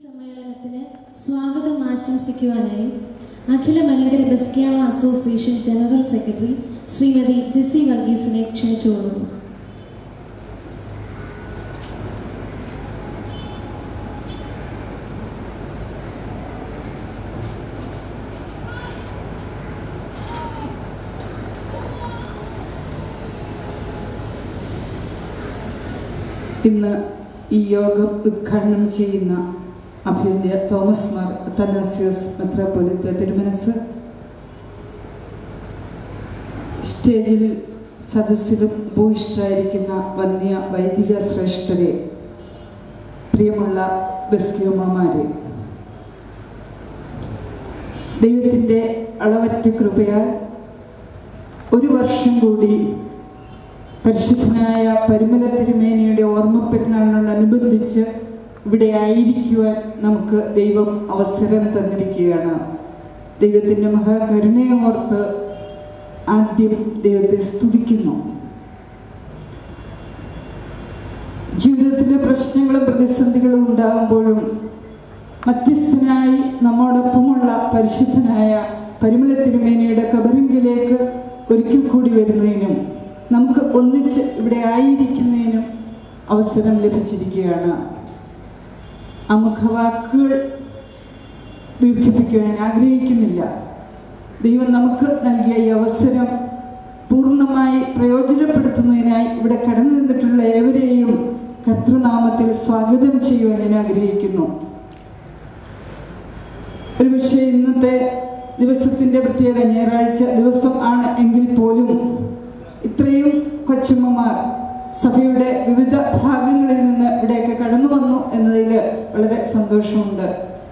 സമ്മേളനത്തിന് സ്വാഗതം ആശംസിക്കുവാനായി അഖില Malankara Baskiyama association general secretary Shrimati Jessy വർഗീസിനെ ക്ഷണിച്ചുകൊള്ളുന്നു ഇന്ന് ഈ യോഗം ഉദ്ഘാടനം ചെയ്യുന്ന അഭ്യുന്യ തോമസ് മാർ തനാസ്യോസ് മെത്രാപ്പൊലിത്ത തിരുമനസ് സ്റ്റേജിൽ സദസ്സിലും ഭൂയിഷ്ഠരായിരിക്കുന്ന വന്യ വൈദിക ശ്രേഷ്ഠരെ പ്രിയമുള്ള ബസ്കിയോമാരെ ദൈവത്തിൻ്റെ അളവറ്റ കൃപയാൽ ഒരു വർഷം കൂടി പരിശുദ്ധനായ പരിമല തിരുമേനിയുടെ ഓർമ്മ പെരുന്നാളിനോടനുബന്ധിച്ച് ഇവിടെ ആയിരിക്കുവാൻ നമുക്ക് ദൈവം അവസരം തന്നിരിക്കുകയാണ് ദൈവത്തിൻ്റെ മഹാകരുണയെ ഓർത്ത് ആദ്യം ദൈവത്തെ സ്തുതിക്കുന്നു ജീവിതത്തിലെ പ്രശ്നങ്ങളും പ്രതിസന്ധികളും ഉണ്ടാകുമ്പോഴും മധ്യസ്ഥനായി നമ്മോടൊപ്പമുള്ള പരിശുദ്ധനായ പരിമല തിരുമേനിയുടെ കബറിങ്കിലേക്ക് ഒരിക്കൽ കൂടി വരുന്നതിനും നമുക്ക് ഒന്നിച്ച് ഇവിടെ ആയിരിക്കുന്നതിനും അവസരം ലഭിച്ചിരിക്കുകയാണ് ആ മുഖവാക്കുകൾ ദീർഘിപ്പിക്കുവാൻ ആഗ്രഹിക്കുന്നില്ല ദൈവം നമുക്ക് നൽകിയ ഈ അവസരം പൂർണ്ണമായി പ്രയോജനപ്പെടുത്തുന്നതിനായി ഇവിടെ കടന്നു നിന്നിട്ടുള്ള ഏവരെയും കർത്തൃനാമത്തിൽ സ്വാഗതം ചെയ്യുവാൻ ഞാൻ ആഗ്രഹിക്കുന്നു ഒരുപക്ഷെ ഇന്നത്തെ ദിവസത്തിൻ്റെ പ്രത്യേകത ഞായറാഴ്ച ദിവസം ആണ് എങ്കിൽ പോലും ഇത്രയും കൊച്ചുമ്മമാർ സഭയുടെ വിവിധ ഭാഗങ്ങളിൽ നിന്ന് ഇവിടെയൊക്കെ കടന്നു വന്നു എന്നതിൽ വളരെ സന്തോഷമുണ്ട്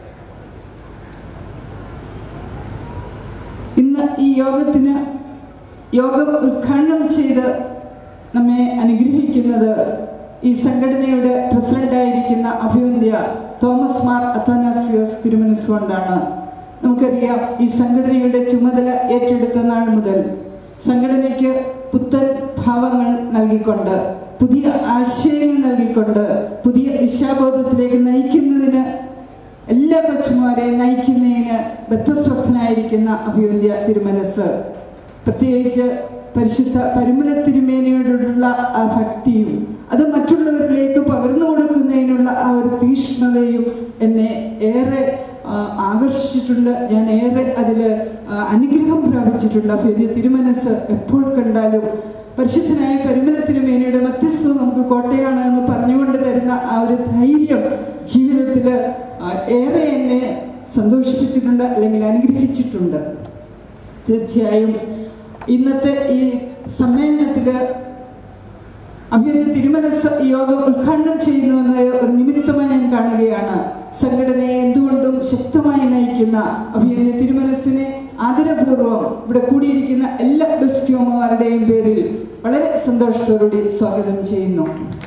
ഇന്ന് ഈ യോഗത്തിന് യോഗം ഉദ്ഘാടനം ചെയ്ത് നമ്മെ അനുഗ്രഹിക്കുന്നത് ഈ സംഘടനയുടെ പ്രസിഡന്റായിരിക്കുന്ന അഭിവന്ധ്യ തോമസ് മാർ അത്താനാസിയോസ് തിരുമനസ്സുകൊണ്ടാണ് നമുക്കറിയാം ഈ സംഘടനയുടെ ചുമതല ഏറ്റെടുത്ത നാൾ മുതൽ സംഘടനയ്ക്ക് പുത്തൻ ഭാവങ്ങൾ നൽകിക്കൊണ്ട് പുതിയ ആശയങ്ങൾ നൽകിക്കൊണ്ട് പുതിയ ദിശാബോധത്തിലേക്ക് നയിക്കുന്നതിന് എല്ലാ കൊച്ചുമാരെയും നയിക്കുന്നതിന് ബദ്ധശ്രദ്ധനായിരിക്കുന്ന അഭിവന്ധ്യ തിരുമനസ് പ്രത്യേകിച്ച് പരിശുദ്ധ പരിമല തിരുമേനയോടുള്ള ആ ഭക്തിയും അത് മറ്റുള്ളവരിലേക്ക് പകർന്നു കൊടുക്കുന്നതിനുള്ള ആ ഒരു തീഷ്ണതയും എന്നെ ഏറെ ആ, ആകർഷിച്ചിട്ടുണ്ട് ഞാൻ ഏറെ അതിൽ അനുഗ്രഹം പ്രാപിച്ചിട്ടുണ്ട് അഭിവന്ധ്യ തിരുമനസ് എപ്പോൾ കണ്ടാലും പരിശുദ്ധനായ പരിമല തിരുമേനയുടെ മധ്യസ്ഥത നമുക്ക് കോട്ടയാണ് എന്ന് പറഞ്ഞുകൊണ്ട് തരുന്ന ആ ഒരു ധൈര്യം ജീവിതത്തിൽ ഏറെ എന്നെ സന്തോഷിപ്പിച്ചിട്ടുണ്ട് അല്ലെങ്കിൽ അനുഗ്രഹിച്ചിട്ടുണ്ട് തീർച്ചയായും ഇന്നത്തെ ഈ സമ്മേളനത്തിൽ അഭ്യർത്ഥി തിരുമനസ് ഈ യോഗം ഉദ്ഘാടനം ചെയ്യുന്നുവെന്ന ഒരു നിമിത്തമായി ഞാൻ കാണുകയാണ് സംഘടനയെ എന്തുകൊണ്ടും ശക്തമായി നയിക്കുന്ന അഭിയന്യ തിരുമനസിനെ ആദരപൂർവ്വം ഇവിടെ കൂടിയിരിക്കുന്ന എല്ലാ ബസ്ക്യോമമാരുടെയും പേരിൽ വളരെ സന്തോഷത്തോടുകൂടി സ്വാഗതം ചെയ്യുന്നു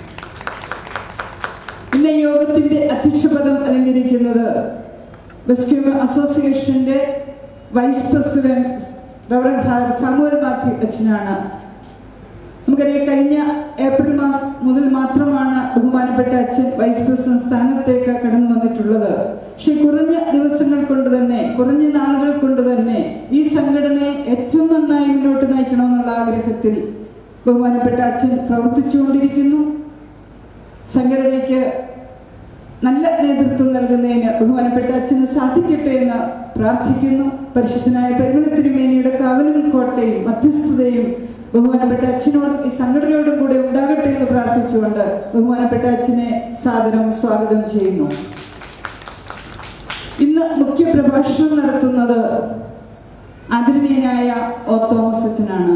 ഇന്ന് ഈ യോഗത്തിന്റെ അധ്യക്ഷപദം അലങ്കരിക്കുന്നത് ബസ്ക്യൂമ അസോസിയേഷന്റെ vice president reverend father Samuel Mathew അച്ഛനാണ് നമുക്കറിയാം കഴിഞ്ഞ ഏപ്രിൽ മാസം മുതൽ മാത്രമാണ് ബഹുമാനപ്പെട്ട അച്ഛൻ വൈസ് പ്രസിഡന്റ് സ്ഥാനത്തേക്ക് കടന്നു വന്നിട്ടുള്ളത് പക്ഷെ കുറഞ്ഞ ദിവസങ്ങൾ കൊണ്ട് തന്നെ കുറഞ്ഞ നാളുകൾ കൊണ്ട് തന്നെ ഈ സംഘടനയെ ഏറ്റവും നന്നായി മുന്നോട്ട് നയിക്കണമെന്നുള്ള ആഗ്രഹത്തിൽ ബഹുമാനപ്പെട്ട അച്ഛൻ പ്രവർത്തിച്ചുകൊണ്ടിരിക്കുന്നു സംഘടനയ്ക്ക് നല്ല നേതൃത്വം നൽകുന്നതിന് ബഹുമാനപ്പെട്ട അച്ഛന് സാധിക്കട്ടെ എന്ന് പ്രാർത്ഥിക്കുന്നു പരിശുദ്ധനായ പരിമള തിരുമേനിയുടെ കാവലും കോട്ടയും മധ്യസ്ഥതയും ബഹുമാനപ്പെട്ട അച്ഛനോടും ഈ സംഘടനയോടും കൂടെ ഉണ്ടാകട്ടെ എന്ന് പ്രാർത്ഥിച്ചുകൊണ്ട് ബഹുമാനപ്പെട്ട അച്ഛനെ സാദരം സ്വാഗതം ചെയ്യുന്നു ഇന്ന് മുഖ്യ പ്രഭാഷണം നടത്തുന്നത് ആദരണീയനായ ഒ തോമസ് അച്ഛനാണ്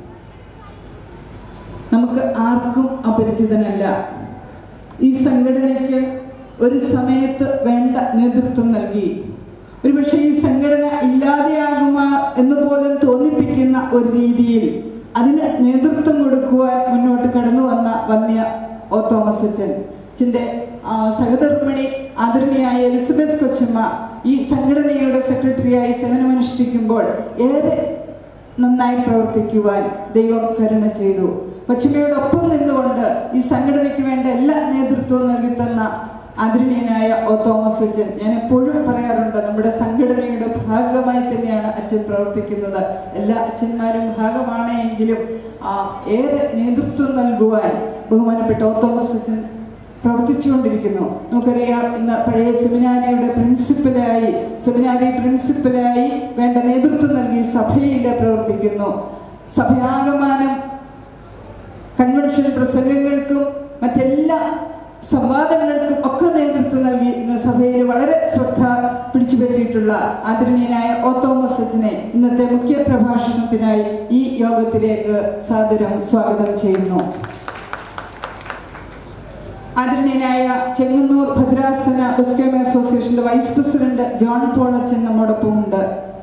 നമുക്ക് ആർക്കും അപരിചിതനല്ല ഈ സംഘടനയ്ക്ക് ഒരു സമയത്ത് വേണ്ട നേതൃത്വം നൽകി ഒരുപക്ഷെ ഈ സംഘടന ഇല്ലാതെയാകുമോ എന്ന് പോലും തോന്നിപ്പിക്കുന്ന ഒരു രീതിയിൽ അതിന് നേതൃത്വം കൊടുക്കുവാൻ മുന്നോട്ട് കടന്നു വന്ന വന്യ ഒ തോമസ് അച്ഛൻ അച്ഛൻ്റെ സഹധർമ്മിണി ആദരണീയായ എലിസബത്ത് കൊച്ചമ്മ ഈ സംഘടനയുടെ സെക്രട്ടറിയായി സേവനമനുഷ്ഠിക്കുമ്പോൾ ഏറെ നന്നായി പ്രവർത്തിക്കുവാൻ ദൈവം കരുണ ചെയ്തു കൊച്ചമ്മയോടൊപ്പം നിന്നുകൊണ്ട് ഈ സംഘടനയ്ക്ക് വേണ്ട എല്ലാ നേതൃത്വവും നൽകി തന്ന ആദരണീയനായ ഒ തോമസ് അച്ഛൻ ഞാൻ എപ്പോഴും പറയാറുണ്ട് നമ്മുടെ സംഘടനയുടെ ഭാഗമായി തന്നെയാണ് അച്ഛൻ പ്രവർത്തിക്കുന്നത് എല്ലാ അച്ഛന്മാരും ഭാഗമാണ് എങ്കിലും ആ, ഏറെ നേതൃത്വം നൽകുവാൻ ബഹുമാനപ്പെട്ട ഒ തോമസ് അച്ഛൻ പ്രവർത്തിച്ചുകൊണ്ടിരിക്കുന്നു നമുക്കറിയാം ഇന്ന് പഴയ സെമിനാരിയുടെ പ്രിൻസിപ്പലായി സെമിനാരി പ്രിൻസിപ്പലായി വേണ്ട നേതൃത്വം നൽകി സഭയിൽ പ്രവർത്തിക്കുന്നു സഭയാകമാനം കൺവെൻഷൻ പ്രസംഗങ്ങൾക്കും മറ്റെല്ലാ സംവാദങ്ങൾക്കും ഒക്കെ നേതൃത്വം നൽകി ഇന്ന് സഭയിൽ വളരെ ശ്രദ്ധ പിടിച്ചു പറ്റിയിട്ടുള്ള ആദരണീയനായ ഒ തോമസ് അച്ഛനെ ഇന്നത്തെ മുഖ്യ പ്രഭാഷണത്തിനായി ഈ യോഗത്തിലേക്ക് സാദരം സ്വാഗതം ചെയ്യുന്നു ആദരണീയനായ ചെങ്ങന്നൂർ ഭദ്രാസന ബസ്കേമ അസോസിയേഷന്റെ വൈസ് പ്രസിഡന്റ് ജോൺ പോൾ അച്ഛൻ നമ്മോടൊപ്പം ഉണ്ട്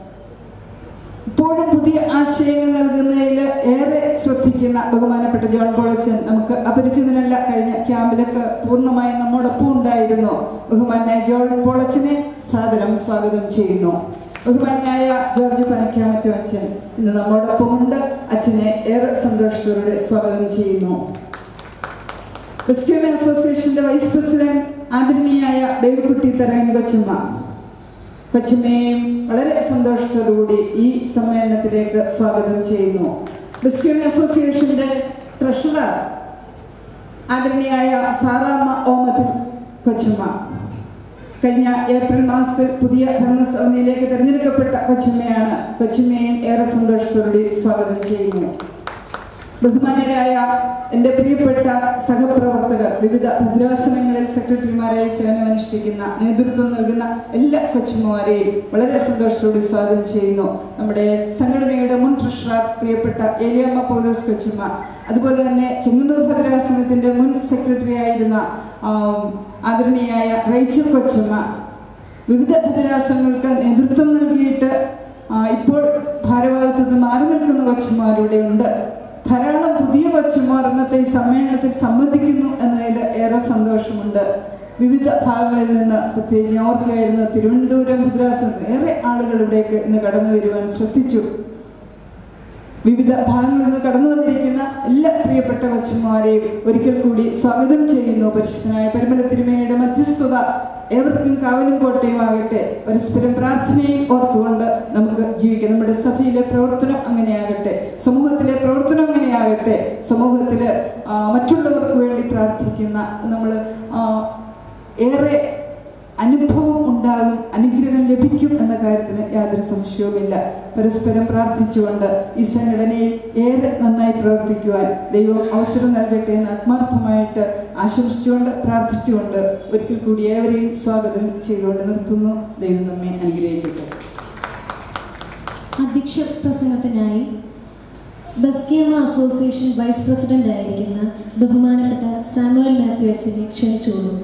ഇപ്പോഴും പുതിയ ആശയങ്ങൾ നൽകുന്നതിൽ ഏറെ ശ്രദ്ധിക്കുന്ന ബഹുമാനപ്പെട്ട ജോൺ പോളച്ചൻ നമുക്ക് അപരിചിതനല്ല കഴിഞ്ഞ ക്യാമ്പിലൊക്കെ പൂർണ്ണമായി നമ്മോടൊപ്പം ഉണ്ടായിരുന്നു ബഹുമാനായ ജോൺ പോളച്ചനെ സാദരം സ്വാഗതം ചെയ്യുന്നു ബഹുമാനായ ജോർജ് പനക്കാമറ്റോ അച്ഛൻ ഇന്ന് നമ്മോടൊപ്പമുണ്ട് അച്ഛനെ ഏറെ സന്തോഷത്തോടെ സ്വാഗതം ചെയ്യുന്നു റെസ്ക്യൂമേ അസോസിയേഷന്റെ വൈസ് പ്രസിഡന്റ് ആദരണീയായ ബേബിക്കുട്ടി തറയൻ കൊച്ചുമ്മ കൊച്ചുമ്മയും വളരെ സന്തോഷത്തോടുകൂടി ഈ സമ്മേളനത്തിലേക്ക് സ്വാഗതം ചെയ്യുന്നു റെസ്ക്യൂമേ അസോസിയേഷന്റെ ട്രഷറർ ആദരണീയായ സാറാമ്മ ഓമത്തിൽ കൊച്ചുമ്മ കഴിഞ്ഞ ഏപ്രിൽ മാസത്തിൽ പുതിയ ഭരണസമിതിയിലേക്ക് തിരഞ്ഞെടുക്കപ്പെട്ട കൊച്ചുമ്മയാണ് കൊച്ചുമ്മയും ഏറെ സന്തോഷത്തോടെ സ്വാഗതം ചെയ്യുന്നു ബഹുമാനരായ എൻ്റെ പ്രിയപ്പെട്ട സഹപ്രവർത്തകർ വിവിധ ഭദ്രാസനങ്ങളിൽ സെക്രട്ടറിമാരായി സേവനമനുഷ്ഠിക്കുന്ന നേതൃത്വം നൽകുന്ന എല്ലാ കൊച്ചുമാരെയും വളരെ സന്തോഷത്തോടെ സ്വാഗതം ചെയ്യുന്നു നമ്മുടെ സംഘടനയുടെ മുൻ ട്രഷറർ പ്രിയപ്പെട്ട ഏലിയമ്മ പൗലോസ് കൊച്ചുമ്മ അതുപോലെ തന്നെ ചെങ്ങന്നൂർ ഭദ്രാസനത്തിന്റെ മുൻ സെക്രട്ടറി ആയിരുന്ന ആം, ആദരണീയായ റൈച്ചൽ കൊച്ചുമ്മ വിവിധ ഭദ്രാസനങ്ങൾക്ക് നേതൃത്വം നൽകിയിട്ട് ആ, ഇപ്പോൾ ഭാരവാഹിത്വത്തിൽ മാറി നിൽക്കുന്ന കൊച്ചുമാരിവിടെ ഉണ്ട് ധാരാളം പുതിയ കൊച്ചുമാർ ഇന്നത്തെ ഈ സമ്മേളനത്തിൽ സംബന്ധിക്കുന്നു എന്നതിൽ ഏറെ സന്തോഷമുണ്ട് വിവിധ ഭാഗങ്ങളിൽ നിന്ന് പ്രത്യേകിച്ച് ഞാൻ ഓർക്കുകയായിരുന്നു തിരുവനന്തപുരം ഭദ്രാസനത്തിൽ ഏറെ ആളുകൾ ഇവിടേക്ക് ഇന്ന് കടന്നു വരുവാൻ ശ്രദ്ധിച്ചു വിവിധ ഭാഗങ്ങളിൽ നിന്ന് കടന്നു വന്നിരിക്കുന്ന എല്ലാ പ്രിയപ്പെട്ട കൊച്ചുമാരെയും ഒരിക്കൽ കൂടി സ്വാഗതം ചെയ്യുന്നു പരിശുദ്ധനായ പരിമല തിരുമേനിയുടെ മധ്യസ്ഥത ഏവർക്കും കാവലും കോട്ടയും ആകട്ടെ പരസ്പരം പ്രാർത്ഥനയും ഓർത്തുകൊണ്ട് നമുക്ക് ജീവിക്കാം നമ്മുടെ സഭയിലെ പ്രവർത്തനം അങ്ങനെയാകട്ടെ സമൂഹത്തിലെ പ്രവർത്തനം അങ്ങനെയാകട്ടെ സമൂഹത്തില് ആ, മറ്റുള്ളവർക്ക് വേണ്ടി പ്രാർത്ഥിക്കുന്ന നമ്മൾ ഏറെ അനുഭവം ഉണ്ടാകും അനുഗ്രഹം ലഭിക്കും എന്ന കാര്യത്തിന് യാതൊരു സംശയവുമില്ല പരസ്പരം പ്രാർത്ഥിച്ചുകൊണ്ട് ഈ സംഘടനയിൽ ഏറെ നന്നായി പ്രവർത്തിക്കുവാൻ ദൈവം അവസരം നൽകട്ടെ എന്ന് ആത്മാർത്ഥമായിട്ട് ആശംസിച്ചുകൊണ്ട് പ്രാർത്ഥിച്ചുകൊണ്ട് ഒരിക്കൽ കൂടി ഏവരെയും സ്വാഗതം ചെയ്തുകൊണ്ട് നിർത്തുന്നു ദൈവം നമ്മെ അനുഗ്രഹിക്കട്ടെ അധ്യക്ഷ പ്രസംഗത്തിനായി ബസ്കിയമ അസോസിയേഷൻ വൈസ് പ്രസിഡന്റ് ആയിരിക്കുന്ന ബഹുമാനപ്പെട്ട സാമുവൽ മാത്യു അച്ഛനെ ക്ഷണിച്ചുകൊള്ളുന്നു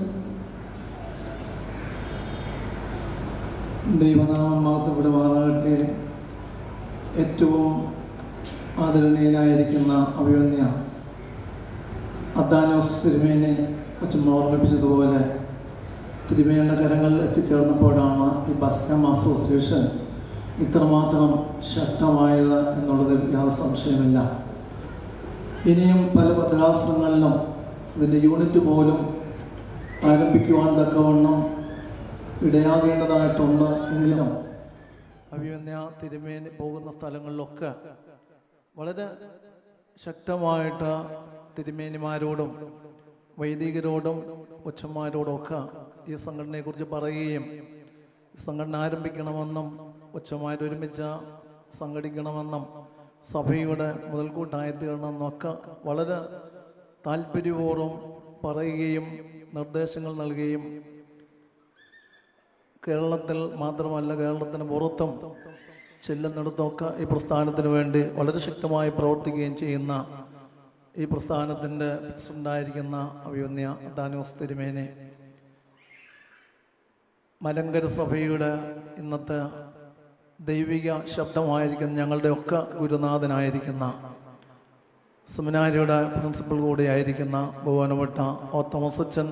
ദൈവനാമം മഹത്വപ്പെടുമാറാകട്ടെ ഏറ്റവും ആദരണീയനായിരിക്കുന്ന അഭിമന്യ അദ്ദാനോസ് തിരുമേനെ അച്ഛൻ ഓർമ്മിപ്പിച്ചതുപോലെ തിരുമേനിയുടെ കരങ്ങളിൽ എത്തിച്ചേർന്നപ്പോഴാണ് ഈ ബസ്കം അസോസിയേഷൻ ഇത്രമാത്രം ശക്തമായത് എന്നുള്ളതിൽ യാതൊരു സംശയമില്ല ഇനിയും പല ഭദ്രാസനങ്ങളിലും ഇതിൻ്റെ യൂണിറ്റ് പോലും ആരംഭിക്കുവാൻ തക്കവണ്ണം ഇടയാകേണ്ടതായിട്ടുണ്ട് എങ്കിലും അഭിമന്യ തിരുമേനി പോകുന്ന സ്ഥലങ്ങളിലൊക്കെ വളരെ ശക്തമായിട്ട് തിരുമേനിമാരോടും വൈദികരോടും കൊച്ചന്മാരോടുമൊക്കെ ഈ സംഘടനയെക്കുറിച്ച് പറയുകയും ഈ സംഘടന ആരംഭിക്കണമെന്നും കൊച്ചന്മാരൊരുമിച്ച് സംഘടിക്കണമെന്നും സഭയുടെ മുതൽക്കൂട്ടായി തീരണമെന്നൊക്കെ വളരെ താല്പര്യപൂർവ്വം പറയുകയും നിർദ്ദേശങ്ങൾ നൽകുകയും കേരളത്തിൽ മാത്രമല്ല കേരളത്തിന് പുറത്തും ചെല്ലുന്നിടത്തൊക്കെ ഈ പ്രസ്ഥാനത്തിന് വേണ്ടി വളരെ ശക്തമായി പ്രവർത്തിക്കുകയും ചെയ്യുന്ന ഈ പ്രസ്ഥാനത്തിൻ്റെ പ്രസിഡൻ്റായിരിക്കുന്ന അഭിമന്യ ദാനോസ് തിരുമേനെ മലങ്കര സഭയുടെ ഇന്നത്തെ ദൈവിക ശബ്ദമായിരിക്കുന്ന ഞങ്ങളുടെ ഒക്കെ ഗുരുനാഥനായിരിക്കുന്ന സെമിനാരിയുടെ പ്രിൻസിപ്പൽ കൂടിയായിരിക്കുന്ന ബഹുമാനപ്പെട്ട ഒ തോമസച്ചൻ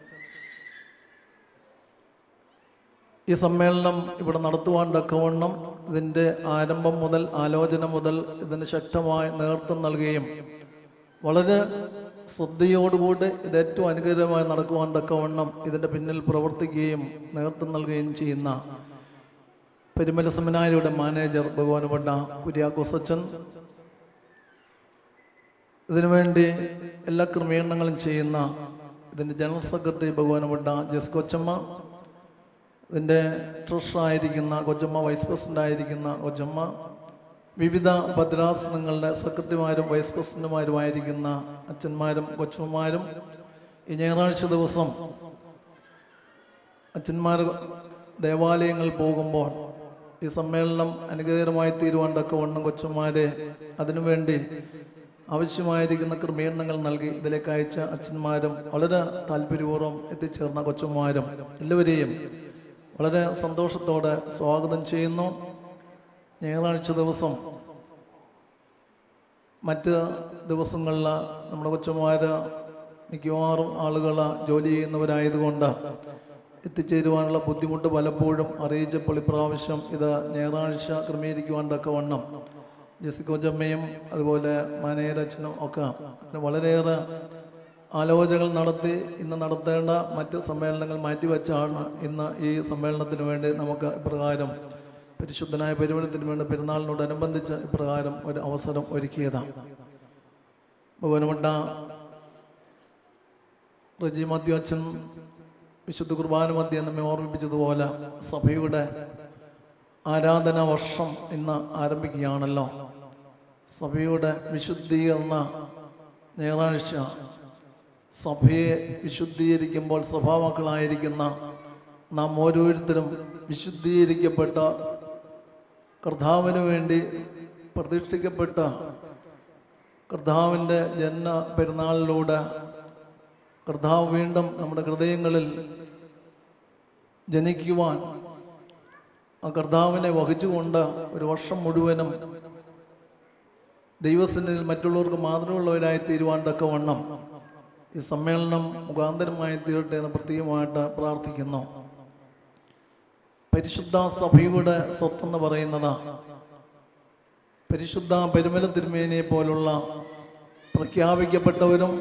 ഈ സമ്മേളനം ഇവിടെ നടത്തുവാൻ തക്കവണ്ണം ഇതിൻ്റെ ആരംഭം മുതൽ ആലോചന മുതൽ ഇതിന് ശക്തമായ നേതൃത്വം നൽകുകയും വളരെ ശ്രദ്ധയോടുകൂടി ഇത് ഏറ്റവും അനുഗ്രഹമായി നടക്കുവാൻ തക്കവണ്ണം ഇതിൻ്റെ പിന്നിൽ പ്രവർത്തിക്കുകയും നേതൃത്വം നൽകുകയും ചെയ്യുന്ന പെരുമല സെമിനാരിയുടെ മാനേജർ ബഹുമാനപ്പെട്ട കുര്യാക്കോസ് അച്ഛൻ ഇതിനുവേണ്ടി എല്ലാ ക്രമീകരണങ്ങളും ചെയ്യുന്ന ഇതിൻ്റെ ജനറൽ സെക്രട്ടറി ബഹുമാനപ്പെട്ട ജസ് കൊച്ചമ്മ ഇതിൻ്റെ ട്രഷറായിരിക്കുന്ന കൊച്ചമ്മ വൈസ് പ്രസിഡന്റ് ആയിരിക്കുന്ന കൊച്ചമ്മ വിവിധ ഭദ്രാസനങ്ങളുടെ സെക്രട്ടറിമാരും വൈസ് പ്രസിഡന്റുമാരുമായിരിക്കുന്ന അച്ഛന്മാരും കൊച്ചമ്മമാരും ഈ ഞായറാഴ്ച ദിവസം അച്ഛന്മാർ ദേവാലയങ്ങളിൽ പോകുമ്പോൾ ഈ സമ്മേളനം അനുഗ്രഹകരമായി തീരുവാൻ തക്കവണ്ണം കൊച്ചന്മാരെ അതിനുവേണ്ടി ആവശ്യമായിരിക്കുന്ന ക്രമീകരണങ്ങൾ നൽകി ഇതിലേക്ക് അയച്ച അച്ഛന്മാരും വളരെ താല്പര്യപൂർവ്വം എത്തിച്ചേർന്ന കൊച്ചന്മാരും എല്ലാവരെയും വളരെ സന്തോഷത്തോടെ സ്വാഗതം ചെയ്യുന്നു ഞായറാഴ്ച ദിവസം മറ്റ് ദിവസങ്ങളിൽ നമ്മുടെ കൊച്ചന്മാർ മിക്കവാറും ആളുകൾ ജോലി ചെയ്യുന്നവരായതുകൊണ്ട് എത്തിച്ചേരുവാനുള്ള ബുദ്ധിമുട്ട് പലപ്പോഴും അറിയിച്ചപ്പോൾ ഇപ്രാവശ്യം ഇത് ഞായറാഴ്ച ക്രമീകരിക്കുവാൻ തക്കവണ്ണം ജെസിക്കോജമ്മയും അതുപോലെ മാനേജരച്ഛനും ഒക്കെ അങ്ങനെ വളരെയേറെ ആലോചനകൾ നടത്തി ഇന്ന് നടത്തേണ്ട മറ്റ് സമ്മേളനങ്ങൾ മാറ്റിവെച്ചാണ് ഇന്ന് ഈ സമ്മേളനത്തിന് വേണ്ടി നമുക്ക് ഇപ്രകാരം പരിശുദ്ധനായ പെരുവനത്തിന് വേണ്ടി പെരുന്നാളിനോടനുബന്ധിച്ച് ഇപ്രകാരം ഒരു അവസരം ഒരുക്കിയതാണ് ബഹുമാനപ്പെട്ട റജി മാത്യു അച്ഛൻ വിശുദ്ധ കുർബാന മധ്യം നമ്മെ ഓർമ്മിപ്പിച്ചതുപോലെ സഭയുടെ ആരാധനാ വർഷം ഇന്ന് ആരംഭിക്കുകയാണല്ലോ സഭയുടെ വിശുദ്ധീകരണ ഞായറാഴ്ച സഭയെ വിശുദ്ധീകരിക്കുമ്പോൾ സഭാമക്കളായിരിക്കുന്ന നാം ഓരോരുത്തരും വിശുദ്ധീകരിക്കപ്പെട്ട കർത്താവിന് വേണ്ടി പ്രതിഷ്ഠിക്കപ്പെട്ട കർത്താവിൻ്റെ ജന്മ പെരുന്നാളിലൂടെ കർത്താവ് വീണ്ടും നമ്മുടെ ഹൃദയങ്ങളിൽ ജനിക്കുവാൻ ആ കർത്താവിനെ വഹിച്ചുകൊണ്ട് ഒരു വർഷം മുഴുവനും ദൈവസന്നിധിയിൽ മറ്റുള്ളവർക്ക് മാതൃകയുള്ളവരായി തീരുവാൻ തക്കവണ്ണം ഈ സമ്മേളനം മുഖാന്തരമായി തീരട്ടെ എന്ന് പ്രത്യേകമായിട്ട് പ്രാർത്ഥിക്കുന്നു പരിശുദ്ധ സഭയുടെ സ്വത്തെന്ന് പറയുന്നത് പരിശുദ്ധ പെരുമല തിരുമേനിയെ പോലുള്ള പ്രഖ്യാപിക്കപ്പെട്ടവരും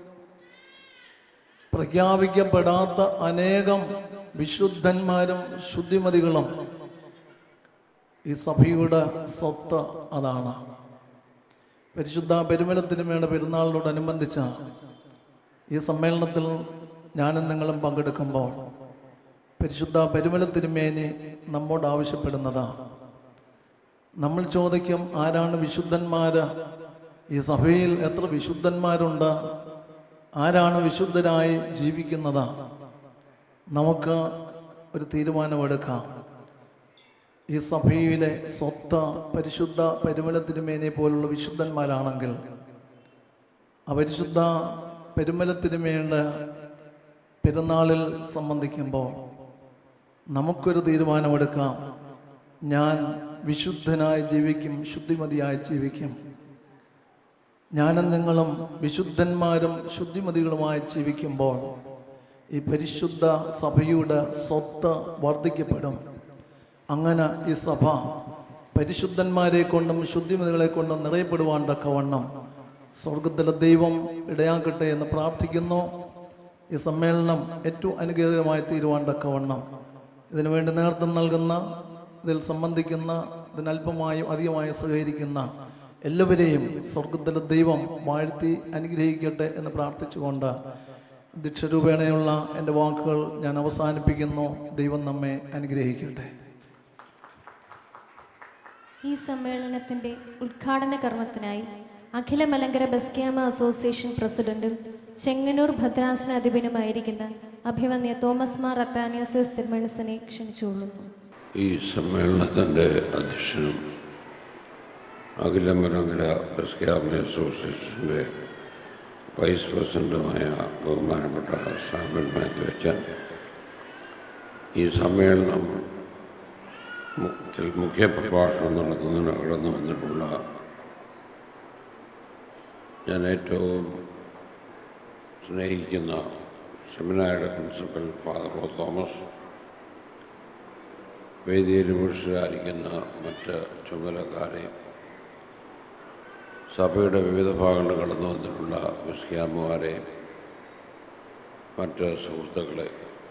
പ്രഖ്യാപിക്കപ്പെടാത്ത അനേകം വിശുദ്ധന്മാരും ശുദ്ധിമതികളും ഈ സഭയുടെ സ്വത്ത് അതാണ് പരിശുദ്ധ പെരുമല തിരുമയുടെ പെരുന്നാളിനോടനുബന്ധിച്ച ഈ സമ്മേളനത്തിൽ ഞാനും നിങ്ങളും പങ്കെടുക്കുമ്പോൾ പരിശുദ്ധ പെരുമല തിരുമേനി നമ്മോട് ആവശ്യപ്പെടുന്നത് നമ്മൾ ചോദിക്കും ആരാണ് വിശുദ്ധന്മാര് ഈ സഭയിൽ എത്ര വിശുദ്ധന്മാരുണ്ട് ആരാണ് വിശുദ്ധരായി ജീവിക്കുന്നത് നമുക്ക് ഒരു തീരുമാനമെടുക്കാം ഈ സഭയിലെ സ്വത്ത് പരിശുദ്ധ പെരുമല തിരുമേനെ പോലുള്ള വിശുദ്ധന്മാരാണെങ്കിൽ ആ പരിശുദ്ധ പെരുമല തിരുമേൻ്റെ പെരുന്നാളിൽ സംബന്ധിക്കുമ്പോൾ നമുക്കൊരു തീരുമാനമെടുക്കാം ഞാൻ വിശുദ്ധനായി ജീവിക്കും ശുദ്ധിമതിയായി ജീവിക്കും ഞാനും നിങ്ങളും വിശുദ്ധന്മാരും ശുദ്ധിമതികളുമായി ജീവിക്കുമ്പോൾ ഈ പരിശുദ്ധ സഭയുടെ സ്വത്ത് വർദ്ധിക്കപ്പെടും അങ്ങനെ ഈ സഭ പരിശുദ്ധന്മാരെ കൊണ്ടും ശുദ്ധിമതികളെ കൊണ്ടും നിറയപ്പെടുവാൻ തക്കവണ്ണം സ്വർഗത്തിലെ ദൈവം ഇടയാക്കട്ടെ എന്ന് പ്രാർത്ഥിക്കുന്നു ഈ സമ്മേളനം ഏറ്റവും അനുഗ്രഹമായി തീരുവാൻ തക്കവണ്ണം ഇതിനുവേണ്ടി നേതൃത്വം നൽകുന്ന ഇതിൽ സംബന്ധിക്കുന്ന ഇതിനല്പമായും അധികമായും സഹകരിക്കുന്ന എല്ലാവരെയും സ്വർഗത്തിലെ ദൈവം വാഴ്ത്തി അനുഗ്രഹിക്കട്ടെ എന്ന് പ്രാർത്ഥിച്ചുകൊണ്ട് ദീക്ഷരൂപേണയുള്ള എൻ്റെ വാക്കുകൾ ഞാൻ അവസാനിപ്പിക്കുന്നു ദൈവം നമ്മെ അനുഗ്രഹിക്കട്ടെ ഈ സമ്മേളനത്തിന്റെ ഉദ്ഘാടന കർമ്മത്തിനായി അഖില മലങ്കര ബസ്ക്യാമ അസോസിയേഷൻ പ്രസിഡന്റും ചെങ്ങന്നൂർ ഭദ്രാസന അധിപനുമായിരിക്കുന്ന അഭിവന്യ തോമസ് മാർ അത്താനിയസോസ് തിരുമണസനെ ക്ഷണിച്ചുകൊള്ളുന്നു ഈ സമ്മേളനത്തിൻ്റെ അധ്യക്ഷനും അഖില മലങ്കര പ്രസ്ക്യാമ അസോസിയേഷൻ്റെ വൈസ് പ്രസിഡന്റുമായ ബഹുമാനപ്പെട്ട സാമൽ മാത്യു അച്ഛൻ ഈ സമ്മേളനം മു- ത്തിൽ മുഖ്യ പ്രഭാഷണം നടത്തുന്നതിന് കടന്നു വന്നിട്ടുള്ള ഞാൻ ഏറ്റവും സ്നേഹിക്കുന്ന സെമിനാരുടെ പ്രിൻസിപ്പൽ ഫാദർ ഒ തോമസ് വേദിയിൽ വിളിച്ചായിരിക്കുന്ന മറ്റ് ചുമതലക്കാരെ സഭയുടെ വിവിധ ഭാഗങ്ങളിൽ കടന്നു വന്നിട്ടുള്ള മിസ്ക്യാമുമാരെ മറ്റ് സുഹൃത്തുക്കളെ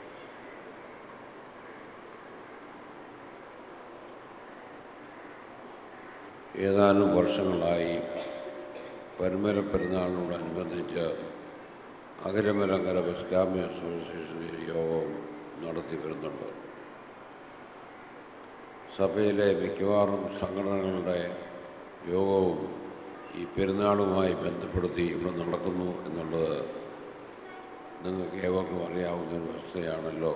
ഏതാനും വർഷങ്ങളായി പരമര പെരുന്നാളിനോടനുബന്ധിച്ച് അഖിലമലങ്കര ബസ്കാമി അസോസിയേഷൻ്റെ ഒരു യോഗവും നടത്തി വരുന്നുണ്ട് സഭയിലെ മിക്കവാറും സംഘടനകളുടെ യോഗവും ഈ പെരുന്നാളുമായി ബന്ധപ്പെടുത്തി ഇവിടെ നടക്കുന്നു എന്നുള്ളത് നിങ്ങൾക്ക് ഏവർക്കും അറിയാവുന്ന ഒരു വസ്തുതയാണല്ലോ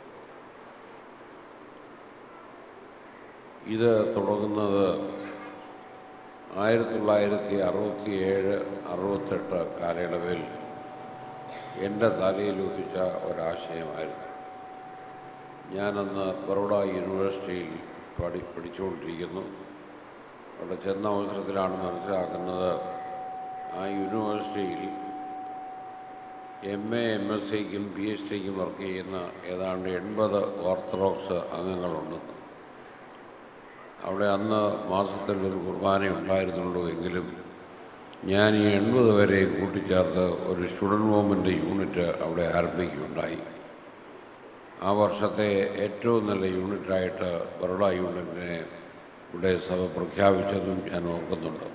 ഇത് തുടങ്ങുന്നത് ആയിരത്തി തൊള്ളായിരത്തി അറുപത്തി ഏഴ് അറുപത്തെട്ട് കാലയളവിൽ എൻ്റെ തലയിൽ ഉദിച്ച ഒരാശയമായിരുന്നു ഞാനന്ന് ബറോഡ യൂണിവേഴ്സിറ്റിയിൽ പഠി പഠിച്ചുകൊണ്ടിരിക്കുന്നു അവിടെ ചെന്ന അവസരത്തിലാണ് മനസ്സിലാക്കുന്നത് ആ യൂണിവേഴ്സിറ്റിയിൽ എം എ എം എസ് സിക്കും പി എച്ച് ഡിക്കും വർക്ക് ചെയ്യുന്ന ഏതാണ്ട് എൺപത് ഓർത്തഡോക്സ് അംഗങ്ങളുണ്ടെന്ന് അവിടെ അന്ന് മാസത്തിൽ ഒരു കുർബാന ഉണ്ടായിരുന്നുള്ളൂ എങ്കിലും ഞാൻ ഈ എൺപത് വരെ കൂട്ടിച്ചേർത്ത് ഒരു സ്റ്റുഡൻറ് മൂവ്മെൻ്റ് യൂണിറ്റ് അവിടെ ആരംഭിക്കുകയുണ്ടായി ആ വർഷത്തെ ഏറ്റവും നല്ല യൂണിറ്റായിട്ട് ബറോഡ യൂണിറ്റിനെ ഇവിടെ സഭ പ്രഖ്യാപിച്ചതും ഞാൻ ഓർക്കുന്നുണ്ട്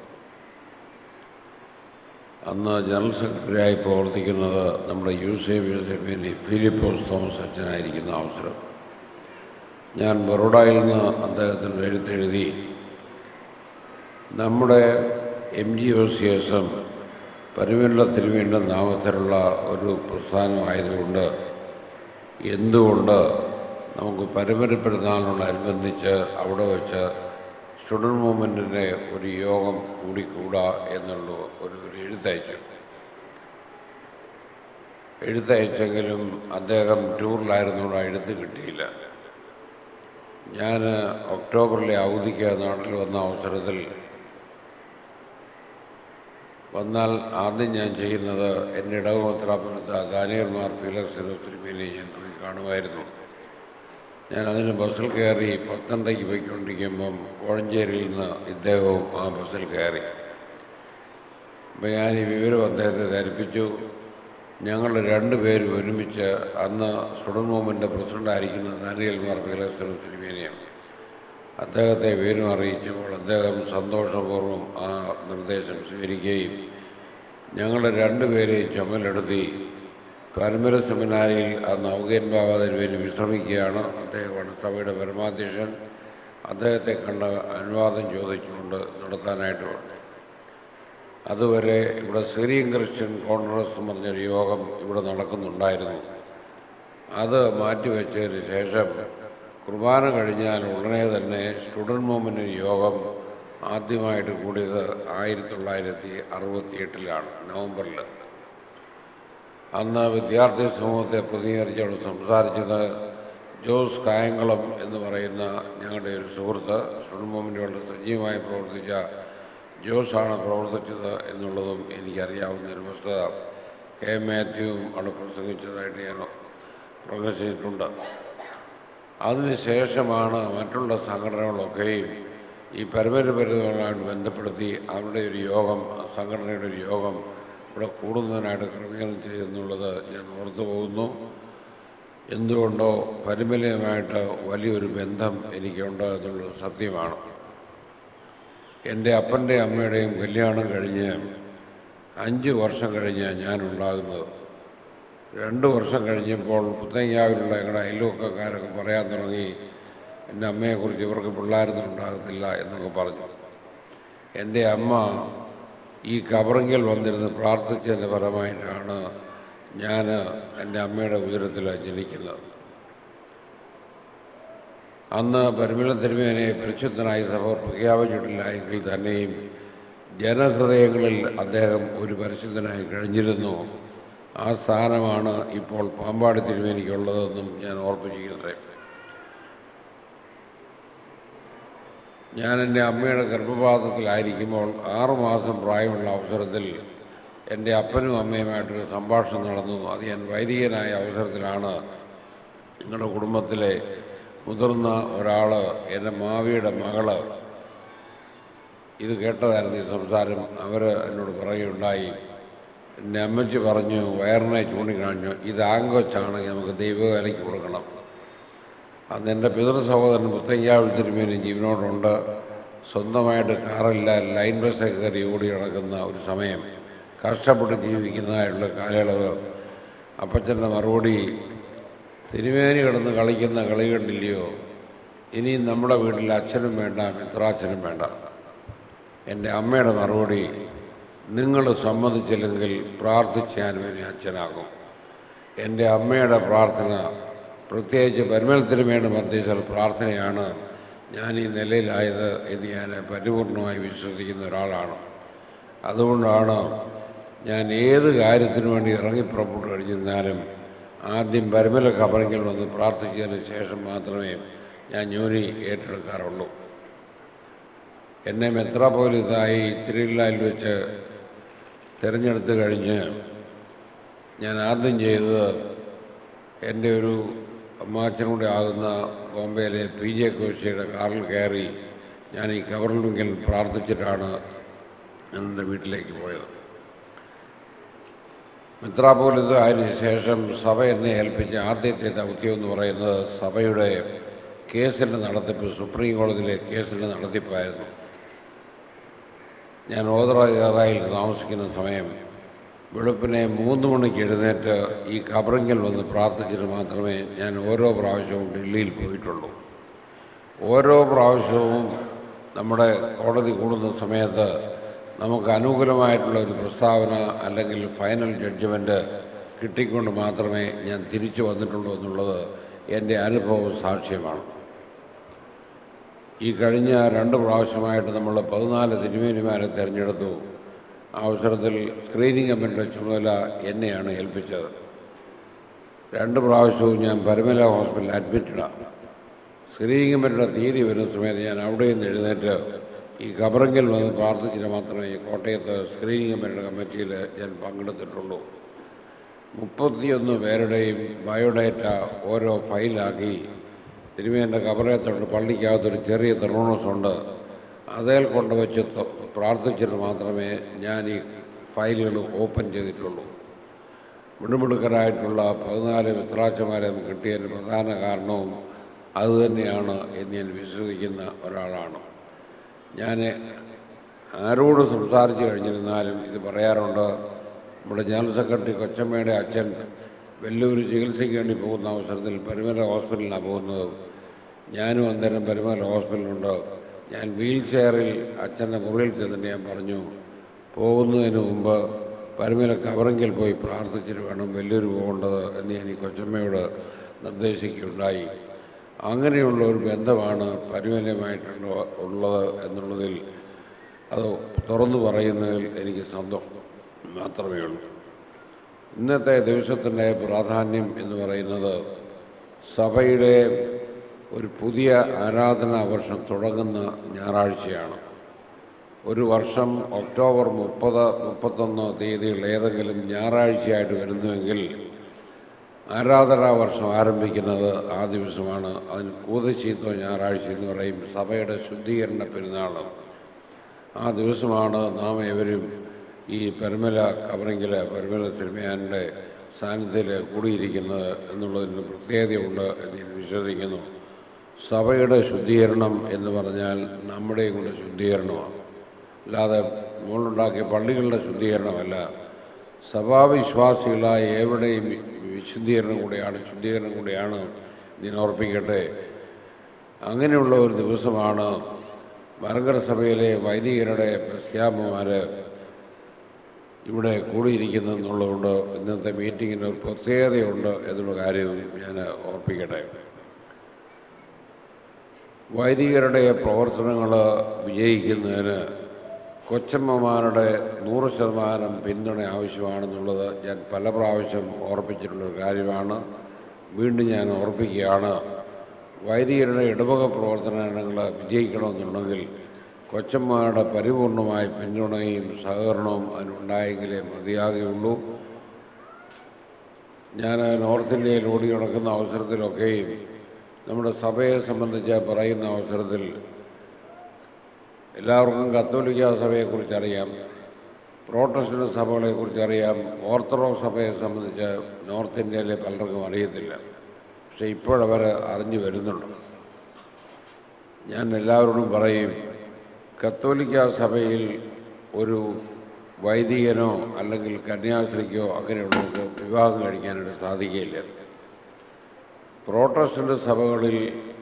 അന്ന് ജനറൽ സെക്രട്ടറിയായി പ്രവർത്തിക്കുന്നത് നമ്മുടെ യു സി ബി സെമിനി ഫിലിപ്പോസ് തോമസ് അച്ഛനായിരിക്കുന്ന അവസരം ഞാൻ ബറോഡയിൽ നിന്ന് അദ്ദേഹത്തിന് എഴുത്തെഴുതി നമ്മുടെ M G O C S M പരിമലത്തിന് വീണ്ടും നാമത്തിലുള്ള ഒരു പ്രസ്ഥാനമായതുകൊണ്ട് എന്തുകൊണ്ട് നമുക്ക് പരമ്പരപ്പെടുന്നാളിനോടനുബന്ധിച്ച് അവിടെ വെച്ച് സ്റ്റുഡൻറ് മൂവ്മെൻറ്റിൻ്റെ ഒരു യോഗം കൂടിക്കൂടാ എന്നുള്ള ഒരു ഒരു എഴുത്തയച്ചു എഴുത്തയച്ചെങ്കിലും അദ്ദേഹം ടൂറിലായിരുന്നുകൊണ്ട് ആ എഴുത്ത് കിട്ടിയില്ല ഞാൻ ഒക്ടോബറിലെ അവധിക്ക് നാട്ടിൽ വന്ന അവസരത്തിൽ വന്നാൽ ആദ്യം ഞാൻ ചെയ്യുന്നത് എൻ്റെ ഇടവമത്രാപനത്ത് ദാനിയർമാർ ഫിലക്സ് തിരുമേനി ഞാൻ പോയി കാണുമായിരുന്നു ഞാൻ അതിന് ബസ്സിൽ കയറി പത്തനംതിട്ടയ്ക്ക് പോയിക്കൊണ്ടിരിക്കുമ്പം കോഴഞ്ചേരിയിൽ നിന്ന് ഇദ്ദേഹവും ആ ബസ്സിൽ കയറി അപ്പോൾ ഞാൻ ഈ വിവരം അദ്ദേഹത്തെ ധരിപ്പിച്ചു ഞങ്ങൾ രണ്ടുപേരും ഒരുമിച്ച് അന്ന് സ്റ്റുഡൻറ് മൂവ്മെൻ്റ് പ്രസിഡൻ്റായിരിക്കുന്ന ദാനിയൽമാർ ഫിലക്സ് തിരുമേനിയാണ് അദ്ദേഹത്തെ വിവരം അറിയിച്ചപ്പോൾ അദ്ദേഹം സന്തോഷപൂർവ്വം ആ നിർദ്ദേശം സ്വീകരിക്കുകയും ഞങ്ങൾ രണ്ടുപേരെയും ചുമലെടുത്തി പരമ്പര സെമിനാരിയിൽ ആ നവകേൻ ബാബാതിന് വേണ്ടി വിശ്രമിക്കുകയാണ് അദ്ദേഹമാണ് സഭയുടെ പരമാധ്യക്ഷൻ അദ്ദേഹത്തെ കണ്ട് അനുവാദം ചോദിച്ചുകൊണ്ട് നടത്താനായിട്ട് വന്നു അതുവരെ ഇവിടെ സിറിയൻ ക്രിസ്ത്യൻ കോൺഗ്രസ് എന്ന് പറഞ്ഞൊരു യോഗം ഇവിടെ നടക്കുന്നുണ്ടായിരുന്നു അത് മാറ്റിവെച്ചതിന് ശേഷം കുർബാന കഴിഞ്ഞാൽ ഉടനെ തന്നെ സ്റ്റുഡൻറ് മൂവ്മെൻറ്റ് യോഗം ആദ്യമായിട്ട് കൂടിയത് ആയിരത്തി തൊള്ളായിരത്തി അറുപത്തി എട്ടിലാണ് നവംബറിൽ അന്ന് വിദ്യാർത്ഥി സമൂഹത്തെ പ്രതിനിധീകരിച്ചവിടെ സംസാരിച്ചത് ജോസ് കായംകുളം എന്ന് പറയുന്ന ഞങ്ങളുടെ ഒരു സുഹൃത്ത് സ്റ്റുഡൻറ് മൂവ്മെൻറ്റ് വളരെ സജീവമായി പ്രവർത്തിച്ച ജോസാണ് പ്രവർത്തിച്ചത് എന്നുള്ളതും എനിക്കറിയാവുന്ന ഒരു വസ്തുത കെ മാത്യുവും അവിടെ പ്രസംഗിച്ചതായിട്ട് ഞാൻ പ്രകടിച്ചിട്ടുണ്ട് അതിനുശേഷമാണ് മറ്റുള്ള സംഘടനകളൊക്കെയും ഈ പരമ്പരപരിതമായിട്ട് ബന്ധപ്പെടുത്തി അവരുടെ ഒരു യോഗം സംഘടനയുടെ ഒരു യോഗം ഇവിടെ കൂടുന്നതിനായിട്ട് ക്രമീകരണം ചെയ്യുന്നുള്ളത് ഞാൻ ഓർത്തു പോകുന്നു എന്തുകൊണ്ടോ പരിമലയുമായിട്ട് വലിയൊരു ബന്ധം എനിക്കുണ്ട് എന്നുള്ളത് സത്യമാണ് എൻ്റെ അപ്പൻ്റെ അമ്മയുടെയും കല്യാണം കഴിഞ്ഞ് അഞ്ച് വർഷം കഴിഞ്ഞ് ഞാനുണ്ടാകുന്നത് രണ്ട് വർഷം കഴിഞ്ഞപ്പോൾ പുത്തങ്കാവിലുള്ള ഞങ്ങളുടെ അയൽവക്കക്കാരൊക്കെ പറയാൻ തുടങ്ങി എൻ്റെ അമ്മയെക്കുറിച്ച് ഇവർക്ക് പിള്ളേരൊന്നും ഉണ്ടാകത്തില്ല എന്നൊക്കെ പറഞ്ഞു എൻ്റെ അമ്മ ഈ കബറിങ്കൽ വന്നിരുന്ന് പ്രാർത്ഥിച്ചതിൻ്റെ ഫലമായിട്ടാണ് ഞാൻ എൻ്റെ അമ്മയുടെ ഉദരത്തിൽ ജനിക്കുന്നത് അന്ന് പരിമല തിരുമേനെ പരിശുദ്ധനായി സഭ പ്രഖ്യാപിച്ചിട്ടില്ല എങ്കിൽ തന്നെയും ജനഹൃദയങ്ങളിൽ അദ്ദേഹം ഒരു പരിശുദ്ധനായി കഴിഞ്ഞിരുന്നു ആ സ്ഥാനമാണ് ഇപ്പോൾ പാമ്പാടി തിരുമേനിക്കുള്ളതെന്നും ഞാൻ ഓർപ്പിച്ചിരിക്കുന്നത് ഞാൻ എൻ്റെ അമ്മയുടെ ഗർഭപാത്രത്തിലായിരിക്കുമ്പോൾ ആറുമാസം പ്രായമുള്ള അവസരത്തിൽ എൻ്റെ അപ്പനും അമ്മയുമായിട്ടൊരു സംഭാഷണം നടന്നു അത് ഞാൻ വൈദികനായ അവസരത്തിലാണ് നിങ്ങളുടെ കുടുംബത്തിലെ മുതിർന്ന ഒരാൾ എൻ്റെ മാവിയുടെ മകള് ഇത് കേട്ടതായിരുന്നു ഈ സംസാരം അവർ എന്നോട് പറയുകയുണ്ടായി എൻ്റെ അമ്മച്ചി പറഞ്ഞു വയറിനെ ചൂണ്ടിക്കാണിഞ്ഞു ഇത് ആങ്കൊച്ചാണെങ്കിൽ നമുക്ക് ദൈവവേലയ്ക്ക് കൊടുക്കണം അന്ന് എൻ്റെ പിതൃ സഹോദരൻ മുത്തയ്യാവിൽ തിരുമേനി ജീവനോടുണ്ട് സ്വന്തമായിട്ട് കാറില്ല ലൈൻ ബസ്സൊക്കെ കയറി ഓടി നടക്കുന്ന ഒരു സമയം കഷ്ടപ്പെട്ട് ജീവിക്കുന്നതായുള്ള കാലയളവ് അപ്പച്ചൻ്റെ മറുപടി തിരുമേനി കിടന്ന് കളിക്കുന്ന കളി കണ്ടില്ലയോ ഇനി നമ്മുടെ വീട്ടിൽ അച്ഛനും വേണ്ട മിത്രാച്ഛനും വേണ്ട എൻ്റെ അമ്മയുടെ മറുപടി നിങ്ങൾ സമ്മതിച്ചില്ലെങ്കിൽ പ്രാർത്ഥിച്ച് ഞാൻ ഇവനെ അച്ഛനാകും എൻ്റെ അമ്മയുടെ പ്രാർത്ഥന പ്രത്യേകിച്ച് പരിമൽ തിരുമേട് മധ്യസ്ഥൽ പ്രാർത്ഥനയാണ് ഞാൻ ഈ നിലയിലായത് എന്ന് ഞാൻ പരിപൂർണമായി വിശ്വസിക്കുന്ന ഒരാളാണ് അതുകൊണ്ടാണ് ഞാൻ ഏത് കാര്യത്തിനു വേണ്ടി ഇറങ്ങി പുറപ്പെട്ടു കഴിഞ്ഞിരുന്നാലും ആദ്യം പരിമല കബറിങ്കിൽ വന്ന് പ്രാർത്ഥിച്ചതിന് ശേഷം മാത്രമേ ഞാൻ ജോലി ഏറ്റെടുക്കാറുള്ളൂ എന്നെ മെത്രാപോലിത്തായി തിരുവില്ലായിൽ വെച്ച് തിരഞ്ഞെടുത്ത് കഴിഞ്ഞ് ഞാൻ ആദ്യം ചെയ്തത് എൻ്റെ ഒരു അമ്മാച്ചനൂടെ ആകുന്ന ബോംബെയിലെ പി ജെ കോശിയുടെ കാറിൽ കയറി ഞാൻ ഈ കവറിലെങ്കിൽ പ്രാർത്ഥിച്ചിട്ടാണ് എൻ്റെ വീട്ടിലേക്ക് പോയത് മെത്രാപോലിത്ത അതിന് ശേഷം സഭ എന്നെ ഏൽപ്പിച്ച ആദ്യത്തെ ദൗത്യം എന്ന് പറയുന്നത് സഭയുടെ കേസിൻ്റെ നടത്തിപ്പ് സുപ്രീം കോടതിയിലെ കേസിൻ്റെ നടത്തിപ്പായിരുന്നു ഞാൻ ഓതറായിൽ താമസിക്കുന്ന സമയം വെളുപ്പിനെ മൂന്ന് മണിക്ക് എഴുന്നേറ്റ് ഈ കബറിങ്കൽ വന്ന് പ്രാർത്ഥിച്ചിട്ട് മാത്രമേ ഞാൻ ഓരോ പ്രാവശ്യവും ഡൽഹിയിൽ പോയിട്ടുള്ളൂ ഓരോ പ്രാവശ്യവും നമ്മുടെ കോടതി കൂടുന്ന സമയത്ത് നമുക്ക് അനുകൂലമായിട്ടുള്ള ഒരു പ്രസ്താവന അല്ലെങ്കിൽ ഫൈനൽ ജഡ്ജ്മെൻറ്റ് കിട്ടിക്കൊണ്ട് മാത്രമേ ഞാൻ തിരിച്ചു വന്നിട്ടുള്ളൂ എന്നുള്ളത് എൻ്റെ അനുഭവ സാക്ഷ്യമാണ് ഈ കഴിഞ്ഞ രണ്ട് പ്രാവശ്യമായിട്ട് നമ്മൾ പതിനാല് തിരുമേനിമാരെ തിരഞ്ഞെടുത്തു ആ അവസരത്തിൽ സ്ക്രീനിങ് കമ്മിറ്റിയുടെ ചുമതല എന്നെയാണ് ഏൽപ്പിച്ചത് രണ്ട് പ്രാവശ്യവും ഞാൻ പരമല ഹോസ്പിറ്റലിൽ അഡ്മിറ്റഡാണ് സ്ക്രീനിങ് കമ്മിറ്റിയുടെ തീയതി വരുന്ന സമയത്ത് ഞാൻ അവിടെ നിന്ന് എഴുന്നേറ്റ് ഈ കബറങ്കിൽ വന്ന് പ്രാർത്ഥിച്ചിട്ട് മാത്രമേ കോട്ടയത്ത് സ്ക്രീനിങ് കമ്മിറ്റിയുടെ കമ്മിറ്റിയിൽ ഞാൻ പങ്കെടുത്തിട്ടുള്ളൂ മുപ്പത്തിയൊന്ന് പേരുടെയും ബയോഡേറ്റ ഓരോ ഫയലാക്കി തിരുമേൻ്റെ കബറയത്തോട്ട് പള്ളിക്കകത്തൊരു ചെറിയ തെർമോണസുണ്ട് അതേൽ കൊണ്ടുവച്ച് ത- പ്രാർത്ഥിച്ചിട്ട് മാത്രമേ ഞാൻ ഈ ഫയലുകൾ ഓപ്പൺ ചെയ്തിട്ടുള്ളൂ മിടുമിടുക്കരായിട്ടുള്ള പതിനാല് മിത്രാച്ചമാരെ നമുക്ക് കിട്ടിയതിന് പ്രധാന കാരണവും അതുതന്നെയാണ് എന്ന് ഞാൻ വിശ്വസിക്കുന്ന ഒരാളാണ് ഞാൻ ആരോട് സംസാരിച്ചു കഴിഞ്ഞിരുന്നാലും ഇത് പറയാറുണ്ട് നമ്മുടെ ജനറൽ സെക്രട്ടറി കൊച്ചമ്മയുടെ അച്ഛൻ വലിയൊരു ചികിത്സയ്ക്ക് വേണ്ടി പോകുന്ന അവസരത്തിൽ പരിമല ഹോസ്പിറ്റലിലാണ് പോകുന്നത് ഞാനും അന്നേരം പരിമല ഹോസ്പിറ്റലുണ്ട് ഞാൻ വീൽ ചെയറിൽ അച്ഛൻ്റെ മുറിയിൽ ചെന്നിട്ട് ഞാൻ പറഞ്ഞു പോകുന്നതിന് മുമ്പ് പരിമല കബറെങ്കിൽ പോയി പ്രാർത്ഥിച്ചിട്ട് വേണം വലിയൊരു പോകേണ്ടത് എന്ന് ഞാൻ ഈ കൊച്ചമ്മയോട് നിർദ്ദേശിക്കുകയുണ്ടായി അങ്ങനെയുള്ള ഒരു ബന്ധമാണ് പരിമലയുമായിട്ടുള്ള ഉള്ളത് എന്നുള്ളതിൽ അത് തുറന്നു പറയുന്നതിൽ എനിക്ക് സന്തോഷം മാത്രമേ ഉള്ളൂ ഇന്നത്തെ ദിവസത്തിൻ്റെ പ്രാധാന്യം എന്ന് പറയുന്നത് സഭയുടെ ഒരു പുതിയ ആരാധനാ വർഷം തുടങ്ങുന്ന ഞായറാഴ്ചയാണ് ഒരു വർഷം ഒക്ടോബർ മുപ്പത് മുപ്പത്തൊന്ന് തീയതികൾ ഏതെങ്കിലും ഞായറാഴ്ചയായിട്ട് വരുന്നുവെങ്കിൽ ആരാധനാ വർഷം ആരംഭിക്കുന്നത് ആ ദിവസമാണ് അതിന് കൂതശീത്തോ ഞായറാഴ്ച എന്ന് പറയും സഭയുടെ ശുദ്ധീകരണ പെരുന്നാൾ ആ ദിവസമാണ് നാം ഏവരും ഈ പെരുമല കബറിങ്കിലെ പെരുമല തിരുമയാൻ്റെ സാന്നിധ്യത്തിൽ കൂടിയിരിക്കുന്നത് എന്നുള്ളതിന് പ്രത്യേകതയുണ്ട് എന്ന് ഞാൻ വിശ്വസിക്കുന്നു സഭയുടെ ശുദ്ധീകരണം എന്ന് പറഞ്ഞാൽ നമ്മുടെയും കൂടെ ശുദ്ധീകരണമാണ് അല്ലാതെ മുകളുണ്ടാക്കിയ പള്ളികളുടെ ശുദ്ധീകരണമല്ല സഭാവിശ്വാസികളായ ഏവരുടെയും വിശുദ്ധീകരണം കൂടെയാണ് ശുദ്ധീകരണം കൂടെയാണ് ഞാൻ ഓർപ്പിക്കട്ടെ അങ്ങനെയുള്ള ഒരു ദിവസമാണ് മലങ്കര സഭയിലെ വൈദികരുടെ പ്രസ്യാമമാർ ഇവിടെ കൂടിയിരിക്കുന്നതെന്നുള്ളതുകൊണ്ട് ഇന്നത്തെ മീറ്റിങ്ങിന് ഒരു പ്രത്യേകതയുണ്ട് എന്നുള്ള കാര്യവും ഞാൻ ഓർപ്പിക്കട്ടെ വൈദികരുടെ പ്രവർത്തനങ്ങൾ വിജയിക്കുന്നതിന് കൊച്ചമ്മമാരുടെ നൂറ് ശതമാനം പിന്തുണ ആവശ്യമാണെന്നുള്ളത് ഞാൻ പല പ്രാവശ്യം ഓർപ്പിച്ചിട്ടുള്ളൊരു കാര്യമാണ് വീണ്ടും ഞാൻ ഓർപ്പിക്കുകയാണ് വൈദികരുടെ ഇടവക പ്രവർത്തനങ്ങൾ വിജയിക്കണമെന്നുണ്ടെങ്കിൽ കൊച്ചമ്മമാരുടെ പരിപൂർണമായ പിന്തുണയും സഹകരണവും അതിനുണ്ടായെങ്കിലേ മതിയാകുകയുള്ളൂ ഞാൻ നോർത്ത് ഇന്ത്യയിൽ ഓടി നടക്കുന്ന അവസരത്തിലൊക്കെയും നമ്മുടെ സഭയെ സംബന്ധിച്ച് പറയുന്ന അവസരത്തിൽ എല്ലാവർക്കും കത്തോലിക്ക സഭയെക്കുറിച്ച് അറിയാം പ്രോട്ടസ്റ്റന്റ് സഭകളെക്കുറിച്ച് അറിയാം ഓർത്തഡോക്സ് സഭയെ സംബന്ധിച്ച് നോർത്ത് ഇന്ത്യയിലെ പലർക്കും അറിയത്തില്ല പക്ഷെ ഇപ്പോഴവർ അറിഞ്ഞു വരുന്നുണ്ട് ഞാൻ എല്ലാവരോടും പറയും കത്തോലിക്ക സഭയിൽ ഒരു വൈദികനോ അല്ലെങ്കിൽ കന്യാസ്ത്രീക്കോ അങ്ങനെയുള്ളവർക്ക് വിവാഹം കഴിക്കാനായിട്ട് സാധിക്കുകയില്ല പ്രോട്ടസ്റ്റന്റ് സഭകളിൽ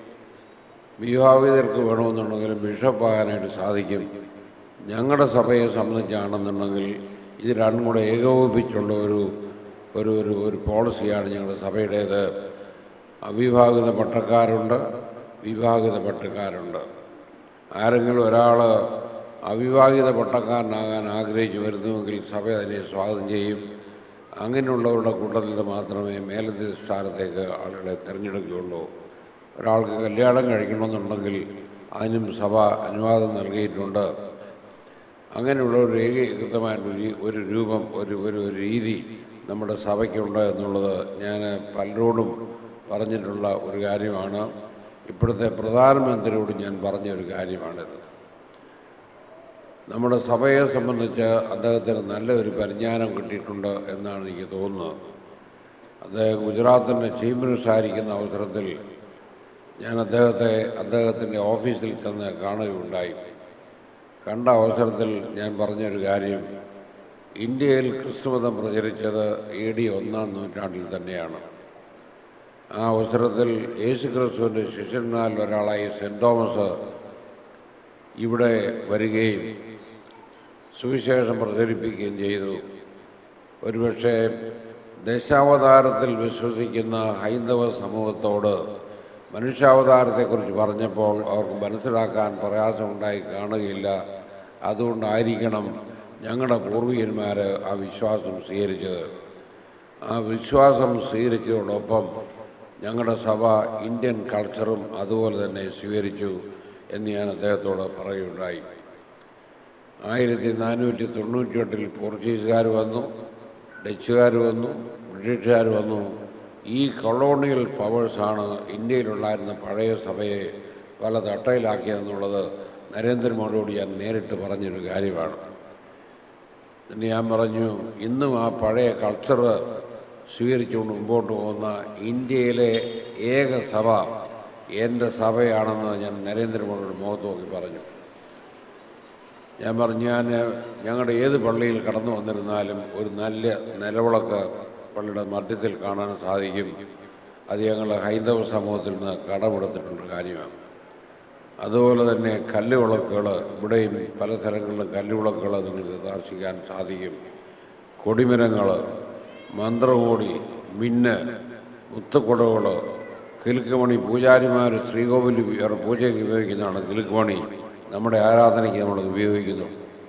വിവാഹിതർക്ക് വേണമെന്നുണ്ടെങ്കിലും ബിഷപ്പാകാനായിട്ട് സാധിക്കും ഞങ്ങളുടെ സഭയെ സംബന്ധിച്ചാണെന്നുണ്ടെങ്കിൽ ഇത് രണ്ടും കൂടെ ഏകോപിപ്പിച്ചുള്ള ഒരു ഒരു ഒരു ഒരു പോളിസിയാണ് ഞങ്ങളുടെ സഭയുടേത് അവിവാഹിത പട്ടക്കാരുണ്ട് വിവാഹിത പട്ടക്കാരുണ്ട് ആരെങ്കിലും ഒരാൾ അവിവാഹിത പട്ടക്കാരനാകാൻ ആഗ്രഹിച്ചു വരുന്നുവെങ്കിൽ സഭ അതിനെ സ്വാഗതം ചെയ്യും അങ്ങനെയുള്ളവരുടെ കൂട്ടത്തിൽ നിന്ന് മാത്രമേ മേലധിഷ്ഠാനത്തേക്ക് ആളുകളെ തിരഞ്ഞെടുക്കുകയുള്ളൂ ഒരാൾക്ക് കല്യാണം കഴിക്കണമെന്നുണ്ടെങ്കിൽ അതിനും സഭ അനുവാദം നൽകിയിട്ടുണ്ട് അങ്ങനെയുള്ള ഒരു ഏകീകൃതമായിട്ടൊരു രീ- ഒരു രൂപം ഒരു ഒരു ഒരു രീതി നമ്മുടെ സഭയ്ക്കുണ്ട് എന്നുള്ളത് ഞാൻ പലരോടും പറഞ്ഞിട്ടുള്ള ഒരു കാര്യമാണ് ഇപ്പോഴത്തെ പ്രധാനമന്ത്രിയോട് ഞാൻ പറഞ്ഞ ഒരു കാര്യമാണിത് നമ്മുടെ സഭയെ സംബന്ധിച്ച് അദ്ദേഹത്തിന് നല്ലൊരു പരിജ്ഞാനം കിട്ടിയിട്ടുണ്ട് എന്നാണ് എനിക്ക് തോന്നുന്നത് അദ്ദേഹം ഗുജറാത്തിൻ്റെ ചീഫ് മിനിസ്റ്റർ ആയിരിക്കുന്ന അവസരത്തിൽ ഞാൻ അദ്ദേഹത്തെ അദ്ദേഹത്തിൻ്റെ ഓഫീസിൽ ചെന്ന് കാണുകയുണ്ടായി കണ്ട അവസരത്തിൽ ഞാൻ പറഞ്ഞൊരു കാര്യം ഇന്ത്യയിൽ ക്രിസ്തുമതം പ്രചരിച്ചത് എ ഡി ഒന്നാം നൂറ്റാണ്ടിൽ തന്നെയാണ് ആ അവസരത്തിൽ യേശു ക്രിസ്തുവിൻ്റെ ശിഷ്യന്മാരിൽ ഒരാളായി സെൻറ് തോമസ് ഇവിടെ വരികയും സുവിശേഷം പ്രചരിപ്പിക്കുകയും ചെയ്തു ഒരുപക്ഷെ ദശാവതാരത്തിൽ വിശ്വസിക്കുന്ന ഹൈന്ദവ സമൂഹത്തോട് മനുഷ്യാവതാരത്തെക്കുറിച്ച് പറഞ്ഞപ്പോൾ അവർക്ക് മനസ്സിലാക്കാൻ പ്രയാസമുണ്ടായി കാണുകയില്ല അതുകൊണ്ടായിരിക്കണം ഞങ്ങളുടെ പൂർവികന്മാർ ആ വിശ്വാസം സ്വീകരിച്ചത് ആ വിശ്വാസം സ്വീകരിച്ചതോടൊപ്പം ഞങ്ങളുടെ സഭ ഇന്ത്യൻ കൾച്ചറും അതുപോലെ തന്നെ സ്വീകരിച്ചു എന്ന് ഞാൻ അദ്ദേഹത്തോട് പറയുകയുണ്ടായി ആയിരത്തി നാനൂറ്റി തൊണ്ണൂറ്റിയെട്ടിൽ പോർച്ചുഗീസുകാർ വന്നു ഡച്ചുകാർ വന്നു ബ്രിട്ടീഷുകാർ വന്നു ഈ കൊളോണിയൽ പവേഴ്സാണ് ഇന്ത്യയിലുണ്ടായിരുന്ന പഴയ സഭയെ പല തട്ടയിലാക്കിയതെന്നുള്ളത് നരേന്ദ്രമോദിയോട് ഞാൻ നേരിട്ട് പറഞ്ഞൊരു കാര്യമാണ് എന്നിട്ട് ഞാൻ പറഞ്ഞു ഇന്നും ആ പഴയ കൾച്ചർ സ്വീകരിച്ചുകൊണ്ട് മുമ്പോട്ട് പോകുന്ന ഇന്ത്യയിലെ ഏക സഭ എൻ്റെ സഭയാണെന്ന് ഞാൻ നരേന്ദ്രമോദിയുടെ മുഖത്ത് നോക്കി പറഞ്ഞു ഞാൻ പറഞ്ഞു ഞാൻ ഞങ്ങളുടെ ഏത് പള്ളിയിൽ കടന്നു വന്നിരുന്നാലും ഒരു നല്ല നിലവിളക്ക് പള്ളിയുടെ മധ്യത്തിൽ കാണാൻ സാധിക്കും അത് ഞങ്ങൾ ഹൈന്ദവ സമൂഹത്തിൽ നിന്ന് കടമെടുത്തിട്ടുള്ള കാര്യമാണ് അതുപോലെ തന്നെ കല്ലുവിളക്കുകൾ ഇവിടെയും പല സ്ഥലങ്ങളിലും കല്ലുവിളക്കുകൾ നിങ്ങൾക്ക് ദർശിക്കാൻ സാധിക്കും കൊടിമരങ്ങൾ മന്ത്രകോടി മിന്ന് മുത്തുക്കുടകൾ കിലുക്കുമണി പൂജാരിമാർ ശ്രീകോവിൽ പൂജയ്ക്ക് ഉപയോഗിക്കുന്നതാണ് കിലുക്കുമണി നമ്മുടെ ആരാധനയ്ക്ക് നമ്മൾ ഉപയോഗിക്കുന്നു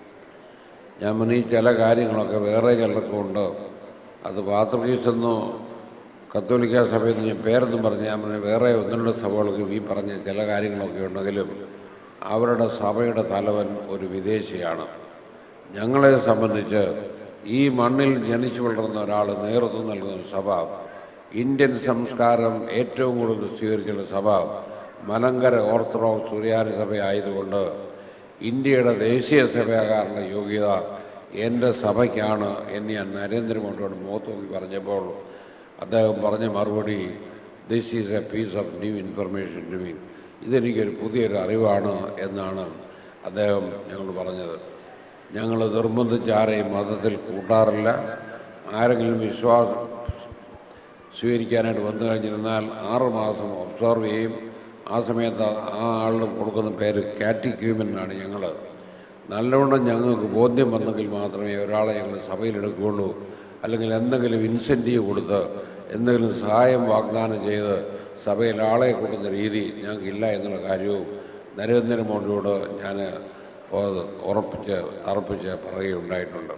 ഞാൻ പറഞ്ഞ ഈ ചില കാര്യങ്ങളൊക്കെ വേറെ ചിലർക്കുണ്ട് അത് പാത്രകീസെന്നോ കത്തോലിക്ക സഭയിൽ നിന്ന് ഞാൻ പേരൊന്നും പറഞ്ഞ് ഞാൻ പറഞ്ഞ വേറെ ഒന്ന് രണ്ട് സഭകൾക്ക് ഈ പറഞ്ഞ ചില കാര്യങ്ങളൊക്കെ ഉണ്ടെങ്കിലും അവരുടെ സഭയുടെ തലവൻ ഒരു വിദേശിയാണ് ഞങ്ങളെ സംബന്ധിച്ച് ഈ മണ്ണിൽ ജനിച്ചു വളർന്ന ഒരാൾ നേതൃത്വം നൽകുന്ന ഒരു സഭ ഇന്ത്യൻ സംസ്കാരം ഏറ്റവും കൂടുതൽ സ്വീകരിച്ചുള്ള സഭ മലങ്കര ഓർത്തഡോക്സ് സുറിയാനി സഭ ആയതുകൊണ്ട് ഇന്ത്യയുടെ ദേശീയ സഭയാകാനുള്ള യോഗ്യത എൻ്റെ സഭയ്ക്കാണ് എന്ന് ഞാൻ നരേന്ദ്രമോദിയോട് മുഖത്ത് നോക്കി പറഞ്ഞപ്പോൾ അദ്ദേഹം പറഞ്ഞ മറുപടി this is a piece of new information to me ഇതെനിക്കൊരു പുതിയൊരു അറിവാണ് എന്നാണ് അദ്ദേഹം ഞങ്ങൾ പറഞ്ഞത് ഞങ്ങൾ നിർബന്ധിച്ച് ആരെയും മതത്തിൽ കൂട്ടാറില്ല ആരെങ്കിലും വിശ്വാസം സ്വീകരിക്കാനായിട്ട് വന്നു കഴിഞ്ഞിരുന്നാൽ ആറ് മാസം ഒബ്സർവ് ചെയ്യും ആ സമയത്ത് ആ ആളിന് കൊടുക്കുന്ന പേര് കാറ്റിക്യൂമൻ ആണ് ഞങ്ങൾ നല്ലവണ്ണം ഞങ്ങൾക്ക് ബോധ്യം വന്നെങ്കിൽ മാത്രമേ ഒരാളെ ഞങ്ങൾ സഭയിലെടുക്കുകയുള്ളൂ അല്ലെങ്കിൽ എന്തെങ്കിലും ഇൻസെൻറ്റീവ് കൊടുത്ത് എന്തെങ്കിലും സഹായം വാഗ്ദാനം ചെയ്ത് സഭയിൽ ആളെ കൊടുക്കുന്ന രീതി ഞങ്ങൾക്കില്ല എന്നുള്ള കാര്യവും നരേന്ദ്രമോദിയോട് ഞാൻ ഉറപ്പിച്ച് അർപ്പിച്ച് പറയുകയുണ്ടായിട്ടുണ്ട്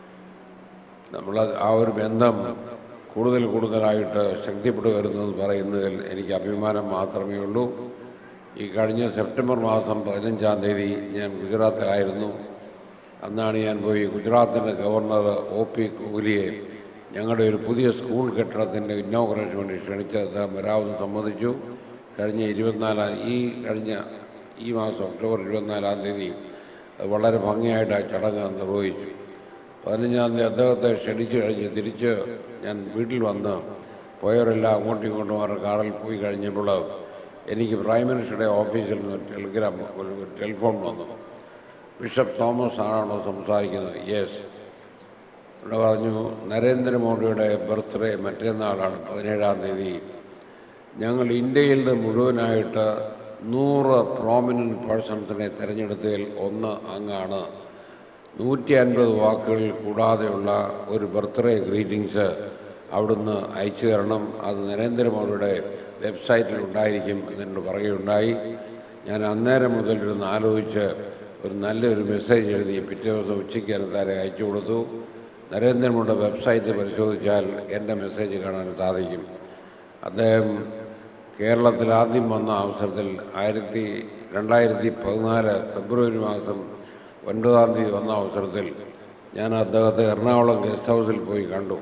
നമ്മൾ ആ ഒരു ബന്ധം കൂടുതൽ കൂടുതലായിട്ട് ശക്തിപ്പെട്ടു വരുന്നു എന്ന് പറയുന്നതിൽ എനിക്ക് അഭിമാനം മാത്രമേ ഉള്ളൂ ഈ കഴിഞ്ഞ സെപ്റ്റംബർ മാസം പതിനഞ്ചാം തീയതി ഞാൻ ഗുജറാത്തിലായിരുന്നു അന്നാണ് ഞാൻ പോയി ഗുജറാത്തിൻ്റെ ഗവർണർ ഒ പി കോഹ്ലിയെ ഞങ്ങളുടെ ഒരു പുതിയ സ്കൂൾ കെട്ടിടത്തിൻ്റെ ഇന്നോഗ്രേഷൻ വേണ്ടി ക്ഷണിച്ച് അദ്ദേഹം വരാമെന്ന് സമ്മതിച്ചു കഴിഞ്ഞ ഇരുപത്തിനാലാം ഈ കഴിഞ്ഞ ഈ മാസം ഒക്ടോബർ ഇരുപത്തിനാലാം തീയതി അത് വളരെ ഭംഗിയായിട്ട് ആ ചടങ്ങ് നിർവഹിച്ചു പതിനഞ്ചാം തീയതി അദ്ദേഹത്തെ ക്ഷണിച്ചു കഴിഞ്ഞ് തിരിച്ച് ഞാൻ വീട്ടിൽ വന്ന് പോയവരെല്ലാം അങ്ങോട്ടും ഇങ്ങോട്ടും അവരുടെ കാറിൽ പോയി കഴിഞ്ഞപ്പോൾ എനിക്ക് പ്രൈം മിനിസ്റ്ററുടെ ഓഫീസിൽ നിന്ന് ഒരു ടെലിഗ്രാം ഒരു ഒരു ടെലിഫോൺ വന്നു ബിഷപ്പ് തോമസ് ആണോ സംസാരിക്കുന്നത് യെസ് ഇവിടെ പറഞ്ഞു നരേന്ദ്രമോദിയുടെ ബർത്ത്ഡേ മറ്റന്നാളാണ് പതിനേഴാം തീയതി ഞങ്ങൾ ഇന്ത്യയിൽ നിന്ന് മുഴുവനായിട്ട് നൂറ് പ്രോമിനൻറ്റ് പേഴ്സൺസിനെ തിരഞ്ഞെടുത്തതിൽ ഒന്ന് അങ്ങാണ് നൂറ്റി അൻപത് വാക്കുകൾ കൂടാതെയുള്ള ഒരു ബർത്ത്ഡേ ഗ്രീറ്റിങ്സ് അവിടുന്ന് അയച്ചു തരണം അത് നരേന്ദ്രമോദിയുടെ വെബ്സൈറ്റിൽ ഉണ്ടായിരിക്കും എന്നോട് പറയുകയുണ്ടായി ഞാൻ അന്നേരം മുതൽ ഇരുന്ന് ആലോചിച്ച് ഒരു നല്ലൊരു മെസ്സേജ് എഴുതി പിറ്റേ ദിവസം ഉച്ചയ്ക്ക് അനത്താരെ അയച്ചു കൊടുത്തു നരേന്ദ്രമോദിയുടെ വെബ്സൈറ്റ് പരിശോധിച്ചാൽ എൻ്റെ മെസ്സേജ് കാണാൻ സാധിക്കും അദ്ദേഹം കേരളത്തിൽ ആദ്യം വന്ന അവസരത്തിൽ ആയിരത്തി രണ്ടായിരത്തി പതിനാല് ഫെബ്രുവരി മാസം ഒൻപതാം തീയതി വന്ന അവസരത്തിൽ ഞാൻ അദ്ദേഹത്തെ എറണാകുളം ഗസ്റ്റ് ഹൗസിൽ പോയി കണ്ടു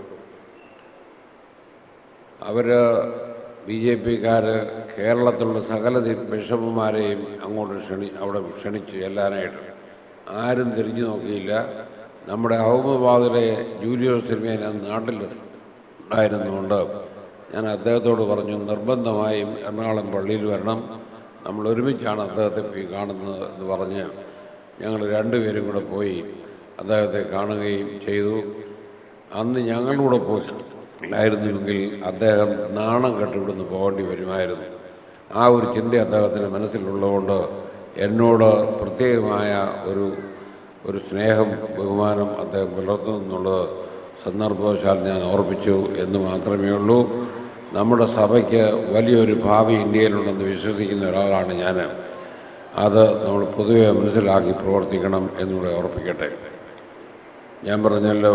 അവർ ബി ജെ പിക്കാർ കേരളത്തിലുള്ള സകല ദി- ബിഷപ്പുമാരെയും അങ്ങോട്ട് ക്ഷണി അവിടെ ക്ഷണിച്ചു ചെല്ലാനായിട്ട് ആരും തിരിഞ്ഞു നോക്കിയില്ല നമ്മുടെ അഹമ്മദാബാദിലെ ജൂലിയോസ് തിരുമേന നാട്ടിൽ ഉണ്ടായിരുന്നുകൊണ്ട് ഞാൻ അദ്ദേഹത്തോട് പറഞ്ഞു നിർബന്ധമായും എറണാകുളം പള്ളിയിൽ വരണം നമ്മൾ ഒരുമിച്ചാണ് അദ്ദേഹത്തെ പോയി കാണുന്നത് എന്ന് പറഞ്ഞ് ഞങ്ങൾ രണ്ടുപേരും കൂടെ പോയി അദ്ദേഹത്തെ കാണുകയും ചെയ്തു അന്ന് ഞങ്ങളുടെ കൂടെ പോയില്ലായിരുന്നുവെങ്കിൽ അദ്ദേഹം നാണം കെട്ട് ഇവിടുന്ന് പോകേണ്ടി വരുമായിരുന്നു ആ ഒരു ചിന്ത അദ്ദേഹത്തിൻ്റെ മനസ്സിലുള്ളതുകൊണ്ട് എന്നോട് പ്രത്യേകമായ ഒരു ഒരു സ്നേഹം ബഹുമാനം അദ്ദേഹം പുലർത്തുന്നു എന്നുള്ളത് സന്ദർഭവശാൽ ഞാൻ ഓർപ്പിച്ചു എന്ന് മാത്രമേ ഉള്ളൂ നമ്മുടെ സഭയ്ക്ക് വലിയൊരു ഭാവി ഇന്ത്യയിലുണ്ടെന്ന് വിശ്വസിക്കുന്ന ഒരാളാണ് ഞാൻ അത് നമ്മൾ പൊതുവെ മനസ്സിലാക്കി പ്രവർത്തിക്കണം എന്നുകൂടെ ഓർപ്പിക്കട്ടെ ഞാൻ പറഞ്ഞല്ലോ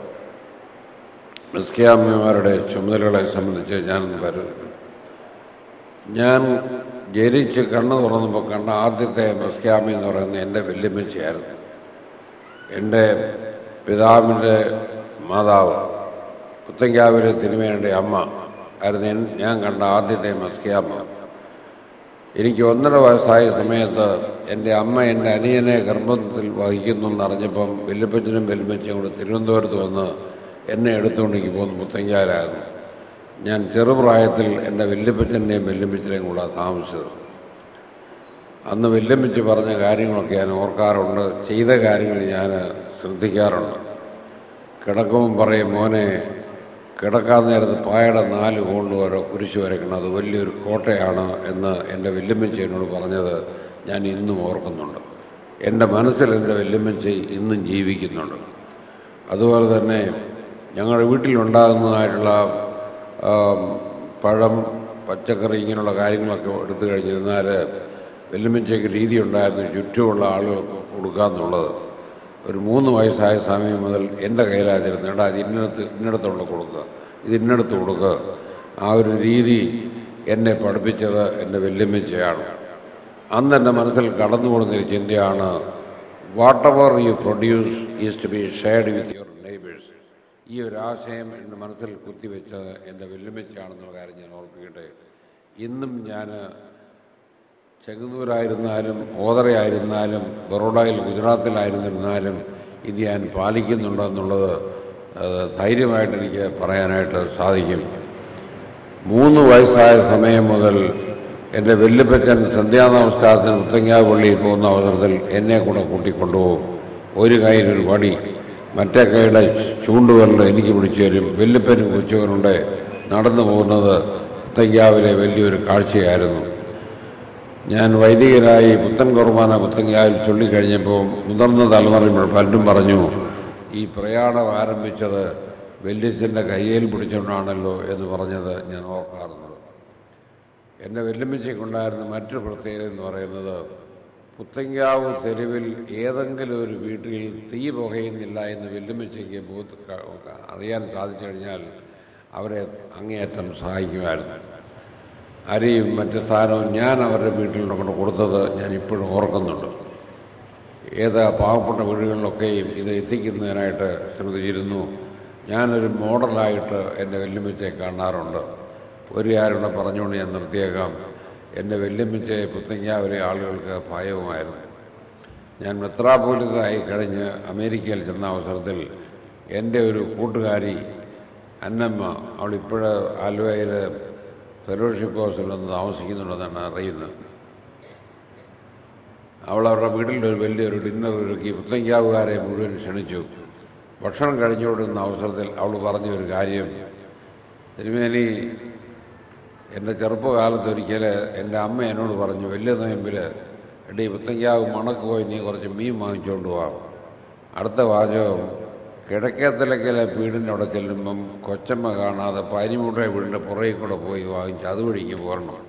ക്രിസ്ത്യാമ്മമാരുടെ ചുമതലകളെ സംബന്ധിച്ച് ഞാനൊന്ന് പറയുന്നു ഞാൻ ജനിച്ച് കണ്ണ് തുറന്നപ്പോൾ കണ്ട ആദ്യത്തെ മസ്ക്യാമി എന്ന് പറയുന്നത് എൻ്റെ വല്യമ്മച്ചിയായിരുന്നു എൻ്റെ പിതാവിൻ്റെ മാതാവ് പുത്തങ്കാവിലെ തിരുമേൻ്റെ അമ്മ ആയിരുന്നു എൻ- ഞാൻ കണ്ട ആദ്യത്തെ മസ്കിയാമ്മ എനിക്ക് ഒന്നര വയസ്സായ സമയത്ത് എൻ്റെ അമ്മ എൻ്റെ അനിയനെ ഗർഭത്തിൽ വഹിക്കുന്നു എന്നറിഞ്ഞപ്പം വല്യപ്പച്ചനും വല്യമ്മച്ചും കൂടെ തിരുവനന്തപുരത്ത് വന്ന് എന്നെ എടുത്തുകൊണ്ടേക്ക് പോകുന്ന പുത്തങ്കാരായിരുന്നു ഞാൻ ചെറുപ്രായത്തിൽ എൻ്റെ വല്യപ്പച്ചൻ്റെയും വല്യമ്മച്ചിനെയും കൂടെ താമസിച്ചത് അന്ന് വല്യമ്മച്ചി പറഞ്ഞ കാര്യങ്ങളൊക്കെ ഞാൻ ഓർക്കാറുണ്ട് ചെയ്ത കാര്യങ്ങൾ ഞാൻ ശ്രദ്ധിക്കാറുണ്ട് കിടക്കുമ്പം പറയും മോനെ കിടക്കാൻ നേരത്ത് പായയുടെ നാല് കൊണ്ട് ഓരോ കുരിശ് വരയ്ക്കണം അത് വലിയൊരു കോട്ടയാണ് എന്ന് എൻ്റെ വല്യമ്മച്ചി എന്നോട് പറഞ്ഞത് ഞാൻ ഇന്നും ഓർക്കുന്നുണ്ട് എൻ്റെ മനസ്സിൽ എൻ്റെ വല്യമ്മച്ചി ഇന്നും ജീവിക്കുന്നുണ്ട് അതുപോലെ തന്നെ ഞങ്ങളുടെ വീട്ടിലുണ്ടാകുന്നതായിട്ടുള്ള ആ, പഴം പച്ചക്കറി ഇങ്ങനെയുള്ള കാര്യങ്ങളൊക്കെ എടുത്തു കഴിഞ്ഞിരുന്നാൽ വെല്ലുമിച്ചയ്ക്ക് രീതി ഉണ്ടായിരുന്നു ചുറ്റുമുള്ള ആളുകൾക്ക് കൊടുക്കാമെന്നുള്ളത് ഒരു മൂന്ന് വയസ്സായ സമയം മുതൽ എൻ്റെ കയ്യിലായിരുന്നു എടാ അത് ഇന്നടത്ത് ഇന്നടത്തുള്ള കൊടുക്കുക ഇത് ഇന്നടത്ത് കൊടുക്കുക ആ ഒരു രീതി എന്നെ പഠിപ്പിച്ചത് എൻ്റെ വെല്ലുമിച്ചയാണ് അന്ന് എൻ്റെ മനസ്സിൽ കടന്നുകൊടുന്നൊരു ചിന്തയാണ് whatever you produce is to be shared with your neighbours ഈ ഒരു ആശയം എൻ്റെ മനസ്സിൽ കുത്തിവെച്ചത് എൻ്റെ വെല്ലുമിച്ചാണെന്നുള്ള കാര്യം ഞാൻ ഓർപ്പിക്കട്ടെ ഇന്നും ഞാൻ ചെങ്ങന്നൂരായിരുന്നാലും ഓതറയായിരുന്നാലും ബറോഡയിൽ ഗുജറാത്തിലായിരുന്നിരുന്നാലും ഇത് ഞാൻ പാലിക്കുന്നുണ്ടെന്നുള്ളത് അത് ധൈര്യമായിട്ട് എനിക്ക് പറയാനായിട്ട് സാധിക്കും മൂന്ന് വയസ്സായ സമയം മുതൽ എൻ്റെ വെല്ലുപ്പച്ചൻ സന്ധ്യാനമസ്കാരത്തിന് മുത്തങ്ങാവ് പള്ളിയിൽ പോകുന്ന അവസരത്തിൽ എന്നെ കൂടെ കൂട്ടിക്കൊണ്ടുപോകും ഒരു കയ്യിലൊരു വടി മറ്റേ കൈയുടെ ചൂണ്ടുവിരൽ എനിക്ക് പിടിച്ചു തരും വെല്ലുപ്പനും കൊച്ചുവനുണ്ട് നടന്നു പോകുന്നത് മുത്തങ്ങാവിലെ വലിയൊരു കാഴ്ചയായിരുന്നു ഞാൻ വൈദികരായി പുത്തൻ കുർബാന പുത്തങ്ങാവിൽ ചൊല്ലിക്കഴിഞ്ഞപ്പോൾ മുതിർന്ന തലമുറ പലരും പറഞ്ഞു ഈ പ്രയാണം ആരംഭിച്ചത് വല്യച്ഛൻ്റെ കയ്യിൽ പിടിച്ചുകൊണ്ടാണല്ലോ എന്ന് പറഞ്ഞത് ഞാൻ ഓർക്കാറുണ്ട് എൻ്റെ വെല്ലുമ്മച്ചയ്ക്കുണ്ടായിരുന്ന മറ്റൊരു പ്രത്യേകത എന്ന് പറയുന്നത് പുത്തങ്കാവ് തെരുവിൽ ഏതെങ്കിലും ഒരു വീട്ടിൽ തീ പുകയുന്നില്ല എന്ന് വെല്ലുമ്മച്ചയ്ക്ക് ബോധ അറിയാൻ സാധിച്ചു കഴിഞ്ഞാൽ അവരെ അങ്ങേയറ്റം സഹായിക്കുമായിരുന്നു അരിയും മറ്റ് സാധനവും ഞാൻ അവരുടെ വീട്ടിൽ കൊണ്ട് കൊടുത്തത് ഞാൻ ഇപ്പോഴും ഓർക്കുന്നുണ്ട് ഏത് പാവപ്പെട്ട വീടുകളിലൊക്കെയും ഇത് എത്തിക്കുന്നതിനായിട്ട് ശ്രദ്ധിച്ചിരുന്നു ഞാനൊരു മോഡലായിട്ട് എൻ്റെ വെല്ലുമിച്ചയെ കാണാറുണ്ട് ഒരു കാര്യം പറഞ്ഞുകൊണ്ട് ഞാൻ നിർത്തിയേക്കാം എൻ്റെ വെല്ലുമിച്ചയെ പുത്തങ്കാവിലെ ആളുകൾക്ക് ഭയവുമായിരുന്നു ഞാൻ മെത്രാപോലിതായി കഴിഞ്ഞ് അമേരിക്കയിൽ ചെന്ന അവസരത്തിൽ എൻ്റെ ഒരു കൂട്ടുകാരി അന്നമ്മ അവൾ ഇപ്പോഴ് ആലുവയിൽ ഫെലോഷിപ്പ് ഹൗസിൽ വന്ന് താമസിക്കുന്നുണ്ടെന്നാണ് അറിയുന്നത് അവൾ അവരുടെ വീട്ടിൽ ഒരു വലിയൊരു ഡിന്നർ ഒരുക്കി പുത്തങ്കാവുകാരെ മുഴുവൻ ക്ഷണിച്ചു ഭക്ഷണം കഴിഞ്ഞുകൊണ്ടിരുന്ന അവസരത്തിൽ അവൾ പറഞ്ഞ ഒരു കാര്യം തിരുമേനി എൻ്റെ ചെറുപ്പകാലത്ത് ഒരിക്കൽ എൻ്റെ അമ്മ എന്നോട് പറഞ്ഞു വലിയ നോയമ്പിൽ എടീ പുത്തങ്കാവ് മണക്ക് പോയി നീ കുറച്ച് മീൻ വാങ്ങിച്ചുകൊണ്ട് പോവാം അടുത്ത വാചകം കിഴക്കേത്തലക്കലെ വീടിൻ്റെ അവിടെ ചെല്ലുമ്പം കൊച്ചമ്മ കാണാതെ പാരിമുട്ട വീടിൻ്റെ പുറകിൽ കൂടെ പോയി വാങ്ങിച്ച് അതുവഴിക്ക് പോരണം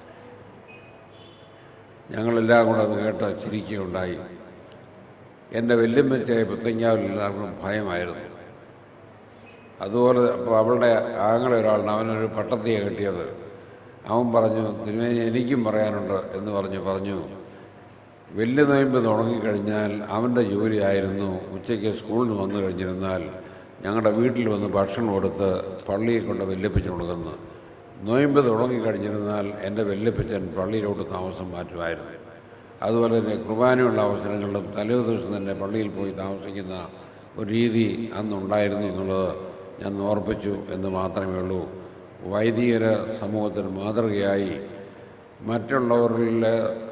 ഞങ്ങളെല്ലാം കൂടെ അത് കേട്ട് ചിരിക്കുകയുണ്ടായി എൻ്റെ വല്യമ്മച്ചായ പുത്തങ്കാവിൽ എല്ലാവർക്കും ഭയമായിരുന്നു അതുപോലെ അപ്പോൾ അവളുടെ ആങ്ങളെ ഒരാളിന് അവനൊരു പട്ടത്തിയെ കിട്ടിയത് അവൻ പറഞ്ഞു തിരുമേനി എനിക്കും പറയാനുണ്ട് എന്ന് പറഞ്ഞു പറഞ്ഞു വലിയ നോയമ്പ് തുടങ്ങിക്കഴിഞ്ഞാൽ അവൻ്റെ ജോലിയായിരുന്നു ഉച്ചയ്ക്ക് സ്കൂളിൽ നിന്ന് വന്നു കഴിഞ്ഞിരുന്നാൽ ഞങ്ങളുടെ വീട്ടിൽ വന്ന് ഭക്ഷണം കൊടുത്ത് പള്ളിയിൽ കൊണ്ട് വല്യപ്പിച്ചു കൊടുക്കുന്നു നോയമ്പ് തുടങ്ങിക്കഴിഞ്ഞിരുന്നാൽ എൻ്റെ വല്യപ്പച്ചൻ പള്ളിയിലോട്ട് താമസം മാറ്റുമായിരുന്നു അതുപോലെ തന്നെ കുർബാനയുള്ള അവസരങ്ങളിലും തലേ ദിവസം തന്നെ പള്ളിയിൽ പോയി താമസിക്കുന്ന ഒരു രീതി അന്നുണ്ടായിരുന്നു എന്നുള്ളത് ഞാൻ ഓർപ്പിച്ചു എന്ന് മാത്രമേ ഉള്ളൂ വൈദികര സമൂഹത്തിന് മാതൃകയായി മറ്റുള്ളവരിൽ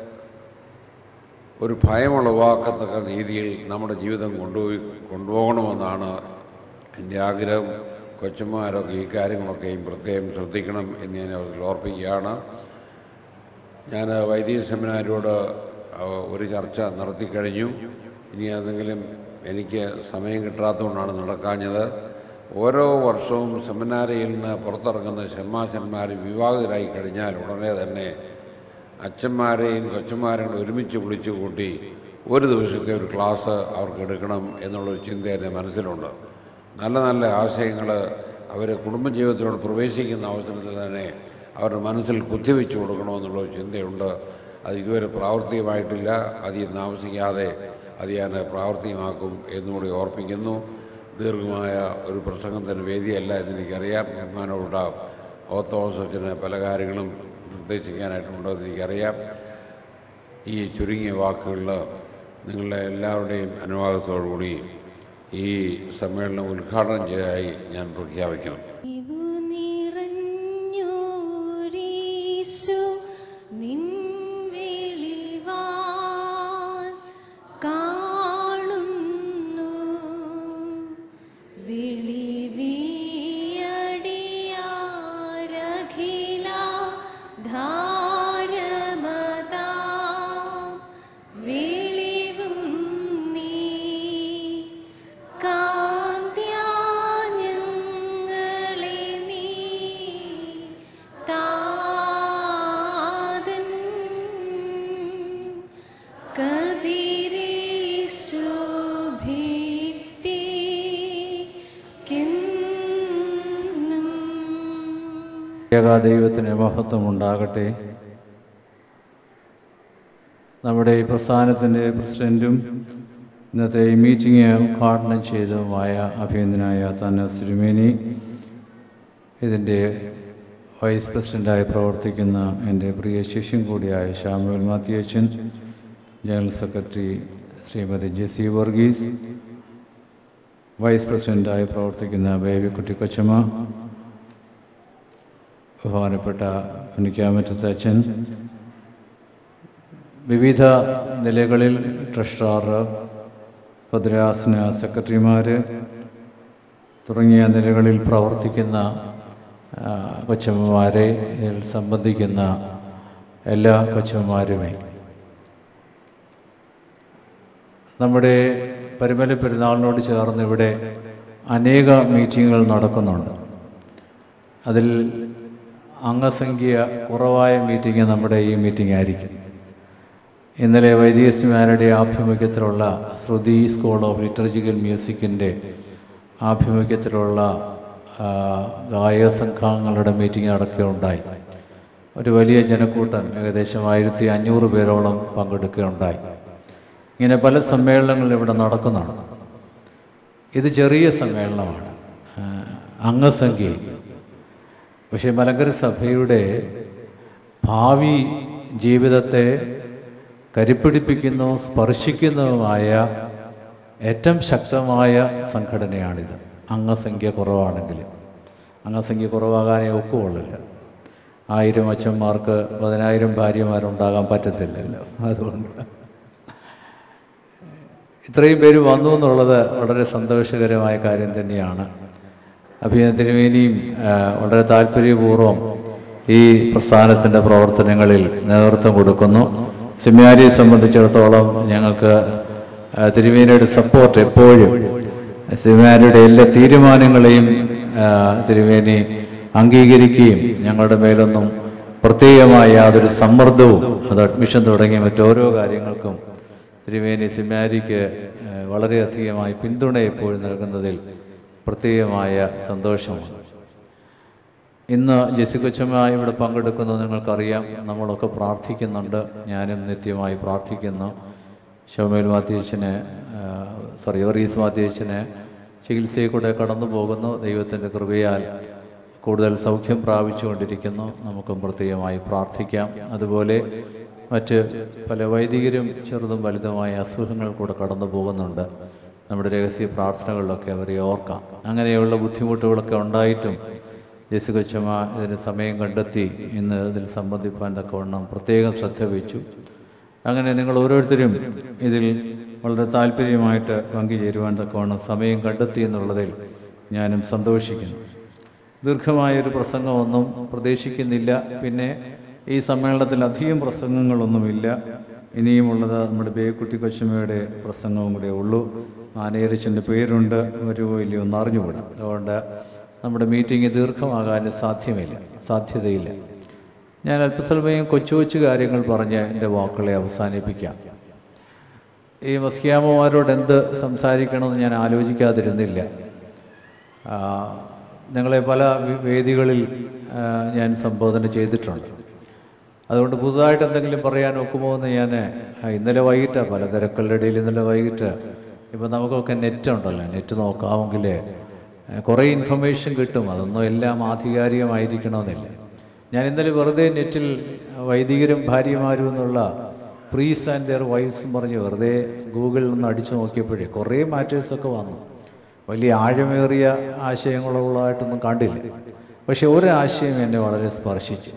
ഒരു ഭയമുളവാക്കത്തക്ക രീതിയിൽ നമ്മുടെ ജീവിതം കൊണ്ടുപോയി കൊണ്ടുപോകണമെന്നാണ് എൻ്റെ ആഗ്രഹം കൊച്ചുമാരൊക്കെ ഈ കാര്യങ്ങളൊക്കെയും പ്രത്യേകം ശ്രദ്ധിക്കണം എന്ന് ഞാൻ അവരിൽ ഓർപ്പിക്കുകയാണ് ഞാൻ വൈദിക സെമിനാരോട് ഒരു ചർച്ച നടത്തിക്കഴിഞ്ഞു ഇനി അതെങ്കിലും എനിക്ക് സമയം കിട്ടാത്തതുകൊണ്ടാണ് നടക്കാഞ്ഞത് ഓരോ വർഷവും സെമിനാരിയിൽ നിന്ന് പുറത്തിറങ്ങുന്ന ഷെമ്മാശന്മാർ വിവാഹിതരായി കഴിഞ്ഞാൽ ഉടനെ തന്നെ അച്ഛന്മാരെയും കൊച്ചന്മാരെയും കൂടെ ഒരുമിച്ച് വിളിച്ചു കൂട്ടി ഒരു ദിവസത്തെ ഒരു ക്ലാസ് അവർക്ക് എടുക്കണം എന്നുള്ളൊരു ചിന്ത എൻ്റെ മനസ്സിലുണ്ട് നല്ല നല്ല ആശയങ്ങൾ അവർ കുടുംബജീവിതത്തിലോട് പ്രവേശിക്കുന്ന അവസരത്തിൽ തന്നെ അവരുടെ മനസ്സിൽ കുത്തിവെച്ച് കൊടുക്കണമെന്നുള്ളൊരു ചിന്തയുണ്ട് അത് ഇതുവരെ പ്രാവർത്തികമായിട്ടില്ല അധികം താമസിക്കാതെ അത് ഞാൻ പ്രാവർത്തികമാക്കും എന്നുകൂടി ഓർപ്പിക്കുന്നു ദീർഘമായ ഒരു പ്രസംഗത്തിന് വേദിയല്ല എന്നെനിക്കറിയാം ബഹുമാനപ്പെട്ട ഓത്തോസച്ചിന് പല കാര്യങ്ങളും നിർദ്ദേശിക്കാനായിട്ടുണ്ടോ എന്ന് എനിക്കറിയാം ഈ ചുരുങ്ങിയ വാക്കുകളിൽ നിങ്ങളുടെ എല്ലാവരുടെയും അനുവാദത്തോടുകൂടി ഈ സമ്മേളനം ഉദ്ഘാടനം ചെയ്തതായി ഞാൻ പ്രഖ്യാപിക്കണം ഇവു നിറഞ്ഞോരീശു നിൻ വെളിവാൻ കാണുന്നു വിളിവിയടിയാരഖില ധാരമതാ വിളിവും നീ കാന്ത്യാഞ്ഞങ്ങളെ നീ താതൻ കതിരേശോഭിപ്പിക്കെന്നും ഏകാദൈവത്തിന് മഹത്വം ഉണ്ടാകട്ടെ നമ്മുടെ ഈ പ്രസ്ഥാനത്തിൻ്റെ പ്രസിഡൻറ്റും ഇന്നത്തെ ഈ മീറ്റിംഗ് ഉദ്ഘാടനം ചെയ്തതുമായ അഭിനന്ദനായ തന്നെ സിരുമേനി ഇതിൻ്റെ വൈസ് പ്രസിഡൻ്റായി പ്രവർത്തിക്കുന്ന എൻ്റെ പ്രിയ ശിഷ്യം കൂടിയായ ഷാമുൽ മാത്യുച്ചൻ general secretary Shrimati Jessy Varghese vice പ്രസിഡൻ്റായി പ്രവർത്തിക്കുന്ന ബേബിക്കുട്ടി കൊച്ചമ്മ ബഹുമാനപ്പെട്ട ഉണ്ണിക്കാമറ്റത്ത് അച്ഛൻ വിവിധ നിലകളിൽ ട്രഷറർ ഭദ്രാസന സെക്രട്ടറിമാർ തുടങ്ങിയ നിലകളിൽ പ്രവർത്തിക്കുന്ന ആ, കൊച്ചമ്മമാരെ ഇതിൽ സംബന്ധിക്കുന്ന എല്ലാ കൊച്ചമ്മമാരുമേ നമ്മുടെ പരിമല പെരുന്നാളിനോട് ചേർന്ന് ഇവിടെ അനേക മീറ്റിങ്ങുകൾ നടക്കുന്നുണ്ട് അതിൽ അംഗസംഖ്യ കുറവായ മീറ്റിംഗ് നമ്മുടെ ഈ മീറ്റിംഗ് ആയിരിക്കും ഇന്നലെ വൈദികസ്മാരുടെ ആഭിമുഖ്യത്തിലുള്ള ശ്രുതി സ്കൂൾ ഓഫ് ലിറ്ററജിക്കൽ മ്യൂസിക്കിൻ്റെ ആഭിമുഖ്യത്തിലുള്ള ആ, ഗായക സംഘങ്ങളുടെ മീറ്റിംഗ് നടക്കുകയുണ്ടായി ഒരു വലിയ ജനക്കൂട്ടം ഏകദേശം ആയിരത്തി അഞ്ഞൂറ് പേരോളം പങ്കെടുക്കുകയുണ്ടായി ഇങ്ങനെ പല സമ്മേളനങ്ങളും ഇവിടെ നടക്കുന്നതാണ് ഇത് ചെറിയ സമ്മേളനമാണ് ആ, അംഗസംഖ്യ പക്ഷേ മലങ്കര സഭയുടെ ഭാവി ജീവിതത്തെ കരിപ്പിടിപ്പിക്കുന്നതും സ്പർശിക്കുന്നതുമായ ഏറ്റവും ശക്തമായ സംഘടനയാണിത് അംഗസംഖ്യ കുറവാണെങ്കിലും അംഗസംഖ്യ കുറവാകാനേ ഒക്കുകൊള്ളില്ല ആയിരം അച്ഛന്മാർക്ക് പതിനായിരം ഭാര്യമാരുണ്ടാകാൻ പറ്റത്തില്ലല്ലോ അതുകൊണ്ട് ഇത്രയും പേര് വന്നു എന്നുള്ളത് വളരെ സന്തോഷകരമായ കാര്യം തന്നെയാണ് അഭിനയ തിരുമേനിയും ആ, വളരെ താല്പര്യപൂർവ്വം ഈ പ്രസ്ഥാനത്തിൻ്റെ പ്രവർത്തനങ്ങളിൽ നേതൃത്വം കൊടുക്കുന്നു സെമിനാരിയെ സംബന്ധിച്ചിടത്തോളം ഞങ്ങൾക്ക് ആ, തിരുമേനിയുടെ സപ്പോർട്ട് എപ്പോഴും സെമിനാരിയുടെ എല്ലാ തീരുമാനങ്ങളെയും ആ, തിരുമേനി അംഗീകരിക്കുകയും ഞങ്ങളുടെ മേലൊന്നും പ്രത്യേകമായ യാതൊരു സമ്മർദ്ദവും അത് അഡ്മിഷൻ തുടങ്ങിയ മറ്റോരോ കാര്യങ്ങൾക്കും തിരുമേനി സിമാരിക്ക് ഏഹ്, വളരെയധികമായി പിന്തുണ എപ്പോഴും നൽകുന്നതിൽ പ്രത്യേകമായ സന്തോഷമാണ് ഇന്ന് ജെസി കൊച്ചമ്മ ഇവിടെ പങ്കെടുക്കുന്നത് നിങ്ങൾക്കറിയാം നമ്മളൊക്കെ പ്രാർത്ഥിക്കുന്നുണ്ട് ഞാനും നിത്യമായി പ്രാർത്ഥിക്കുന്നു ഷോമേൽ മാത്യേച്ചന് സോറി ഒറീസ് മാത്യേച്ചന് ചികിത്സയിൽ കൂടെ കടന്നു പോകുന്നു ദൈവത്തിൻ്റെ കൃപയാൽ കൂടുതൽ സൗഖ്യം പ്രാപിച്ചുകൊണ്ടിരിക്കുന്നു നമുക്കും പ്രത്യേകമായി പ്രാർത്ഥിക്കാം അതുപോലെ മറ്റ് പല വൈദികരും ചെറുതും വലുതുമായ അസുഖങ്ങൾ കൂടെ കടന്നു പോകുന്നുണ്ട് നമ്മുടെ രഹസ്യ പ്രാർത്ഥനകളിലൊക്കെ അവരെ ഓർക്കാം അങ്ങനെയുള്ള ബുദ്ധിമുട്ടുകളൊക്കെ ഉണ്ടായിട്ടും ജെസി കൊച്ചമ്മ ഇതിന് സമയം കണ്ടെത്തി ഇന്ന് ഇതിൽ സംബന്ധിപ്പാൻ തക്കവണ്ണം പ്രത്യേകം ശ്രദ്ധ വെച്ചു അങ്ങനെ നിങ്ങൾ ഓരോരുത്തരും ഇതിൽ വളരെ താല്പര്യമായിട്ട് പങ്കുചേരുവാൻ തക്കവണ്ണം സമയം കണ്ടെത്തി എന്നുള്ളതിൽ ഞാനും സന്തോഷിക്കുന്നു ദീർഘമായൊരു പ്രസംഗമൊന്നും പ്രതീക്ഷിക്കുന്നില്ല പിന്നെ ഈ സമ്മേളനത്തിൽ അധികം പ്രസംഗങ്ങളൊന്നുമില്ല ഇനിയുമുള്ളത് നമ്മുടെ ബേക്കുട്ടി കൊച്ചുമ്മയുടെ പ്രസംഗവും കൂടെ ഉള്ളൂ ആനയരച്ചൻ്റെ പേരുണ്ട് വരുമോ ഇല്ലയോ എന്ന് അറിഞ്ഞുകൂടാ അതുകൊണ്ട് നമ്മുടെ മീറ്റിംഗ് ദീർഘമാകാൻ സാധ്യമില്ല സാധ്യതയില്ല ഞാൻ അല്പസ്വല്പം കൊച്ചു കൊച്ചു കാര്യങ്ങൾ പറഞ്ഞ് എൻ്റെ വാക്കുകളെ അവസാനിപ്പിക്കാം ഈ മസ്കിയാമ്മമാരോട് എന്ത് സംസാരിക്കണമെന്ന് ഞാൻ ആലോചിക്കാതിരുന്നില്ല ആ, നിങ്ങളെ പല വി- വേദികളിൽ ആ, ഞാൻ സംബോധന ചെയ്തിട്ടുണ്ട് അതുകൊണ്ട് പുതുതായിട്ട് എന്തെങ്കിലും പറയാൻ ഒക്കുമോ എന്ന് ഞാൻ ആ, ഇന്നലെ വൈകിട്ട് പല തിരക്കുകളുടെ ഇടയിൽ ഇന്നലെ വൈകിട്ട് ഇപ്പം നമുക്കൊക്കെ നെറ്റ് ഉണ്ടല്ലോ നെറ്റ് നോക്കാമെങ്കിൽ ആ, കുറേ ഇൻഫർമേഷൻ കിട്ടും അതൊന്നും എല്ലാം ആധികാരികമായിരിക്കണമെന്നില്ല ഞാൻ ഇന്നലെ വെറുതെ നെറ്റിൽ വൈദികരും ഭാര്യമാരും എന്നുള്ള പ്രീസ് ആൻഡ് ദെയർ വൈഫ്സും പറഞ്ഞ് വെറുതെ ഗൂഗിളിൽ നിന്ന് അടിച്ചു നോക്കിയപ്പോഴേ കുറേ മാറ്റേഴ്സൊക്കെ വന്നു വലിയ ആഴമേറിയ ആശയങ്ങളുള്ളതായിട്ടൊന്നും കണ്ടില്ല പക്ഷെ ഒരു ആശയം എന്നെ വളരെ സ്പർശിച്ചു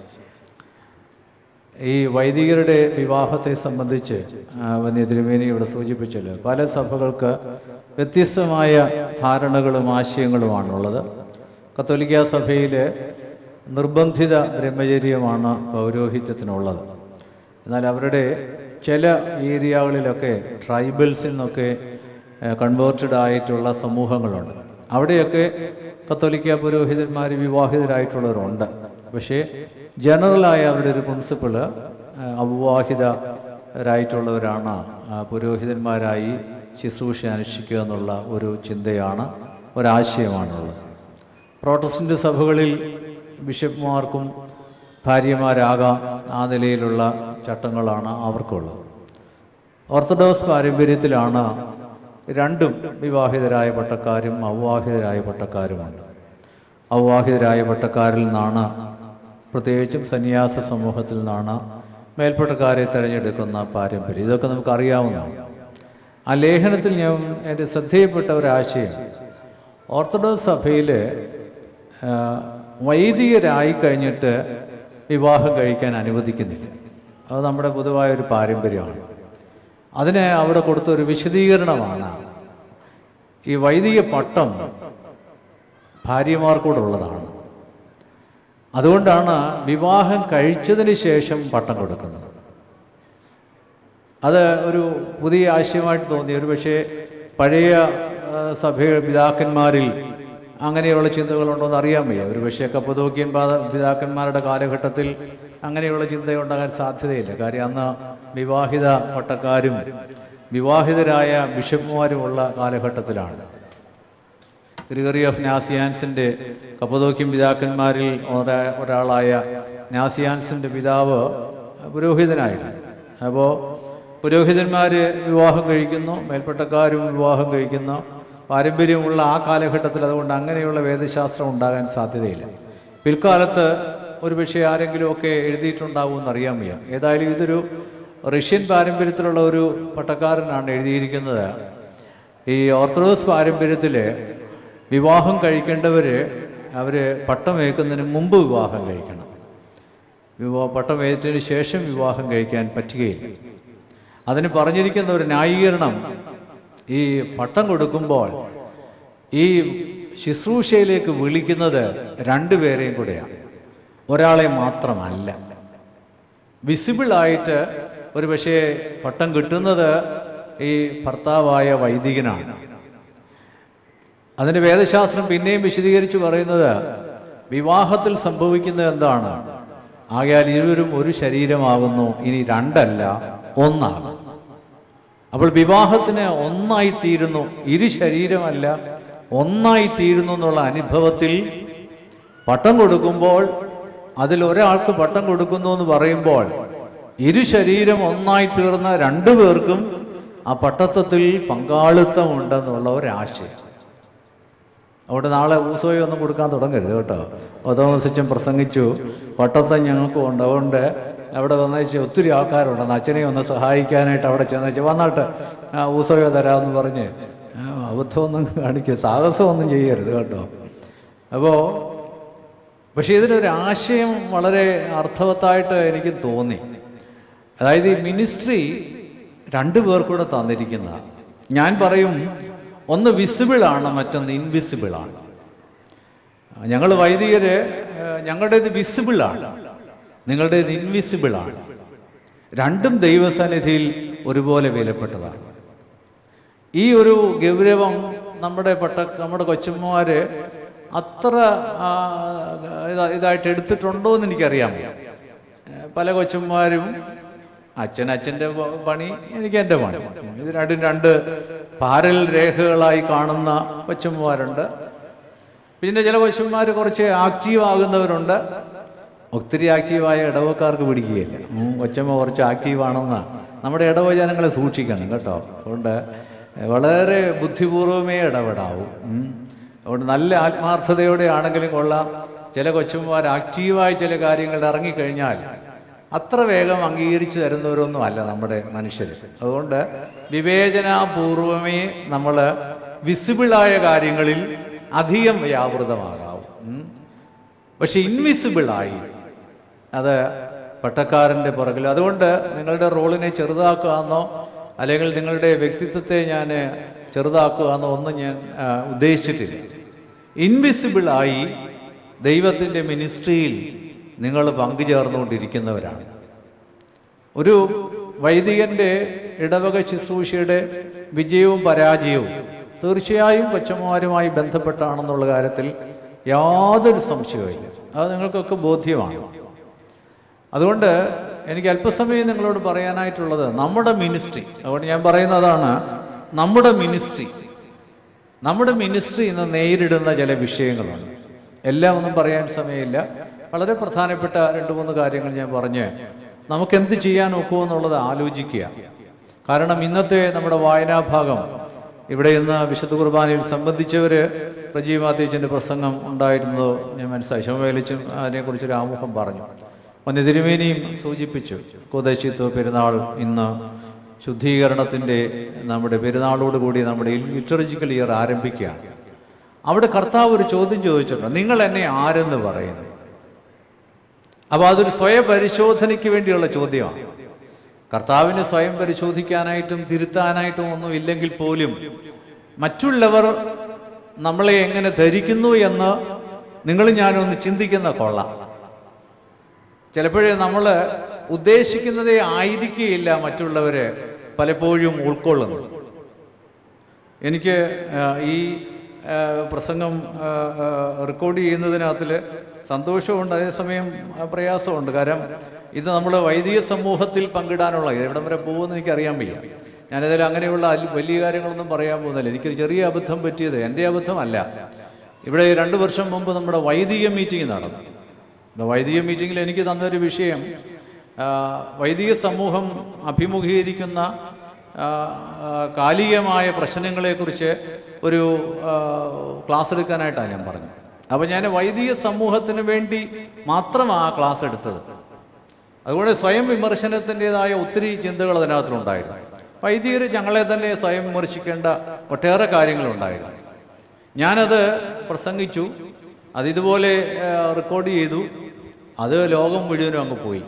ഈ വൈദികരുടെ വിവാഹത്തെ സംബന്ധിച്ച് ആ, വന്യ തിരുമേനി ഇവിടെ സൂചിപ്പിച്ചല്ലോ പല സഭകൾക്ക് വ്യത്യസ്തമായ ധാരണകളും ആശയങ്ങളുമാണുള്ളത് കത്തോലിക്ക സഭയിൽ നിർബന്ധിത ബ്രഹ്മചര്യമാണ് പൗരോഹിത്യത്തിനുള്ളത് എന്നാൽ അവരുടെ ചില ഏരിയകളിലൊക്കെ ട്രൈബൽസിൽ നിന്നൊക്കെ കൺവേർട്ടഡ് ആയിട്ടുള്ള സമൂഹങ്ങളുണ്ട് അവിടെയൊക്കെ കത്തോലിക്ക പുരോഹിതന്മാർ വിവാഹിതരായിട്ടുള്ളവരുണ്ട് പക്ഷേ ജനറലായ അവരുടെ ഒരു പ്രിൻസിപ്പിള് അവിവാഹിതരായിട്ടുള്ളവരാണ് ആ, പുരോഹിതന്മാരായി ശുശ്രൂഷ അനുഷ്ഠിക്കുക എന്നുള്ള ഒരു ചിന്തയാണ് ഒരാശയമാണുള്ളത് പ്രോട്ടസ്റ്റന്റ് സഭകളിൽ ബിഷപ്പ്മാർക്കും ഭാര്യമാരാകാം ആ നിലയിലുള്ള ചട്ടങ്ങളാണ് അവർക്കുള്ളത് ഓർത്തഡോക്സ് പാരമ്പര്യത്തിലാണ് രണ്ടും വിവാഹിതരായ പട്ടക്കാരും അവിവാഹിതരായ പട്ടക്കാരുമുണ്ട് അവിവാഹിതരായ പട്ടക്കാരിൽ നിന്നാണ് പ്രത്യേകിച്ചും സന്യാസ സമൂഹത്തിൽ നിന്നാണ് മേൽപ്പട്ടക്കാരെ തിരഞ്ഞെടുക്കുന്ന പാരമ്പര്യം ഇതൊക്കെ നമുക്ക് അറിയാവുന്നതാണ് ആ ലേഖനത്തിൽ ഞാൻ എൻ്റെ ശ്രദ്ധയിൽപ്പെട്ട ഒരാശയം ഓർത്തഡോക്സ് സഭയിൽ വൈദികരായി കഴിഞ്ഞിട്ട് വിവാഹം കഴിക്കാൻ അനുവദിക്കുന്നില്ല അത് നമ്മുടെ പൊതുവായ ഒരു പാരമ്പര്യമാണ് അതിന് അവിടെ കൊടുത്ത ഒരു വിശദീകരണമാണ് ഈ വൈദിക പട്ടം ഭാര്യമാർക്കൂടുള്ളതാണ് അതുകൊണ്ടാണ് വിവാഹം കഴിച്ചതിന് ശേഷം പട്ടം കൊടുക്കുന്നത് അത് ഒരു പുതിയ ആശയമായിട്ട് തോന്നി ഒരു പക്ഷേ പഴയ ആ, സഭ പിതാക്കന്മാരിൽ അങ്ങനെയുള്ള ചിന്തകളുണ്ടോ എന്ന് അറിയാൻ വയ്യ ഒരു പക്ഷേ കപ്പതോക്കിയൻ പാത- പിതാക്കന്മാരുടെ കാലഘട്ടത്തിൽ അങ്ങനെയുള്ള ചിന്തയുണ്ടാകാൻ സാധ്യതയില്ല കാര്യം അന്ന് വിവാഹിത പട്ടക്കാരും വിവാഹിതരായ ബിഷപ്പുമാരുമുള്ള കാലഘട്ടത്തിലാണ് ഗ്രിഗറി ഓഫ് നാസിയാൻസിൻ്റെ കപ്പതോക്യം പിതാക്കന്മാരിൽ ഒരാ- ഒരാളായ നാസിയാൻസിൻ്റെ പിതാവ് പുരോഹിതനായിരുന്നു അപ്പോൾ പുരോഹിതന്മാർ വിവാഹം കഴിക്കുന്നു മേൽപ്പട്ടക്കാരും വിവാഹം കഴിക്കുന്നു പാരമ്പര്യമുള്ള ആ കാലഘട്ടത്തിൽ അതുകൊണ്ട് അങ്ങനെയുള്ള വേദശാസ്ത്രം ഉണ്ടാകാൻ സാധ്യതയില്ല പിൽക്കാലത്ത് ഒരു പക്ഷേ ആരെങ്കിലുമൊക്കെ എഴുതിയിട്ടുണ്ടാവുമെന്ന് അറിയാൻ വയ്യ ഏതായാലും ഇതൊരു റഷ്യൻ പാരമ്പര്യത്തിലുള്ള ഒരു പട്ടക്കാരനാണ് എഴുതിയിരിക്കുന്നത് ഈ ഓർത്തഡോക്സ് പാരമ്പര്യത്തിൽ വിവാഹം കഴിക്കേണ്ടവർ അവർ പട്ടമേക്കുന്നതിന് മുമ്പ് വിവാഹം കഴിക്കണം വിവാഹ പട്ടമേറ്റതിന് ശേഷം വിവാഹം കഴിക്കാൻ പറ്റുകയില്ല അതിന് പറഞ്ഞിരിക്കുന്ന ഒരു ന്യായീകരണം ഈ പട്ടം കൊടുക്കുമ്പോൾ ഈ ശുശ്രൂഷയിലേക്ക് വിളിക്കുന്നത് രണ്ടുപേരെയും കൂടെയാണ് ഒരാളെ മാത്രമല്ല വിസിബിൾ ആയിട്ട് ഒരു പക്ഷേ പട്ടം കിട്ടുന്നത് ഈ ഭർത്താവായ വൈദികനാണ് അതിന്റെ വേദശാസ്ത്രം പിന്നെയും വിശദീകരിച്ച് പറയുന്നത് വിവാഹത്തിൽ സംഭവിക്കുന്നത് എന്താണ് ആകയാൽ ഇരുവരും ഒരു ശരീരമാകുന്നു ഇനി രണ്ടല്ല ഒന്നാകും അപ്പോൾ വിവാഹത്തിന് ഒന്നായി തീരുന്നു ഇരു ശരീരമല്ല ഒന്നായി തീരുന്നു എന്നുള്ള അനുഭവത്തിൽ പട്ടം കൊടുക്കുമ്പോൾ അതിൽ ഒരാൾക്ക് പട്ടം കൊടുക്കുന്നു എന്ന് പറയുമ്പോൾ ഇരു ശരീരം ഒന്നായി തീർന്ന രണ്ടു പേർക്കും ആ പട്ടത്വത്തിൽ പങ്കാളിത്തം ഉണ്ടെന്നുള്ള ഒരാശയം അവിടെ നാളെ ഊസോയി ഒന്നും കൊടുക്കാൻ തുടങ്ങരുത് കേട്ടോ ഒതോമസിച്ചും പ്രസംഗിച്ചു പട്ടത്തം ഞങ്ങൾക്കും ഉണ്ട് അതുകൊണ്ട് അവിടെ വന്നേച്ച് ഒത്തിരി ആൾക്കാരുണ്ടെന്ന് അച്ഛനെ ഒന്ന് സഹായിക്കാനായിട്ട് അവിടെ ചെന്നേച്ച് വന്നാട്ട് ആ, ഊസോയോ തരാമെന്ന് പറഞ്ഞ് ആ, അബദ്ധമൊന്നും കാണിക്കുക സാഹസമൊന്നും ചെയ്യരുത് കേട്ടോ അപ്പോൾ പക്ഷേ ഇതിനൊരു ആശയം വളരെ അർത്ഥവത്തായിട്ട് എനിക്ക് തോന്നി അതായത് ഈ മിനിസ്ട്രി രണ്ടു പേർക്കൂടെ തന്നിരിക്കുന്ന ഞാൻ പറയും ഒന്ന് വിസിബിൾ ആണ് മറ്റൊന്ന് ഇൻവിസിബിൾ ആണ് ഞങ്ങൾ വൈദികര് ഏഹ്, ഞങ്ങളുടേത് വിസിബിൾ ആണ് നിങ്ങളുടേത് ഇൻവിസിബിൾ ആണ് രണ്ടും ദൈവസന്നിധിയിൽ ഒരുപോലെ വിലപ്പെട്ടതാണ് ഈ ഒരു ഗൗരവം നമ്മുടെ പട്ട നമ്മുടെ കൊച്ചമ്മമാര് അത്ര ആ, ഇതാ- ഇതായിട്ട് എടുത്തിട്ടുണ്ടോ എന്ന് എനിക്കറിയാൻ വയ്യ. ഏഹ് പല കൊച്ചന്മാരും അച്ഛൻ അച്ഛൻ്റെ പ- പണി എനിക്ക് എൻ്റെ പണി ഇത് രണ്ടും രണ്ട് പാരൽ രേഖകളായി കാണുന്ന കൊച്ചന്മാരുണ്ട് പിന്നെ ചില കൊച്ചന്മാർ കുറച്ച് ആക്റ്റീവ് ആകുന്നവരുണ്ട് ഒത്തിരി ആക്റ്റീവായ ഇടവക്കാർക്ക് പിടിക്കുകയില്ല ഉം, കൊച്ചമ്മ കുറച്ച് ആക്റ്റീവാണെന്ന് നമ്മുടെ ഇടവചനങ്ങളെ സൂക്ഷിക്കണം കേട്ടോ അതുകൊണ്ട് വളരെ ബുദ്ധിപൂർവമേ ഇടപെടാവൂ ഉം. അതുകൊണ്ട് നല്ല ആത്മാർത്ഥതയോടെ ആണെങ്കിലും കൊള്ളാം ചില കൊച്ചന്മാർ ആക്റ്റീവായി ചില കാര്യങ്ങളിൽ ഇറങ്ങിക്കഴിഞ്ഞാൽ അത്ര വേഗം അംഗീകരിച്ചു തരുന്നവരൊന്നും അല്ല നമ്മുടെ മനുഷ്യർ അതുകൊണ്ട് വിവേചനാപൂർവമേ നമ്മൾ വിസിബിളായ കാര്യങ്ങളിൽ അധികം വ്യാപൃതമാകാവും ഉം. പക്ഷെ ഇൻവിസിബിളായി അത് പട്ടക്കാരൻ്റെ പുറകിൽ അതുകൊണ്ട് നിങ്ങളുടെ റോളിനെ ചെറുതാക്കാമെന്നോ അല്ലെങ്കിൽ നിങ്ങളുടെ വ്യക്തിത്വത്തെ ഞാൻ ചെറുതാക്കുകയെന്നോ ഒന്നും ഞാൻ ആ, ഉദ്ദേശിച്ചിട്ടില്ല ഇൻവിസിബിളായി ദൈവത്തിൻ്റെ മിനിസ്ട്രിയിൽ നിങ്ങൾ പങ്കുചേർന്നുകൊണ്ടിരിക്കുന്നവരാണ് ഒരു വൈദികന്റെ ഇടവക ശുശ്രൂഷയുടെ വിജയവും പരാജയവും തീർച്ചയായും കൊച്ചമ്മമാരുമായി ബന്ധപ്പെട്ടാണെന്നുള്ള കാര്യത്തിൽ യാതൊരു സംശയവുമില്ല അത് നിങ്ങൾക്കൊക്കെ ബോധ്യമാണ് അതുകൊണ്ട് എനിക്ക് അല്പസമയം നിങ്ങളോട് പറയാനായിട്ടുള്ളത് നമ്മുടെ മിനിസ്ട്രി അതുകൊണ്ട് ഞാൻ പറയുന്നതാണ് നമ്മുടെ മിനിസ്ട്രി നമ്മുടെ മിനിസ്ട്രി ഇന്ന് നേരിടുന്ന ചില വിഷയങ്ങളുണ്ട് എല്ലാം ഒന്നും പറയാൻ സമയമില്ല വളരെ പ്രധാനപ്പെട്ട രണ്ട് മൂന്ന് കാര്യങ്ങൾ ഞാൻ പറഞ്ഞ് നമുക്ക് എന്ത് ചെയ്യാൻ ഒക്കുമോ എന്നുള്ളത് ആലോചിക്കുക കാരണം ഇന്നത്തെ നമ്മുടെ വായനാഭാഗം ഇവിടെ ഇന്ന് വിശുദ്ധ കുർബാനയിൽ സംബന്ധിച്ചവര് പ്രജീവ് മാത്യേച്ചൻ്റെ പ്രസംഗം ഉണ്ടായിരുന്നത് ഞാൻ മനസ്സിലായി ശോഭേലിച്ചും അതിനെക്കുറിച്ചൊരു ആമുഖം പറഞ്ഞു ഒന്ന് തിരുമേനിയും സൂചിപ്പിച്ചു കോദേശിത്വ പെരുന്നാൾ ഇന്ന് ശുദ്ധീകരണത്തിൻ്റെ നമ്മുടെ പെരുന്നാളോടുകൂടി നമ്മുടെ ലിറ്ററജിക്കൽ ഇയർ ആരംഭിക്കുകയാണ് അവിടെ കർത്താവ് ഒരു ചോദ്യം ചോദിച്ചിട്ടുണ്ട് നിങ്ങൾ എന്നെ ആരെന്ന് പറയുന്നു അപ്പോൾ അതൊരു സ്വയം പരിശോധനയ്ക്ക് വേണ്ടിയുള്ള ചോദ്യമാണ് കർത്താവിന് സ്വയം പരിശോധിക്കാനായിട്ടും തിരുത്താനായിട്ടും ഒന്നും ഇല്ലെങ്കിൽ പോലും മറ്റുള്ളവർ നമ്മളെ എങ്ങനെ ധരിക്കുന്നു എന്ന് നിങ്ങൾ ഞാനൊന്ന് ചിന്തിക്കുന്ന കൊള്ളാം ചിലപ്പോഴേ നമ്മൾ ഉദ്ദേശിക്കുന്നതേ ആയിരിക്കുകയില്ല മറ്റുള്ളവരെ പലപ്പോഴും ഉൾക്കൊള്ളുന്നത് എനിക്ക് ആ, ഈ ആ, പ്രസംഗം ആ, ആ, റെക്കോർഡ് ചെയ്യുന്നതിനകത്തിൽ സന്തോഷമുണ്ട് അതേസമയം ആ, പ്രയാസമുണ്ട് കാരണം ഇത് നമ്മൾ വൈദിക സമൂഹത്തിൽ പങ്കിടാനുള്ള ഇത് എവിടം വരെ പോകുമെന്ന് എനിക്കറിയാൻ വയ്യ ഞാനതിൽ അങ്ങനെയുള്ള അൽ- വലിയ കാര്യങ്ങളൊന്നും പറയാൻ പോകുന്നില്ല എനിക്കൊരു ചെറിയ അബദ്ധം പറ്റിയത് എൻ്റെ അബദ്ധമല്ല ഇവിടെ രണ്ട് വർഷം മുമ്പ് നമ്മുടെ വൈദിക മീറ്റിംഗ് നടന്നു the വൈദിക മീറ്റിങ്ങിൽ എനിക്ക് തന്നൊരു വിഷയം ആ, വൈദിക സമൂഹം അഭിമുഖീകരിക്കുന്ന ആ, ആ, കാലികമായ പ്രശ്നങ്ങളെക്കുറിച്ച് ഒരു ആ, ക്ലാസ് എടുക്കാനായിട്ടാണ് ഞാൻ പറഞ്ഞത് അപ്പോൾ ഞാൻ വൈദിക സമൂഹത്തിന് വേണ്ടി മാത്രമാണ് ആ ക്ലാസ് എടുത്തത് അതുകൊണ്ട് സ്വയം വിമർശനത്തിൻ്റെതായ ഒത്തിരി ചിന്തകൾ അതിനകത്തുണ്ടായിരുന്നു വൈദികർ ഞങ്ങളെ തന്നെ സ്വയം വിമർശിക്കേണ്ട ഒട്ടേറെ കാര്യങ്ങളുണ്ടായിരുന്നു ഞാനത് പ്രസംഗിച്ചു അത് ഇതുപോലെ റെക്കോർഡ് ചെയ്തു അത് ലോകം മുഴുവനും അങ്ങ് പോയി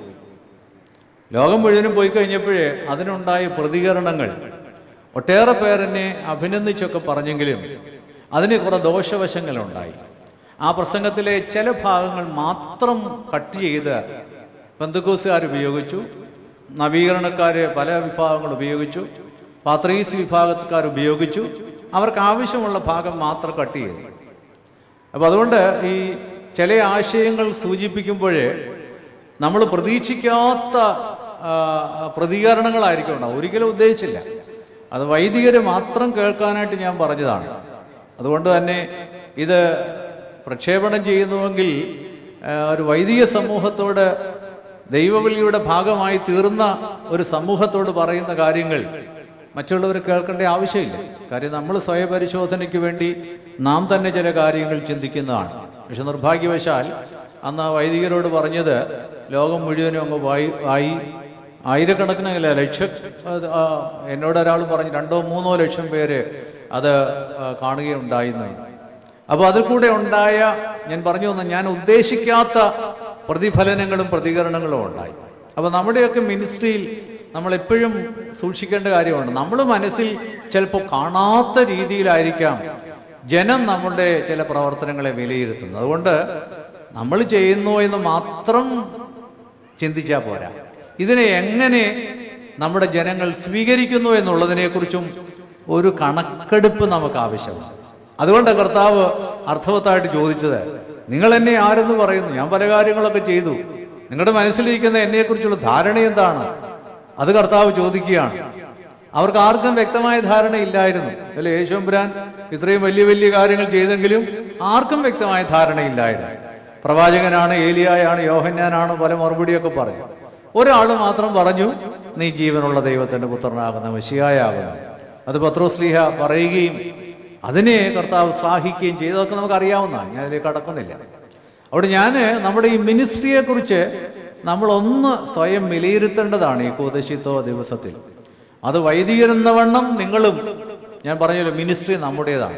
ലോകം മുഴുവനും പോയി കഴിഞ്ഞപ്പോഴേ അതിനുണ്ടായ പ്രതികരണങ്ങൾ ഒട്ടേറെ പേരെന്നെ അഭിനന്ദിച്ചൊക്കെ പറഞ്ഞെങ്കിലും അതിന് കുറെ ദോഷവശങ്ങളുണ്ടായി ആ പ്രസംഗത്തിലെ ചില ഭാഗങ്ങൾ മാത്രം കട്ട് ചെയ്ത് ബന്ധുക്കോസുകാർ ഉപയോഗിച്ചു നവീകരണക്കാര് പല വിഭാഗങ്ങൾ ഉപയോഗിച്ചു പാത്രീസ് വിഭാഗക്കാർ ഉപയോഗിച്ചു അവർക്ക് ആവശ്യമുള്ള ഭാഗം മാത്രം കട്ട് ചെയ്തു അപ്പോൾ അതുകൊണ്ട് ഈ ചില ആശയങ്ങൾ സൂചിപ്പിക്കുമ്പോഴേ നമ്മൾ പ്രതീക്ഷിക്കാത്ത ആ, പ്രതികരണങ്ങളായിരിക്കും ഉണ്ടാവും ഒരിക്കലും ഉദ്ദേശിച്ചില്ല അത് വൈദികരെ മാത്രം കേൾക്കാനായിട്ട് ഞാൻ പറഞ്ഞതാണ് അതുകൊണ്ട് തന്നെ ഇത് പ്രക്ഷേപണം ചെയ്യുന്നുവെങ്കിൽ ആ, ഒരു വൈദിക സമൂഹത്തോട് ദൈവവിളിയുടെ ഭാഗമായി തീർന്ന ഒരു സമൂഹത്തോട് പറയുന്ന കാര്യങ്ങൾ മറ്റുള്ളവർ കേൾക്കേണ്ട ആവശ്യമില്ല കാര്യം നമ്മൾ സ്വയപരിശോധനയ്ക്ക് വേണ്ടി നാം തന്നെ ചില കാര്യങ്ങൾ ചിന്തിക്കുന്നതാണ് പക്ഷെ നിർഭാഗ്യവശാൽ അന്ന് ആ വൈദികരോട് പറഞ്ഞത് ലോകം മുഴുവനും അങ്ങ് വായി ആയി ആയിരക്കണക്കിന് അല്ല ലക്ഷ അത് ആ, എന്നോട് ഒരാൾ പറഞ്ഞു രണ്ടോ മൂന്നോ ലക്ഷം പേര് അത് ആ, കാണുകയുണ്ടായിരുന്നു അപ്പോൾ അതിൽ കൂടെ ഉണ്ടായ ഞാൻ പറഞ്ഞു വന്ന ഞാൻ ഉദ്ദേശിക്കാത്ത പ്രതിഫലനങ്ങളും പ്രതികരണങ്ങളും ഉണ്ടായി അപ്പോൾ നമ്മുടെയൊക്കെ മിനിസ്ട്രിയിൽ നമ്മൾ എപ്പോഴും സൂക്ഷിക്കേണ്ട കാര്യമുണ്ട് നമ്മൾ മനസ്സിൽ ചിലപ്പോൾ കാണാത്ത രീതിയിലായിരിക്കാം ജനം നമ്മുടെ ചില പ്രവർത്തനങ്ങളെ വിലയിരുത്തുന്നത് അതുകൊണ്ട് നമ്മൾ ചെയ്യുന്നു എന്ന് മാത്രം ചിന്തിച്ചാൽ പോരാ ഇതിനെ എങ്ങനെ നമ്മുടെ ജനങ്ങൾ സ്വീകരിക്കുന്നു എന്നുള്ളതിനെക്കുറിച്ചും ഒരു കണക്കെടുപ്പ് നമുക്ക് ആവശ്യമാണ് അതുകൊണ്ട് കർത്താവ് അർത്ഥവത്തായിട്ട് ചോദിച്ചത് നിങ്ങൾ എന്നെ ആരെന്ന് പറയുന്നു ഞാൻ പല കാര്യങ്ങളൊക്കെ ചെയ്തു നിങ്ങളുടെ മനസ്സിലിരിക്കുന്ന എന്നെക്കുറിച്ചുള്ള ധാരണ എന്താണ് അത് കർത്താവ് ചോദിക്കുകയാണ് അവർക്ക് ആർക്കും വ്യക്തമായ ധാരണയില്ലായിരുന്നു അല്ലെ യേശോമ്പുരാൻ ഇത്രയും വലിയ വലിയ കാര്യങ്ങൾ ചെയ്തെങ്കിലും ആർക്കും വ്യക്തമായ ധാരണയില്ലായിരുന്നു പ്രവാചകനാണ് ഏലിയായാണ് യോഹന്നാനാണ് പല മറുപടിയൊക്കെ പറഞ്ഞു ഒരാൾ മാത്രം പറഞ്ഞു നീ ജീവനുള്ള ദൈവത്തിന്റെ പുത്രനാകുന്ന മെസ്സിയായാകുന്നു അത് പത്രോസ്ലീഹ പറയുകയും അതിനെ കർത്താവ് ശ്ലാഘിക്കുകയും ചെയ്തതൊക്കെ നമുക്ക് അറിയാവുന്നതാണ് ഞാൻ അതിലേക്ക് കടക്കുന്നില്ല അവിടെ ഞാൻ നമ്മുടെ ഈ മിനിസ്ട്രിയെ കുറിച്ച് നമ്മൾ ഒന്ന് സ്വയം വിലയിരുത്തേണ്ടതാണ് ഈ കൂതശിത്വ ദിവസത്തിൽ അത് വൈദികരെന്ന വണ്ണം നിങ്ങളും ഞാൻ പറഞ്ഞല്ലോ മിനിസ്ട്രി നമ്മുടേതാണ്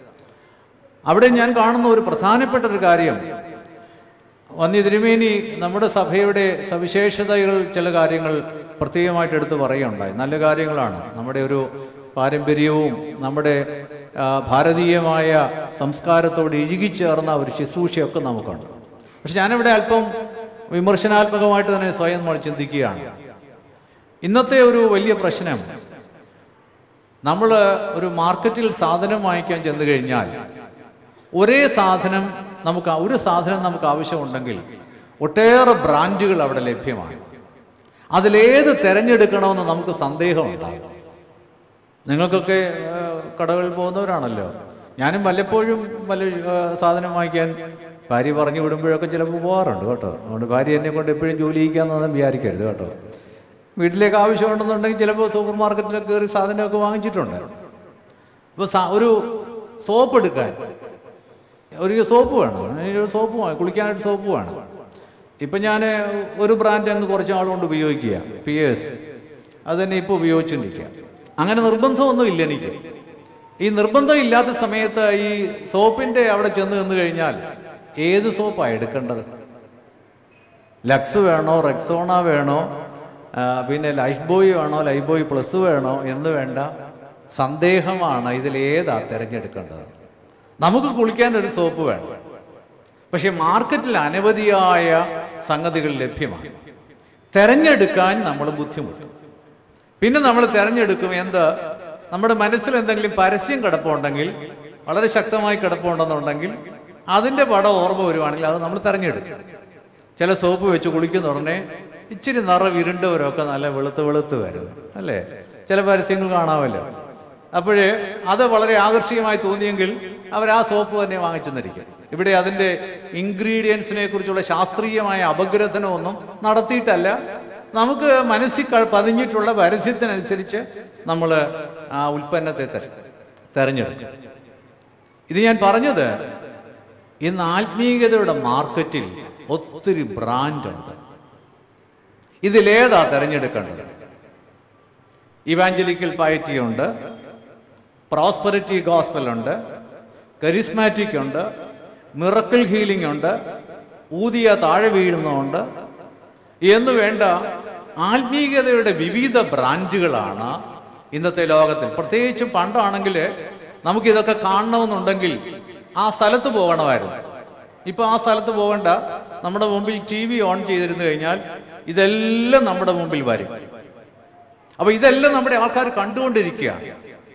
അവിടെ ഞാൻ കാണുന്ന ഒരു പ്രധാനപ്പെട്ട ഒരു കാര്യം വന്നി തിരുമേനി നമ്മുടെ സഭയുടെ സവിശേഷതകൾ ചില കാര്യങ്ങൾ പ്രത്യേകമായിട്ട് എടുത്ത് പറയുകയുണ്ടായി നല്ല കാര്യങ്ങളാണ് നമ്മുടെ ഒരു പാരമ്പര്യവും നമ്മുടെ ആ, ഭാരതീയമായ സംസ്കാരത്തോട് ഇഴുകിച്ചേർന്ന ഒരു ശുശ്രൂഷയൊക്കെ നമുക്കുണ്ട് പക്ഷെ ഞാനിവിടെ അല്പം വിമർശനാത്മകമായിട്ട് തന്നെ സ്വയം നമ്മൾ ചിന്തിക്കുകയാണ് ഇന്നത്തെ ഒരു വലിയ പ്രശ്നം നമ്മൾ ഒരു മാർക്കറ്റിൽ സാധനം വാങ്ങിക്കാൻ ചെന്ന് കഴിഞ്ഞാൽ ഒരേ സാധനം നമുക്ക് ഒരു സാധനം നമുക്ക് ആവശ്യമുണ്ടെങ്കിൽ ഒട്ടേറെ ബ്രാൻഡുകൾ അവിടെ ലഭ്യമാണ് അതിലേത് തിരഞ്ഞെടുക്കണമെന്ന് നമുക്ക് സന്ദേഹമുണ്ടാകും നിങ്ങൾക്കൊക്കെ ആ, കടകളിൽ പോകുന്നവരാണല്ലോ ഞാനും വല്ലപ്പോഴും വല്ല ആ, സാധനം വാങ്ങിക്കാൻ ഭാര്യ പറഞ്ഞു വിടുമ്പോഴൊക്കെ ചിലപ്പോൾ പോകാറുണ്ട് കേട്ടോ അതുകൊണ്ട് ഭാര്യ എന്നെ കൊണ്ട് എപ്പോഴും ജോലി ചെയ്യിക്കാന്നൊന്നും വിചാരിക്കരുത് കേട്ടോ വീട്ടിലേക്ക് ആവശ്യമുണ്ടെന്നുണ്ടെങ്കിൽ ചിലപ്പോൾ സൂപ്പർ മാർക്കറ്റിലൊക്കെ കയറി സാധനമൊക്കെ വാങ്ങിച്ചിട്ടുണ്ട് അപ്പോൾ ഒരു സോപ്പ് എടുക്കാൻ ഒരു സോപ്പ് വേണം ഒരു സോപ്പ് വേണം കുളിക്കാനായിട്ട് സോപ്പ് വേണം ഇപ്പം ഞാൻ ഒരു ബ്രാൻഡ് അങ്ങ് കുറച്ച് ആളുകൊണ്ട് ഉപയോഗിക്കുക പി എസ് അത് തന്നെ ഇപ്പോൾ ഉപയോഗിച്ചുകൊണ്ടിരിക്കുക അങ്ങനെ നിർബന്ധമൊന്നും ഇല്ല എനിക്ക് ഈ നിർബന്ധം ഇല്ലാത്ത സമയത്ത് ഈ സോപ്പിന്റെ അവിടെ ചെന്ന് നിന്ന് കഴിഞ്ഞാൽ ഏത് സോപ്പാണ് എടുക്കേണ്ടത് ലക്സ് വേണോ റെക്സോണ വേണോ ആ, പിന്നെ ലൈഫ് ബോയ് വേണോ ലൈഫ് ബോയ് പ്ലസ് വേണോ എന്ന് വേണ്ട സന്ദേഹമാണ് ഇതിൽ ഏതാ തിരഞ്ഞെടുക്കേണ്ടത് നമുക്ക് കുളിക്കാൻ ഒരു സോപ്പ് വേണം പക്ഷെ മാർക്കറ്റിൽ അനവധിയായ സംഗതികൾ ലഭ്യമാണ് തെരഞ്ഞെടുക്കാൻ നമ്മൾ ബുദ്ധിമുട്ടും പിന്നെ നമ്മൾ തിരഞ്ഞെടുക്കും എന്ത് നമ്മുടെ മനസ്സിൽ എന്തെങ്കിലും പരസ്യം കിടപ്പുണ്ടെങ്കിൽ വളരെ ശക്തമായി കിടപ്പുണ്ടെന്നുണ്ടെങ്കിൽ അതിന്റെ പടം ഓർമ്മ വരുവാണെങ്കിൽ അത് നമ്മൾ തിരഞ്ഞെടുക്കും ചില സോപ്പ് വെച്ച് കുളിക്കുന്ന ഉടനെ ഇച്ചിരി നിറം ഇരുണ്ടവരൊക്കെ നല്ല വെളുത്ത് വെളുത്ത് വരുന്നു അല്ലേ ചില പരസ്യങ്ങൾ കാണാമല്ലോ അപ്പോഴേ അത് വളരെ ആകർഷകമായി തോന്നിയെങ്കിൽ അവർ ആ സോപ്പ് തന്നെ വാങ്ങിച്ചെന്നിരിക്കും ഇവിടെ അതിന്റെ ഇൻഗ്രീഡിയൻസിനെ കുറിച്ചുള്ള ശാസ്ത്രീയമായ അപഗ്രഥനമൊന്നും നടത്തിയിട്ടല്ല നമുക്ക് മനസ്സിൽ ക- പതിഞ്ഞിട്ടുള്ള പരസ്യത്തിനനുസരിച്ച് നമ്മൾ ആ ഉൽപ്പന്നത്തെ തെര- തെരഞ്ഞെടുക്കും ഇത് ഞാൻ പറഞ്ഞത് ഇന്ന് ആത്മീയതയുടെ മാർക്കറ്റിൽ ഒത്തിരി ബ്രാൻഡുണ്ട് ഇതിലേതാ തിരഞ്ഞെടുക്കേണ്ടത് ഇവാഞ്ചലിക്കൽ പയറ്റി ഉണ്ട് പ്രോസ്പെറിറ്റി ഗോസ്പൽ ഉണ്ട് കരിസ്മാറ്റിക് ഉണ്ട് മിറക്കിൾ ഹീലിംഗ് ഉണ്ട് ഊതിയ താഴെ വീഴുന്നുണ്ട് എന്ന് വേണ്ട ആത്മീയതയുടെ വിവിധ ബ്രാഞ്ചുകളാണ് ഇന്നത്തെ ലോകത്തിൽ പ്രത്യേകിച്ചും പണ്ടാണെങ്കിൽ നമുക്കിതൊക്കെ കാണണമെന്നുണ്ടെങ്കിൽ ആ സ്ഥലത്ത് പോകണമായിരുന്നു ഇപ്പൊ ആ സ്ഥലത്ത് പോകണ്ട നമ്മുടെ മുമ്പിൽ ടി വി ഓൺ ചെയ്തിരുന്നു കഴിഞ്ഞാൽ ഇതെല്ലാം നമ്മുടെ മുമ്പിൽ വരും അപ്പൊ ഇതെല്ലാം നമ്മുടെ ആൾക്കാർ കണ്ടുകൊണ്ടിരിക്കുകയാണ്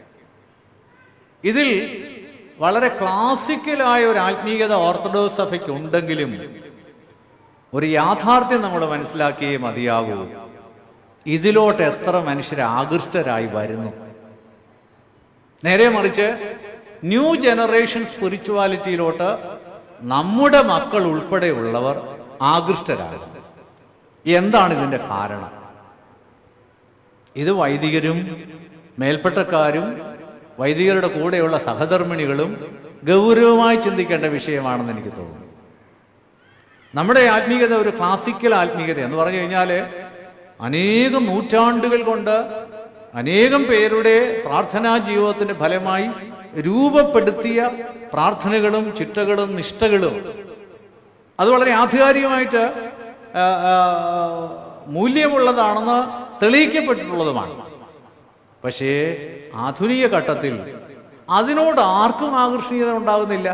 ഇതിൽ വളരെ ക്ലാസിക്കലായ ഒരു ആത്മീയത ഓർത്തഡോക്സ് സഭയ്ക്ക് ഉണ്ടെങ്കിലും ഒരു യാഥാർത്ഥ്യം നമ്മൾ മനസ്സിലാക്കിയേ മതിയാകൂ ഇതിലോട്ട് എത്ര മനുഷ്യർ ആകൃഷ്ടരായി വരുന്നു നേരെ മറിച്ച് ന്യൂ ജനറേഷൻ സ്പിരിച്വാലിറ്റിയിലോട്ട് നമ്മുടെ മക്കൾ ഉൾപ്പെടെയുള്ളവർ ആകൃഷ്ടരാകുന്നു എന്താണ് ഇതിന്റെ കാരണം ഇത് വൈദികരും മേൽപ്പെട്ടക്കാരും വൈദികരുടെ കൂടെയുള്ള സഹധർമ്മിണികളും ഗൗരവമായി ചിന്തിക്കേണ്ട വിഷയമാണെന്ന് എനിക്ക് തോന്നുന്നു നമ്മുടെ ആത്മീയത ഒരു ക്ലാസിക്കൽ ആത്മീയത എന്ന് പറഞ്ഞു കഴിഞ്ഞാൽ അനേകം നൂറ്റാണ്ടുകൾ കൊണ്ട് അനേകം പേരുടെ പ്രാർത്ഥനാ ജീവിതത്തിന്റെ ഫലമായി രൂപപ്പെടുത്തിയ പ്രാർത്ഥനകളും ചിട്ടകളും നിഷ്ഠകളും അത് വളരെ ആധികാരികമായിട്ട് ആ, ആ, മൂല്യമുള്ളതാണെന്ന് തെളിയിക്കപ്പെട്ടിട്ടുള്ളതുമാണ് പക്ഷേ ആധുനിക ഘട്ടത്തിൽ അതിനോട് ആർക്കും ആകർഷണീയത ഉണ്ടാകുന്നില്ല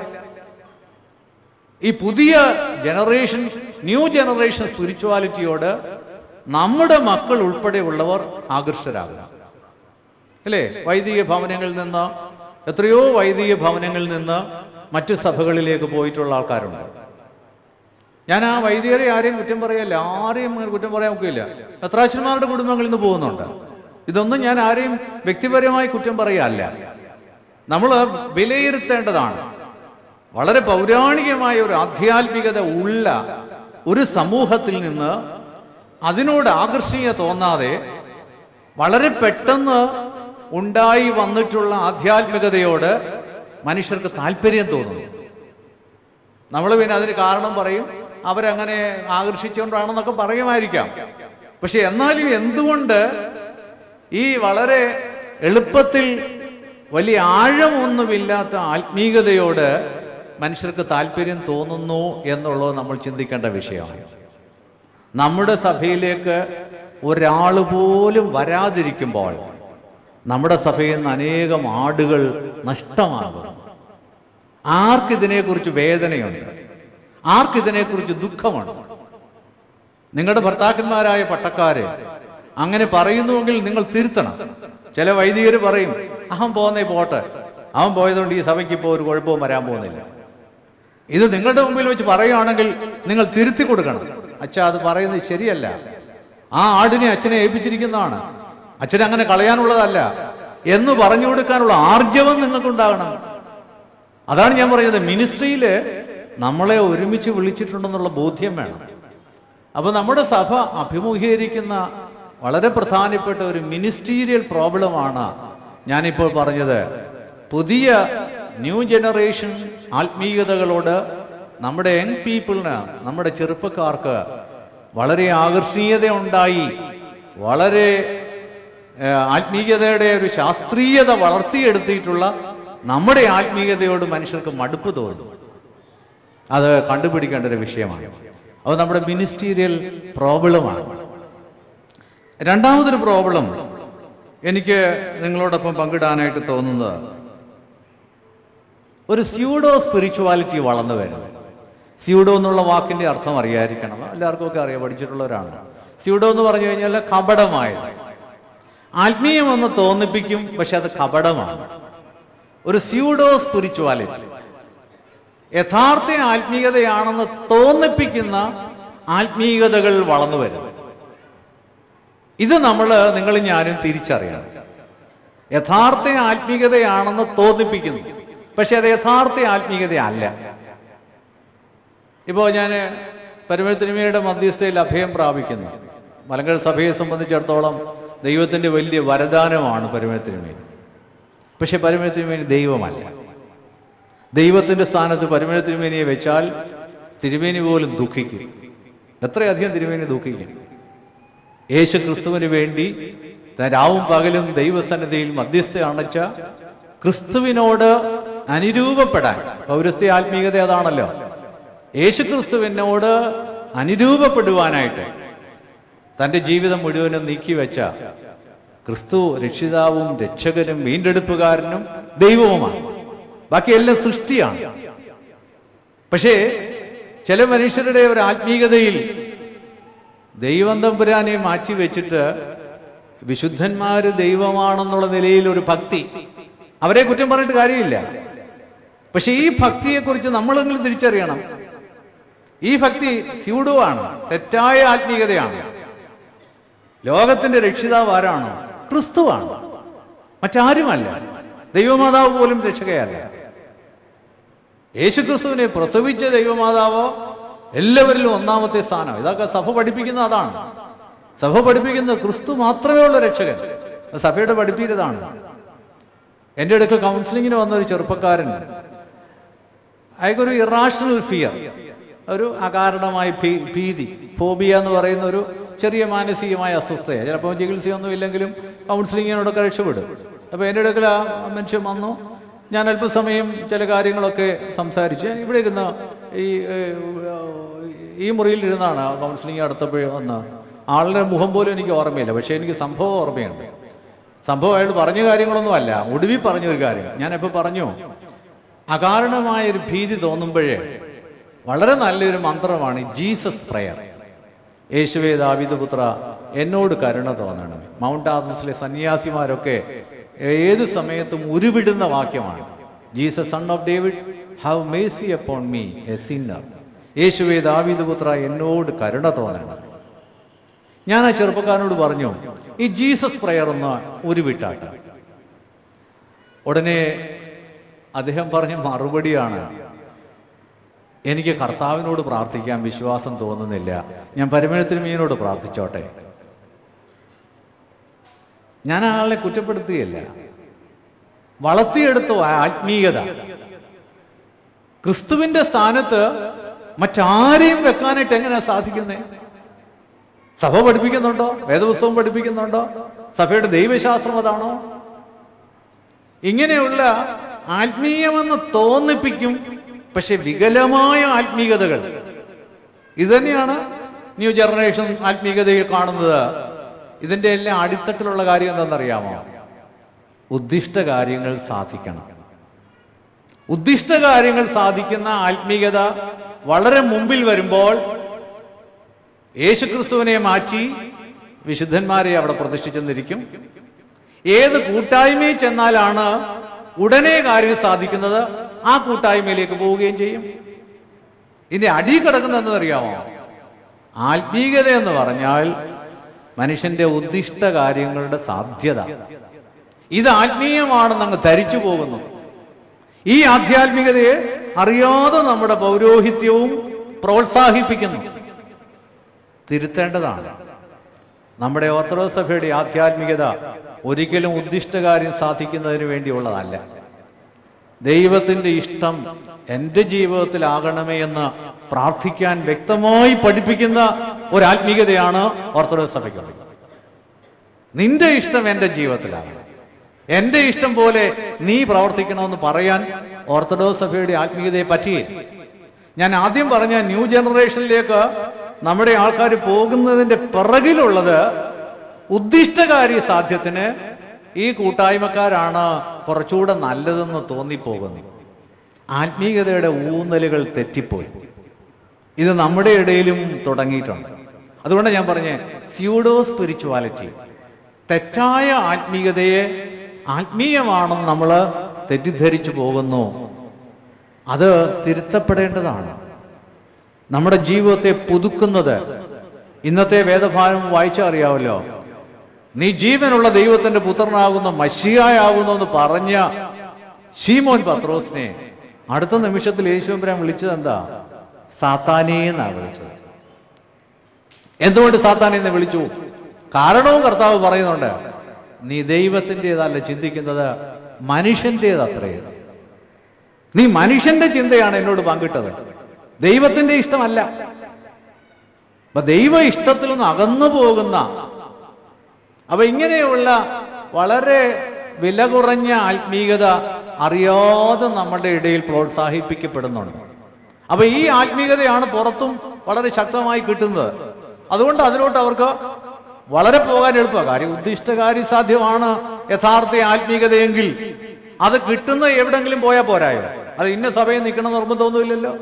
ഈ പുതിയ ജനറേഷൻ ന്യൂ ജനറേഷൻ സ്പിരിച്വാലിറ്റിയോട് നമ്മുടെ മക്കൾ ഉൾപ്പെടെയുള്ളവർ ആകർഷരാകുക അല്ലേ വൈദിക ഭവനങ്ങളിൽ നിന്ന് എത്രയോ വൈദിക ഭവനങ്ങളിൽ നിന്ന് മറ്റു സഭകളിലേക്ക് പോയിട്ടുള്ള ആൾക്കാരുണ്ട് ഞാൻ ആ വൈദികരെ ആരെയും കുറ്റം പറയല്ല ആരെയും അങ്ങനെ കുറ്റം പറയാൻ ഒക്കില്ല എത്രാച്ചന്മാരുടെ കുടുംബങ്ങളിൽ നിന്ന് പോകുന്നുണ്ട് ഇതൊന്നും ഞാൻ ആരെയും വ്യക്തിപരമായി കുറ്റം പറയല്ല നമ്മൾ വിലയിരുത്തേണ്ടതാണ് വളരെ പൗരാണികമായ ഒരു ആധ്യാത്മികത ഉള്ള ഒരു സമൂഹത്തിൽ നിന്ന് അതിനോട് ആകർഷണീയ തോന്നാതെ വളരെ പെട്ടെന്ന് ഉണ്ടായി വന്നിട്ടുള്ള ആധ്യാത്മികതയോട് മനുഷ്യർക്ക് താല്പര്യം തോന്നുന്നു നമ്മൾ പിന്നെ അതിന് കാരണം പറയും അവരങ്ങനെ ആകർഷിച്ചുകൊണ്ടാണെന്നൊക്കെ പറയുമായിരിക്കാം പക്ഷെ എന്നാലും എന്തുകൊണ്ട് ഈ വളരെ എളുപ്പത്തിൽ വലിയ ആഴമൊന്നുമില്ലാത്ത ആത്മീയതയോട് മനുഷ്യർക്ക് താല്പര്യം തോന്നുന്നു എന്നുള്ളത് നമ്മൾ ചിന്തിക്കേണ്ട വിഷയമാണ് നമ്മുടെ സഭയിലേക്ക് ഒരാൾ പോലും വരാതിരിക്കുമ്പോൾ നമ്മുടെ സഭയിൽ നിന്ന് അനേകം ആടുകൾ നഷ്ടമാകും ആർക്കിതിനെക്കുറിച്ച് വേദനയുണ്ട് ആർക്കിതിനെക്കുറിച്ച് ദുഃഖമുണ്ട് നിങ്ങളുടെ ഭർത്താക്കന്മാരായ പട്ടക്കാര് അങ്ങനെ പറയുന്നുവെങ്കിൽ നിങ്ങൾ തിരുത്തണം ചില വൈദികർ പറയും അവൻ പോന്നേ പോട്ടെ അവൻ പോയതുകൊണ്ട് ഈ സഭയ്ക്ക് ഇപ്പോൾ ഒരു കുഴപ്പവും വരാൻ പോകുന്നില്ല ഇത് നിങ്ങളുടെ മുമ്പിൽ വെച്ച് പറയുകയാണെങ്കിൽ നിങ്ങൾ തിരുത്തി കൊടുക്കണം അച്ഛാ അത് പറയുന്നത് ശരിയല്ല ആ ആടിനെ അച്ഛനെ ഏൽപ്പിച്ചിരിക്കുന്നതാണ് അച്ഛനെ അങ്ങനെ കളയാനുള്ളതല്ല എന്ന് പറഞ്ഞു കൊടുക്കാനുള്ള ആർജവം നിങ്ങൾക്കുണ്ടാകണം അതാണ് ഞാൻ പറയുന്നത് മിനിസ്ട്രിയില് നമ്മളെ ഒരുമിച്ച് വിളിച്ചിട്ടുണ്ടെന്നുള്ള ബോധ്യം വേണം അപ്പൊ നമ്മുടെ സഭ അഭിമുഖീകരിക്കുന്ന വളരെ പ്രധാനപ്പെട്ട ഒരു മിനിസ്റ്റീരിയൽ പ്രോബ്ലമാണ് ഞാനിപ്പോൾ പറഞ്ഞത് പുതിയ ന്യൂ ജനറേഷൻ ആത്മീയതകളോട് നമ്മുടെ യങ് പീപ്പിളിന് നമ്മുടെ ചെറുപ്പക്കാർക്ക് വളരെ ആകർഷണീയത ഉണ്ടായി വളരെ ഏഹ്, ആത്മീയതയുടെ ഒരു ശാസ്ത്രീയത വളർത്തിയെടുത്തിട്ടുള്ള നമ്മുടെ ആത്മീയതയോട് മനുഷ്യർക്ക് മടുപ്പ് തോന്നും അത് കണ്ടുപിടിക്കേണ്ട ഒരു വിഷയമാണ് അത് നമ്മുടെ മിനിസ്റ്റീരിയൽ പ്രോബ്ലമാണ് രണ്ടാമതൊരു പ്രോബ്ലം എനിക്ക് നിങ്ങളോടൊപ്പം പങ്കിടാനായിട്ട് തോന്നുന്നത് ഒരു സ്യൂഡോ സ്പിരിച്വാലിറ്റി വളർന്നു വരുന്നു സ്യൂഡോ എന്നുള്ള വാക്കിന്റെ അർത്ഥം അറിയാതിരിക്കണം എല്ലാവർക്കും ഒക്കെ അറിയാം പഠിച്ചിട്ടുള്ളവരാണ് സ്യൂഡോ എന്ന് പറഞ്ഞു കഴിഞ്ഞാൽ കപടമായത് ആത്മീയമെന്ന് തോന്നിപ്പിക്കും പക്ഷെ അത് കപടമാണ് ഒരു സ്യൂഡോ സ്പിരിച്വാലിറ്റി യഥാർത്ഥ ആത്മീയതയാണെന്ന് തോന്നിപ്പിക്കുന്ന ആത്മീയതകൾ വളർന്നു വരുന്നു ഇത് നമ്മൾ നിങ്ങൾ ഞാനും തിരിച്ചറിയണം യഥാർത്ഥ ആത്മീയതയാണെന്ന് തോന്നിപ്പിക്കുന്നു പക്ഷെ അത് യഥാർത്ഥ ആത്മീയത അല്ല ഇപ്പോൾ ഞാൻ പരമത്തിരുമയുടെ മധ്യസ്ഥയിൽ അഭയം പ്രാപിക്കുന്നു മലങ്കര സഭയെ സംബന്ധിച്ചിടത്തോളം ദൈവത്തിന്റെ വലിയ വരദാനമാണ് പരമത്തിരുമേനി പക്ഷെ പരമത്തിരുമേനി ദൈവമല്ല ദൈവത്തിന്റെ സ്ഥാനത്ത് പരമന തിരുമേനിയെ വെച്ചാൽ തിരുമേനി പോലും ദുഃഖിക്കും എത്രയധികം തിരുമേനി ദുഃഖിക്കും യേശു ക്രിസ്തുവിന് വേണ്ടി താൻ രാവും പകലും ദൈവസന്നിധിയിൽ മധ്യസ്ഥ അണച്ച ക്രിസ്തുവിനോട് അനുരൂപപ്പെടാൻ പൗരസ്ത്യ ആത്മീയത അതാണല്ലോ യേശു ക്രിസ്തുവിനോട് അനുരൂപപ്പെടുവാനായിട്ട് തൻ്റെ ജീവിതം മുഴുവനും നീക്കിവെച്ച ക്രിസ്തു രക്ഷിതാവും രക്ഷകനും വീണ്ടെടുപ്പുകാരനും ദൈവവുമാണ് ബാക്കിയെല്ലാം സൃഷ്ടിയാണ് പക്ഷേ ചില മനുഷ്യരുടെ ഒരു ആത്മീയതയിൽ ദൈവം തമ്പുരാനെ മാറ്റി വെച്ചിട്ട് വിശുദ്ധന്മാര് ദൈവമാണെന്നുള്ള നിലയിൽ ഒരു ഭക്തി അവരെ കുറ്റം പറഞ്ഞിട്ട് കാര്യമില്ല പക്ഷെ ഈ ഭക്തിയെക്കുറിച്ച് നമ്മളെങ്കിലും തിരിച്ചറിയണം ഈ ഭക്തി സ്യൂഡോ ആണ് തെറ്റായ ആത്മീയതയാണ് ലോകത്തിന്റെ രക്ഷിതാവ് ആരാണോ ക്രിസ്തുവാണ് മറ്റാരുമല്ല ദൈവമാതാവ് പോലും രക്ഷകയല്ല യേശുക്രിസ്തുവിനെ പ്രസവിച്ച ദൈവമാതാവോ എല്ലാവരിലും ഒന്നാമത്തെ സ്ഥാനം ഇതൊക്കെ സഭ പഠിപ്പിക്കുന്ന അതാണ് സഭ പഠിപ്പിക്കുന്ന ക്രിസ്തു മാത്രമേ ഉള്ള രക്ഷകൻ അത് സഭയുടെ പഠിപ്പീരതാണ് എൻ്റെ അടുക്കൽ കൗൺസിലിങ്ങിന് വന്ന ഒരു ചെറുപ്പക്കാരൻ അയാൾക്കൊരു ഇറാഷണൽ ഫിയർ ഒരു അകാരണമായ ഭീ- ഭീതി ഫോബിയ എന്ന് പറയുന്ന ഒരു ചെറിയ മാനസികമായ അസ്വസ്ഥത ചിലപ്പോൾ ചികിത്സയൊന്നും ഇല്ലെങ്കിലും കൗൺസിലിങ്ങിനോടൊക്കെ രക്ഷപ്പെടും അപ്പോൾ എൻ്റെ അടുക്കൽ ആ മനുഷ്യൻ വന്നു ഞാൻ അല്പസമയം ചില കാര്യങ്ങളൊക്കെ സംസാരിച്ച് ഞാൻ ഇവിടെ ഇരുന്ന് ഈ ഏഹ്, ഈ മുറിയിൽ ഇരുന്നാണ് കൗൺസിലിംഗ് നടത്തപ്പോഴേ വന്ന് ആളുടെ മുഖം പോലും എനിക്ക് ഓർമ്മയില്ല പക്ഷേ എനിക്ക് സംഭവം ഓർമ്മയുണ്ട് സംഭവം അയാൾ പറഞ്ഞ കാര്യങ്ങളൊന്നും അല്ല ഒടുവിൽ പറഞ്ഞൊരു കാര്യം ഞാനിപ്പോൾ പറഞ്ഞു അകാരണമായ ഒരു ഭീതി തോന്നുമ്പോഴേ വളരെ നല്ലൊരു മന്ത്രമാണ് ജീസസ് പ്രയർ യേശുവേ ദാവിദപുത്ര എന്നോട് കരുണ തോന്നണം മൗണ്ട് ആദംസിലെ സന്യാസിമാരൊക്കെ ഏത് സമയത്തും ഉരുവിടുന്ന വാക്യമാണ് Jesus son of David have mercy upon me a sinner യേശുവേ ദാവിദപുത്ര എന്നോട് കരുണ തോന്നണം ഞാൻ ആ ചെറുപ്പക്കാരനോട് പറഞ്ഞു ഈ ജീസസ് പ്രയർ ഒന്ന് ഉരുവിട്ടാട്ടെ ഉടനെ അദ്ദേഹം പറഞ്ഞ മറുപടിയാണ് എനിക്ക് കർത്താവിനോട് പ്രാർത്ഥിക്കാൻ വിശ്വാസം തോന്നുന്നില്ല ഞാൻ പരമേണത്തിന് മീനോട് പ്രാർത്ഥിച്ചോട്ടെ ഞാൻ ആ ആളെ കുറ്റപ്പെടുത്തുകയല്ല വളർത്തിയെടുത്ത ആത്മീയത ക്രിസ്തുവിന്റെ സ്ഥാനത്ത് മറ്റാരെയും വെക്കാനായിട്ട് എങ്ങനെയാ സാധിക്കുന്നത് സഭ പഠിപ്പിക്കുന്നുണ്ടോ വേദപുസ്തകം പഠിപ്പിക്കുന്നുണ്ടോ സഭയുടെ ദൈവശാസ്ത്രം അതാണോ ഇങ്ങനെയുള്ള ആത്മീയമെന്ന് തോന്നിപ്പിക്കും പക്ഷെ വികലമായ ആത്മീയതകൾ ഇതുതന്നെയാണ് ന്യൂ ജനറേഷൻ ആത്മീയതയിൽ കാണുന്നത് ഇതിന്റെ എല്ലാം അടിത്തട്ടിലുള്ള കാര്യം എന്താണെന്നറിയാമോ ഉദ്ദിഷ്ട കാര്യങ്ങൾ സാധിക്കണം ഉദ്ദിഷ്ട കാര്യങ്ങൾ സാധിക്കുന്ന ആത്മീയത വളരെ മുമ്പിൽ വരുമ്പോൾ യേശുക്രിസ്തുവിനെ മാറ്റി വിശുദ്ധന്മാരെ അവിടെ പ്രതിഷ്ഠിച്ചെന്നിരിക്കും ഏത് കൂട്ടായ്മയിൽ ചെന്നാലാണ് ഉടനെ കാര്യം സാധിക്കുന്നത് ആ കൂട്ടായ്മയിലേക്ക് പോവുകയും ചെയ്യും ഇനി അടി കിടക്കുന്നത് അറിയാമോ ആത്മീയത എന്ന് പറഞ്ഞാൽ മനുഷ്യന്റെ ഉദ്ദിഷ്ട കാര്യങ്ങളുടെ സാധ്യത ഇത് ആത്മീയമാണെന്ന് അങ്ങ് ധരിച്ചു പോകുന്നു ഈ ആധ്യാത്മികതയെ അറിയാതെ നമ്മുടെ പൗരോഹിത്യവും പ്രോത്സാഹിപ്പിക്കുന്നു തിരുത്തേണ്ടതാണ് നമ്മുടെ ഓർത്തഡോക്സ് സഭയുടെ ആധ്യാത്മികത ഒരിക്കലും ഉദ്ദിഷ്ടകാര്യം സാധിക്കുന്നതിന് വേണ്ടിയുള്ളതല്ല ദൈവത്തിന്റെ ഇഷ്ടം എൻ്റെ ജീവിതത്തിലാകണമേ എന്ന് പ്രാർത്ഥിക്കാൻ വ്യക്തമായി പഠിപ്പിക്കുന്ന ഒരു ആത്മീയതയാണ് ഓർത്തഡോക്സ് സഭയ്ക്കുള്ളത് നിന്റെ ഇഷ്ടം എൻ്റെ ജീവിതത്തിലാകണം എൻ്റെ ഇഷ്ടം പോലെ നീ പ്രവർത്തിക്കണമെന്ന് പറയാൻ ഓർത്തഡോക്സ് സഭയുടെ ആത്മീയതയെ പറ്റിയില്ല ഞാൻ ആദ്യം പറഞ്ഞ ന്യൂ ജനറേഷനിലേക്ക് നമ്മുടെ ആൾക്കാർ പോകുന്നതിന്റെ പിറകിലുള്ളത് ഉദ്ദിഷ്ടകാര്യ സാധ്യത്തിന് ഈ കൂട്ടായ്മക്കാരാണ് കുറച്ചുകൂടെ നല്ലതെന്ന് തോന്നിപ്പോകുന്നു ആത്മീയതയുടെ ഊന്നലുകൾ തെറ്റിപ്പോയി ഇത് നമ്മുടെ ഇടയിലും തുടങ്ങിയിട്ടുണ്ട് അതുകൊണ്ട് ഞാൻ പറഞ്ഞേ സ്യൂഡോ സ്പിരിച്വാലിറ്റി തെറ്റായ ആത്മീയതയെ ആത്മീയമാണെന്ന് നമ്മൾ തെറ്റിദ്ധരിച്ചു പോകുന്നു അത് തിരുത്തപ്പെടേണ്ടതാണ് നമ്മുടെ ജീവിതത്തെ പുതുക്കുന്നത് ഇന്നത്തെ വേദഭാരം വായിച്ചാൽ അറിയാമല്ലോ നീ ജീവനുള്ള ദൈവത്തിന്റെ പുത്രനാകുന്ന മഷിയായാകുന്നു എന്ന് പറഞ്ഞ ഷീമോൻ പത്രോസിനെ അടുത്ത നിമിഷത്തിൽ യേശുവമ്പരാൻ വിളിച്ചത് എന്താ സാത്താനേ എന്നാ വിളിച്ചത് എന്തുകൊണ്ട് സാത്താനെ എന്ന് വിളിച്ചു കാരണവും കർത്താവ് പറയുന്നുണ്ട് നീ ദൈവത്തിൻ്റെതല്ല ചിന്തിക്കുന്നത് മനുഷ്യൻ്റെത് അത്രയും നീ മനുഷ്യന്റെ ചിന്തയാണ് എന്നോട് പങ്കിട്ടത് ദൈവത്തിന്റെ ഇഷ്ടമല്ല അപ്പൊ ദൈവ ഇഷ്ടത്തിൽ നിന്ന് അകന്നു പോകുന്ന അപ്പൊ ഇങ്ങനെയുള്ള വളരെ വില കുറഞ്ഞ ആത്മീയത അറിയാതെ നമ്മുടെ ഇടയിൽ പ്രോത്സാഹിപ്പിക്കപ്പെടുന്നുണ്ട് അപ്പൊ ഈ ആത്മീയതയാണ് പുറത്തും വളരെ ശക്തമായി കിട്ടുന്നത് അതുകൊണ്ട് അതിലോട്ട് അവർക്ക് വളരെ പോകാൻ എളുപ്പമാണ് കാര്യം ഉദ്ദിഷ്ടകാര്യ സാധ്യമാണ് യഥാർത്ഥ ആത്മീയതയെങ്കിൽ അത് കിട്ടുന്ന എവിടെങ്കിലും പോയാൽ പോരായോ അത് ഇന്ന സഭയിൽ നിൽക്കണം നിർബന്ധമൊന്നുമില്ലല്ലോ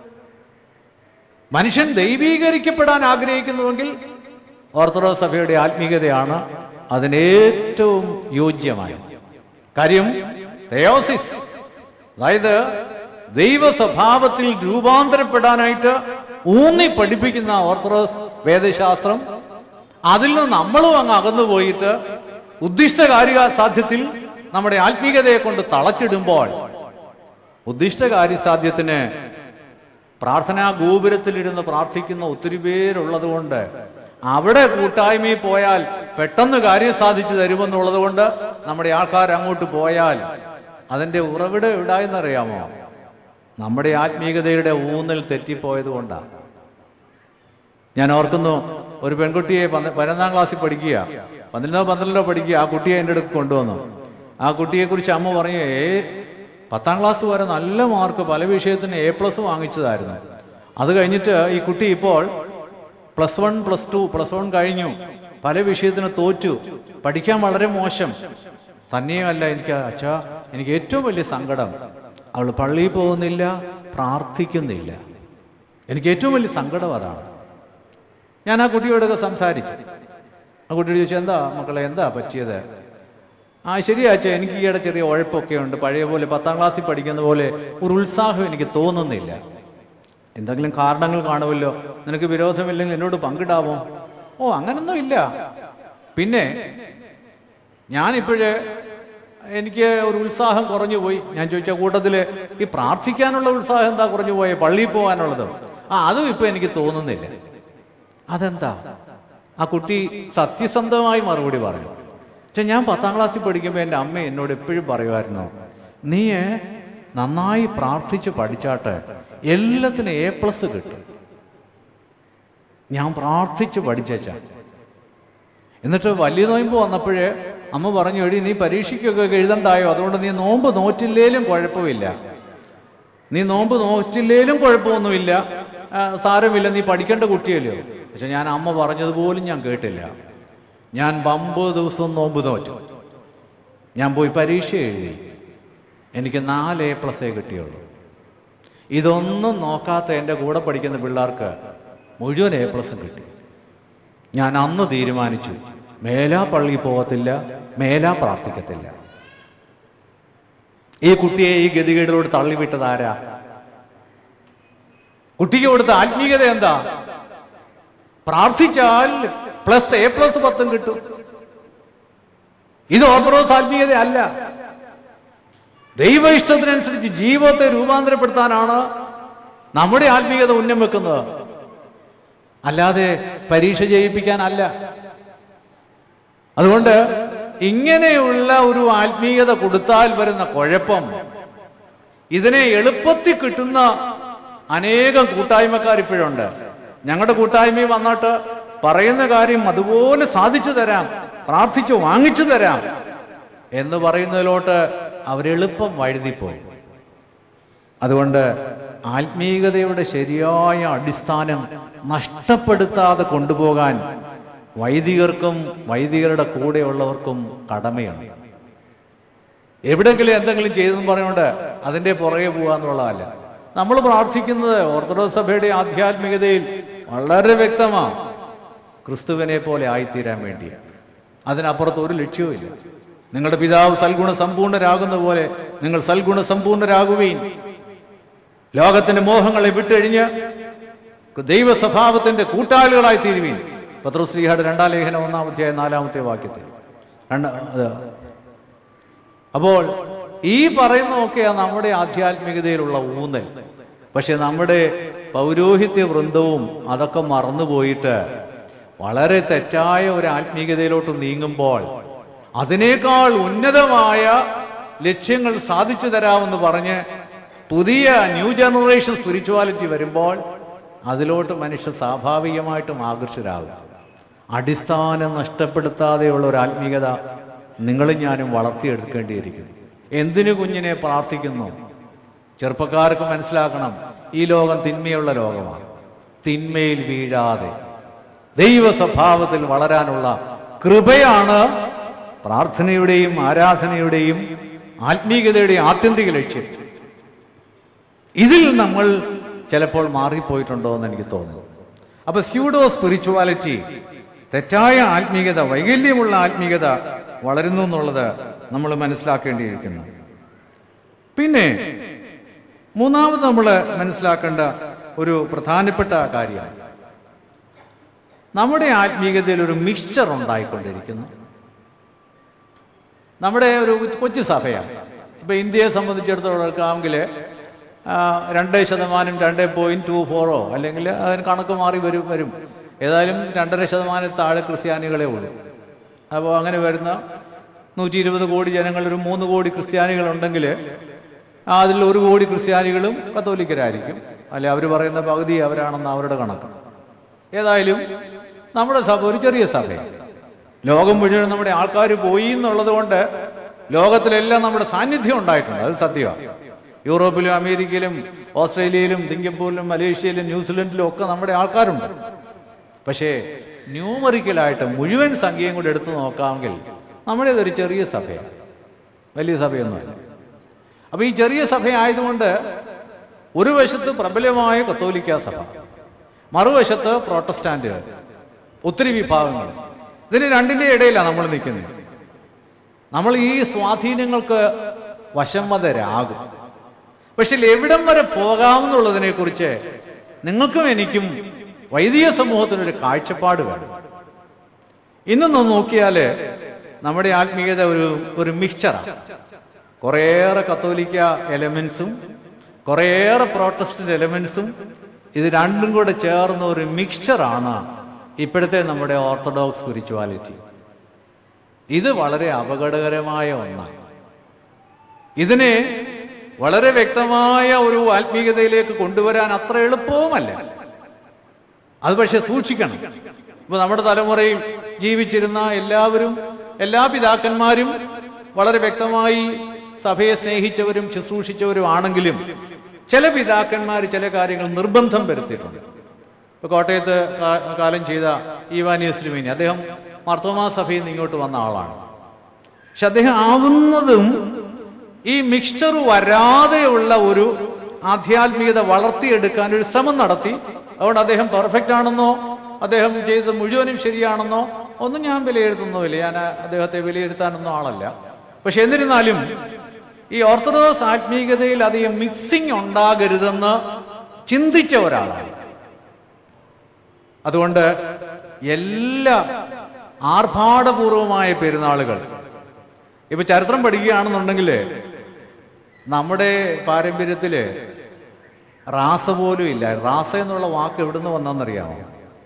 മനുഷ്യൻ ദൈവീകരിക്കപ്പെടാൻ ആഗ്രഹിക്കുന്നുവെങ്കിൽ ഓർത്തഡോക്സ് സഭയുടെ ആത്മീയതയാണ് അതിനേറ്റവും യോജ്യമായത് കാര്യം തെയോസിസ് അതായത് ദൈവ സ്വഭാവത്തിൽ രൂപാന്തരപ്പെടാനായിട്ട് ഊന്നി പഠിപ്പിക്കുന്ന ഓർത്തഡോക്സ് വേദശാസ്ത്രം അതിൽ നിന്ന് നമ്മളും അങ്ങ് അകന്നു പോയിട്ട് ഉദ്ദിഷ്ട കാര്യ സാധ്യത്തിൽ നമ്മുടെ ആത്മീയതയെ കൊണ്ട് തളച്ചിടുമ്പോൾ ഉദ്ദിഷ്ട കാര്യസാധ്യത്തിന് പ്രാർത്ഥനാ ഗോപുരത്തിലിരുന്ന് പ്രാർത്ഥിക്കുന്ന ഒത്തിരി പേരുള്ളത് കൊണ്ട് അവിടെ കൂട്ടായ്മയിൽ പോയാൽ പെട്ടെന്ന് കാര്യം സാധിച്ചു തരുമെന്നുള്ളത് കൊണ്ട് നമ്മുടെ ആൾക്കാർ അങ്ങോട്ട് പോയാൽ അതിന്റെ ഉറവിടം എവിടായെന്നറിയാമോ നമ്മുടെ ആത്മീയതയുടെ ഊന്നൽ തെറ്റിപ്പോയത് കൊണ്ടാണ് ഞാൻ ഓർക്കുന്നു ഒരു പെൺകുട്ടിയെ പന്ത- പതിനൊന്നാം ക്ലാസ്സിൽ പഠിക്കുക പന്ത്രണ്ടോ പന്ത്രണ്ടോ പഠിക്കുക ആ കുട്ടിയെ എൻ്റെ അടുത്ത് കൊണ്ടുവന്നു ആ കുട്ടിയെക്കുറിച്ച് അമ്മ പറഞ്ഞു ഏ പത്താം ക്ലാസ് വരെ നല്ല മാർക്ക് പല വിഷയത്തിന് എ പ്ലസ് വാങ്ങിച്ചതായിരുന്നു അത് കഴിഞ്ഞിട്ട് ഈ കുട്ടി ഇപ്പോൾ plus one plus two plus one കഴിഞ്ഞു പല വിഷയത്തിന് തോറ്റു പഠിക്കാൻ വളരെ മോശം തന്നെയുമല്ല എനിക്ക് അച്ഛാ എനിക്ക് ഏറ്റവും വലിയ സങ്കടം അവൾ പള്ളിയിൽ പോകുന്നില്ല പ്രാർത്ഥിക്കുന്നില്ല എനിക്ക് ഏറ്റവും വലിയ സങ്കടം അതാണ് ഞാൻ ആ കുട്ടിയോടൊക്കെ സംസാരിച്ചു ആ കുട്ടിയോട് ചോദിച്ചു എന്താ മക്കളെ എന്താ പറ്റിയത് ആ ശരിയാ അച്ഛാ എനിക്ക് ഈയിടെ ചെറിയ ഉഴപ്പൊക്കെ ഉണ്ട് പഴയ പോലെ പത്താം ക്ലാസ്സിൽ പഠിക്കുന്ന പോലെ ഒരു ഉത്സാഹം എനിക്ക് തോന്നുന്നില്ല എന്തെങ്കിലും കാരണങ്ങൾ കാണുമല്ലോ നിനക്ക് വിരോധമില്ലെങ്കിൽ എന്നോട് പങ്കിടാമോ ഓ അങ്ങനൊന്നും ഇല്ല പിന്നെ ഞാനിപ്പോഴേ എനിക്ക് ഒരു ഉത്സാഹം കുറഞ്ഞു പോയി ഞാൻ ചോദിച്ച കൂട്ടത്തിൽ ഈ പ്രാർത്ഥിക്കാനുള്ള ഉത്സാഹം എന്താ കുറഞ്ഞു പോയെ പള്ളിയിൽ പോകാനുള്ളത് ആ അതും ഇപ്പൊ എനിക്ക് തോന്നുന്നില്ല അതെന്താ ആ കുട്ടി സത്യസന്ധമായി മറുപടി പറഞ്ഞു പക്ഷെ ഞാൻ പത്താം ക്ലാസ്സിൽ പഠിക്കുമ്പോൾ എൻ്റെ അമ്മ എന്നോട് എപ്പോഴും പറയുമായിരുന്നു നീ നന്നായി പ്രാർത്ഥിച്ച് പഠിച്ചാട്ട് എല്ലാത്തിനും എ പ്ലസ് കിട്ടും ഞാൻ പ്രാർത്ഥിച്ച് പഠിച്ചേച്ചാ എന്നിട്ട് വലിയ നോയമ്പ് വന്നപ്പോഴേ അമ്മ പറഞ്ഞു എടി നീ പരീക്ഷയ്ക്കൊക്കെ എഴുതണ്ടായോ അതുകൊണ്ട് നീ നോമ്പ് നോറ്റില്ലേലും കുഴപ്പമില്ല നീ നോമ്പ് നോറ്റില്ലേലും കുഴപ്പമൊന്നുമില്ല ആ, സാരമില്ല നീ പഠിക്കേണ്ട കുട്ടിയല്ലോ പക്ഷെ ഞാൻ അമ്മ പറഞ്ഞതുപോലും ഞാൻ കേട്ടില്ല ഞാൻ ഒമ്പത് ദിവസം നോമ്പ് നോറ്റു ഞാൻ പോയി പരീക്ഷ എഴുതി എനിക്ക് നാല് എ പ്ലസേ കിട്ടിയുള്ളൂ ഇതൊന്നും നോക്കാത്ത എൻ്റെ കൂടെ പഠിക്കുന്ന പിള്ളേർക്ക് മുഴുവൻ എ പ്ലസും കിട്ടി ഞാൻ അന്ന് തീരുമാനിച്ചു മേലാ പള്ളി പോകത്തില്ല മേലാ പ്രാർത്ഥിക്കത്തില്ല ഈ കുട്ടിയെ ഈ ഗതികേടിലോട് തള്ളിവിട്ടത് ആരാ കുട്ടിക്ക് കൊടുത്ത ആത്മീയത എന്താ പ്രാർത്ഥിച്ചാൽ പ്ലസ് എ പ്ലസ് പത്തും കിട്ടും ഇത് ഓർത്തഡോക്സ് ആത്മീയത അല്ല ദൈവ ഇഷ്ടത്തിനനുസരിച്ച് ജീവിതത്തെ രൂപാന്തരപ്പെടുത്താനാണ് നമ്മുടെ ആത്മീയത ഉന്നം വെക്കുന്നത് അല്ലാതെ പരീക്ഷ ജയിപ്പിക്കാനല്ല അതുകൊണ്ട് ഇങ്ങനെയുള്ള ഒരു ആത്മീയത കൊടുത്താൽ വരുന്ന കുഴപ്പം ഇതിനെ എളുപ്പത്തിൽ കിട്ടുന്ന അനേകം കൂട്ടായ്മക്കാർ ഇപ്പോഴുണ്ട് ഞങ്ങളുടെ കൂട്ടായ്മയിൽ വന്നിട്ട് പറയുന്ന കാര്യം അതുപോലെ സാധിച്ചു തരാം പ്രാർത്ഥിച്ചു വാങ്ങിച്ചു തരാം എന്ന് പറയുന്നതിലോട്ട് അവരെളുപ്പം വഴുതിപ്പോയി അതുകൊണ്ട് ആത്മീയതയുടെ ശരിയായ അടിസ്ഥാനം നഷ്ടപ്പെടുത്താതെ കൊണ്ടുപോകാൻ വൈദികർക്കും വൈദികരുടെ കൂടെയുള്ളവർക്കും കടമയാണ് എവിടെങ്കിലും എന്തെങ്കിലും ചെയ്തെന്ന് പറഞ്ഞുകൊണ്ട് അതിന്റെ പുറകെ പോകുക എന്നുള്ളതല്ല നമ്മൾ പ്രാർത്ഥിക്കുന്നത് ഓർത്തഡോക്സ് സഭയുടെ ആധ്യാത്മികതയിൽ വളരെ വ്യക്തമാണ് ക്രിസ്തുവിനെ പോലെ ആയിത്തീരാൻ വേണ്ടിയാണ് അതിനപ്പുറത്ത് ഒരു ലക്ഷ്യവുമില്ല നിങ്ങളുടെ പിതാവ് സൽഗുണ സമ്പൂർണ്ണരാകുന്ന പോലെ നിങ്ങൾ സൽഗുണ സമ്പൂർണ്ണരാകുകയും ലോകത്തിന്റെ മോഹങ്ങളെ വിട്ടഴിഞ്ഞ് ദൈവ സ്വഭാവത്തിന്റെ കൂട്ടാളികളായി തീരുവീൻ പത്രോശ്രീഹയുടെ രണ്ടാം ലേഖനം ഒന്നാം അധ്യായം നാലാമത്തെ വാക്യത്തിൽ രണ്ട അത് അപ്പോൾ ഈ പറയുന്നതൊക്കെയാണ് നമ്മുടെ ആധ്യാത്മികതയിലുള്ള ഊന്നൽ പക്ഷെ നമ്മുടെ പൗരോഹിത്യ വൃന്ദവും അതൊക്കെ മറന്നുപോയിട്ട് വളരെ തെറ്റായ ഒരു ആത്മീയതയിലോട്ട് നീങ്ങുമ്പോൾ അതിനേക്കാൾ ഉന്നതമായ ലക്ഷ്യങ്ങൾ സാധിച്ചു തരാമെന്ന് പറഞ്ഞ് പുതിയ ന്യൂ ജനറേഷൻ സ്പിരിച്വാലിറ്റി വരുമ്പോൾ അതിലോട്ട് മനുഷ്യർ സ്വാഭാവികമായിട്ടും ആകർഷരാകും അടിസ്ഥാനം നഷ്ടപ്പെടുത്താതെയുള്ള ഒരു ആത്മീയത നിങ്ങളും ഞാനും വളർത്തിയെടുക്കേണ്ടിയിരിക്കുന്നു എന്തിനു കുഞ്ഞിനെ പ്രാർത്ഥിക്കുന്നു ചെറുപ്പക്കാർക്ക് മനസ്സിലാക്കണം ഈ ലോകം തിന്മയുള്ള ലോകമാണ് തിന്മയിൽ വീഴാതെ ദൈവ സ്വഭാവത്തിൽ വളരാനുള്ള കൃപയാണ് പ്രാർത്ഥനയുടെയും ആരാധനയുടെയും ആത്മീയതയുടെയും ആത്യന്തിക ലക്ഷ്യം ഇതിൽ നമ്മൾ ചിലപ്പോൾ മാറിപ്പോയിട്ടുണ്ടോ എന്ന് എനിക്ക് തോന്നുന്നു അപ്പൊ സ്യൂഡോ സ്പിരിച്വാലിറ്റി തെറ്റായ ആത്മീയത വൈകല്യമുള്ള ആത്മീയത വളരുന്നു എന്നുള്ളത് നമ്മൾ മനസ്സിലാക്കേണ്ടിയിരിക്കുന്നു പിന്നെ മൂന്നാമത് നമ്മൾ മനസ്സിലാക്കേണ്ട ഒരു പ്രധാനപ്പെട്ട കാര്യം നമ്മുടെ ആത്മീയതയിൽ ഒരു മിക്സ്ചർ ഉണ്ടായിക്കൊണ്ടിരിക്കുന്നു നമ്മുടെ ഒരു കൊച്ചു സഭയാണ് ഇപ്പൊ ഇന്ത്യയെ സംബന്ധിച്ചിടത്തോളം എടുക്കാമെങ്കിൽ രണ്ട് ശതമാനം രണ്ട് പോയിന്റ് ടു ഫോറോ അല്ലെങ്കിൽ അതിന് കണക്ക് മാറി വരും വരും ഏതായാലും രണ്ടര ശതമാനം താഴെ ക്രിസ്ത്യാനികളെ ഉള്ളൂ അപ്പോൾ അങ്ങനെ വരുന്ന നൂറ്റി ഇരുപത് കോടി ജനങ്ങൾ ഒരു മൂന്ന് കോടി ക്രിസ്ത്യാനികളുണ്ടെങ്കിൽ അതിൽ ഒരു കോടി ക്രിസ്ത്യാനികളും കത്തോലിക്കരായിരിക്കും അല്ലെ അവർ പറയുന്ന പകുതി അവരാണെന്ന് അവരുടെ കണക്ക് ഏതായാലും നമ്മുടെ സഭ ഒരു ചെറിയ സഭയാണ് ലോകം മുഴുവൻ നമ്മുടെ ആൾക്കാർ പോയി എന്നുള്ളത് കൊണ്ട് ലോകത്തിലെല്ലാം നമ്മുടെ സാന്നിധ്യം ഉണ്ടായിട്ടുണ്ട് അത് സത്യമാണ് യൂറോപ്പിലും അമേരിക്കയിലും ഓസ്ട്രേലിയയിലും സിംഗപ്പൂരിലും മലേഷ്യയിലും ന്യൂസിലൻഡിലും ഒക്കെ നമ്മുടെ ആൾക്കാരുണ്ട് പക്ഷേ ന്യൂമറിക്കലായിട്ട് മുഴുവൻ സംഖ്യയും കൂടെ എടുത്തു നോക്കാമെങ്കിൽ നമ്മുടെ ഇതൊരു ചെറിയ സഭയാണ് വലിയ സഭയൊന്നുമല്ല അപ്പൊ ഈ ചെറിയ സഭയായതുകൊണ്ട് ഒരു വശത്ത് പ്രബലമായ കത്തോലിക്ക സഭ മറുവശത്ത് പ്രോട്ടസ്റ്റാന്റുകൾ ഒത്തിരി വിഭാഗങ്ങൾ ഇതിന് രണ്ടിന്റെ ഇടയിലാണ് നമ്മൾ നിൽക്കുന്നത് നമ്മൾ ഈ സ്വാധീനങ്ങൾക്ക് വശംവതരാകും പക്ഷെ എവിടം വരെ പോകാമെന്നുള്ളതിനെ കുറിച്ച് നിങ്ങൾക്കും എനിക്കും വൈദിക സമൂഹത്തിനൊരു കാഴ്ചപ്പാട് വേണം ഇന്നൊന്ന് നോക്കിയാൽ നമ്മുടെ ആത്മീയത ഒരു ഒരു മിക്സ്ചറാണ് കുറേയേറെ കത്തോലിക്ക എലമെന്റ്സും കുറേയേറെ പ്രോട്ടസ്റ്റന്റ് എലമെന്റ്സും ഇത് രണ്ടും കൂടെ ചേർന്ന ഒരു മിക്സ്ചറാണ് ഇപ്പോഴത്തെ നമ്മുടെ ഓർത്തഡോക്സ് സ്പിരിച്വാലിറ്റി ഇത് വളരെ അപകടകരമായ ഒന്നാണ് ഇതിനെ വളരെ വ്യക്തമായ ഒരു ആത്മീയതയിലേക്ക് കൊണ്ടുവരാൻ അത്ര എളുപ്പവുമല്ല അത് പക്ഷെ സൂക്ഷിക്കണം ഇപ്പൊ നമ്മുടെ തലമുറയിൽ ജീവിച്ചിരുന്ന എല്ലാവരും എല്ലാ പിതാക്കന്മാരും വളരെ വ്യക്തമായി സഭയെ സ്നേഹിച്ചവരും ശുശ്രൂഷിച്ചവരും ആണെങ്കിലും ചില പിതാക്കന്മാർ ചില കാര്യങ്ങൾ നിർബന്ധം വരുത്തിയിട്ടുണ്ട് ഇപ്പൊ കോട്ടയത്ത് കാ- കാലം ചെയ്ത ഈവാനിയസ്ലിമീനി അദ്ദേഹം മർത്തോമാ സഭയിൽ നിന്ന് ഇങ്ങോട്ട് വന്ന ആളാണ് പക്ഷെ അദ്ദേഹം ആവുന്നതും ഈ മിക്സ്ചർ വരാതെയുള്ള ഒരു ആധ്യാത്മികത വളർത്തിയെടുക്കാൻ ഒരു ശ്രമം നടത്തി അതുകൊണ്ട് അദ്ദേഹം പെർഫെക്റ്റ് ആണെന്നോ അദ്ദേഹം ചെയ്തത് മുഴുവനും ശരിയാണെന്നോ ഒന്നും ഞാൻ വിലയിരുത്തുന്നുമില്ല ഞാൻ അദ്ദേഹത്തെ വിലയിരുത്താനൊന്നും ആളല്ല പക്ഷെ എന്നിരുന്നാലും ഈ ഓർത്തഡോക്സ് ആത്മീയതയിൽ അധികം മിക്സിംഗ് ഉണ്ടാകരുതെന്ന് ചിന്തിച്ച ഒരാളാണ് അതുകൊണ്ട് എല്ലാ ആർഭാടപൂർവമായ പെരുന്നാളുകൾ ഇപ്പൊ ചരിത്രം പഠിക്കുകയാണെന്നുണ്ടെങ്കിൽ നമ്മുടെ പാരമ്പര്യത്തില് റാസ പോലും ഇല്ല റാസ എന്നുള്ള വാക്ക് എവിടുന്ന് വന്നെന്നറിയാമോ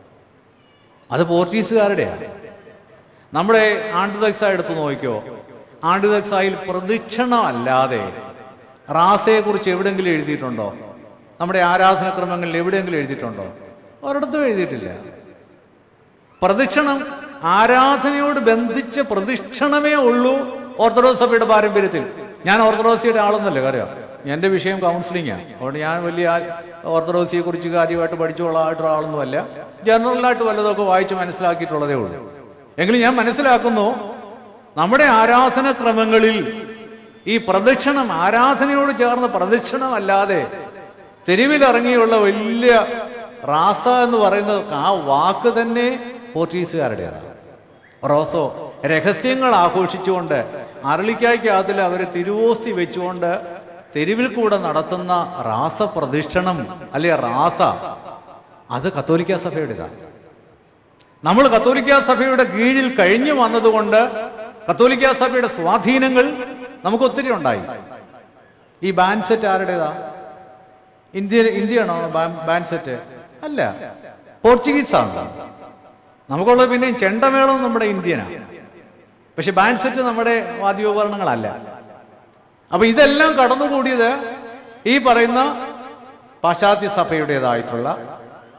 അത് പോർച്ചുഗീസുകാരുടെയാണ് നമ്മുടെ ആണ്ടുദക്സ എടുത്തു നോക്കിക്കോ ആണ്ടുദക്സായിൽ പ്രദക്ഷിണം അല്ലാതെ റാസയെ കുറിച്ച് എവിടെങ്കിലും എഴുതിയിട്ടുണ്ടോ നമ്മുടെ ആരാധനക്രമങ്ങളിൽ എവിടെയെങ്കിലും എഴുതിയിട്ടുണ്ടോ ഒരിടത്തും എഴുതിയിട്ടില്ല പ്രദക്ഷിണം ആരാധനയോട് ബന്ധിച്ച പ്രദക്ഷിണമേ ഉള്ളൂ ഓർത്തഡോക്സ് സഭയുടെ പാരമ്പര്യത്തിൽ ഞാൻ ഓർത്തഡോക്സിയുടെ ആളൊന്നല്ല കാര്യം എന്റെ വിഷയം കൗൺസിലിംഗാണ് അതുകൊണ്ട് ഞാൻ വലിയ ആ- ഓർത്തഡോക്സിയെ കുറിച്ച് കാര്യമായിട്ട് പഠിച്ചുകൊള്ളായിട്ടുള്ള ആളൊന്നുമല്ല ജനറലായിട്ട് വല്ലതൊക്കെ വായിച്ച് മനസ്സിലാക്കിയിട്ടുള്ളതേ ഉള്ളൂ എങ്കിലും ഞാൻ മനസ്സിലാക്കുന്നു നമ്മുടെ ആരാധനക്രമങ്ങളിൽ ഈ പ്രദക്ഷിണം ആരാധനയോട് ചേർന്ന പ്രദക്ഷിണം അല്ലാതെ തെരുവിലിറങ്ങിയുള്ള വലിയ റാസ എന്ന് പറയുന്ന ആ വാക്ക് തന്നെ പോർച്ചുഗീസുകാരുടേതാണ് റോസോ രഹസ്യങ്ങൾ ആഘോഷിച്ചുകൊണ്ട് അരളിക്കായ്ക്കകത്തിൽ അവരെ തിരുവോസ്തി വെച്ചുകൊണ്ട് തെരുവിൽ കൂടെ നടത്തുന്ന റാസ പ്രദക്ഷിണം അല്ലെ റാസ അത് കത്തോലിക്ക സഭയുടേതാണ് നമ്മൾ കത്തോലിക്ക സഭയുടെ കീഴിൽ കഴിഞ്ഞു വന്നതുകൊണ്ട് കത്തോലിക്ക സഭയുടെ സ്വാധീനങ്ങൾ നമുക്ക് ഒത്തിരി ഉണ്ടായി ഈ ബാൻഡ് സെറ്റ് ആരുടേതാ ഇന്ത്യ ഇന്ത്യയാണോ ബാ- ബാൻഡ് സെറ്റ് അല്ല പോർച്ചുഗീസ് ആണ് നമുക്കുള്ളത് പിന്നെ ചെണ്ടമേളം നമ്മുടെ ഇന്ത്യനാണ് പക്ഷെ ബാൻഡ് സെറ്റ് നമ്മുടെ വാദ്യോപകരണങ്ങളല്ല അപ്പൊ ഇതെല്ലാം കടന്നുകൂടിയത് ഈ പറയുന്ന പാശ്ചാത്യ സഭയുടേതായിട്ടുള്ള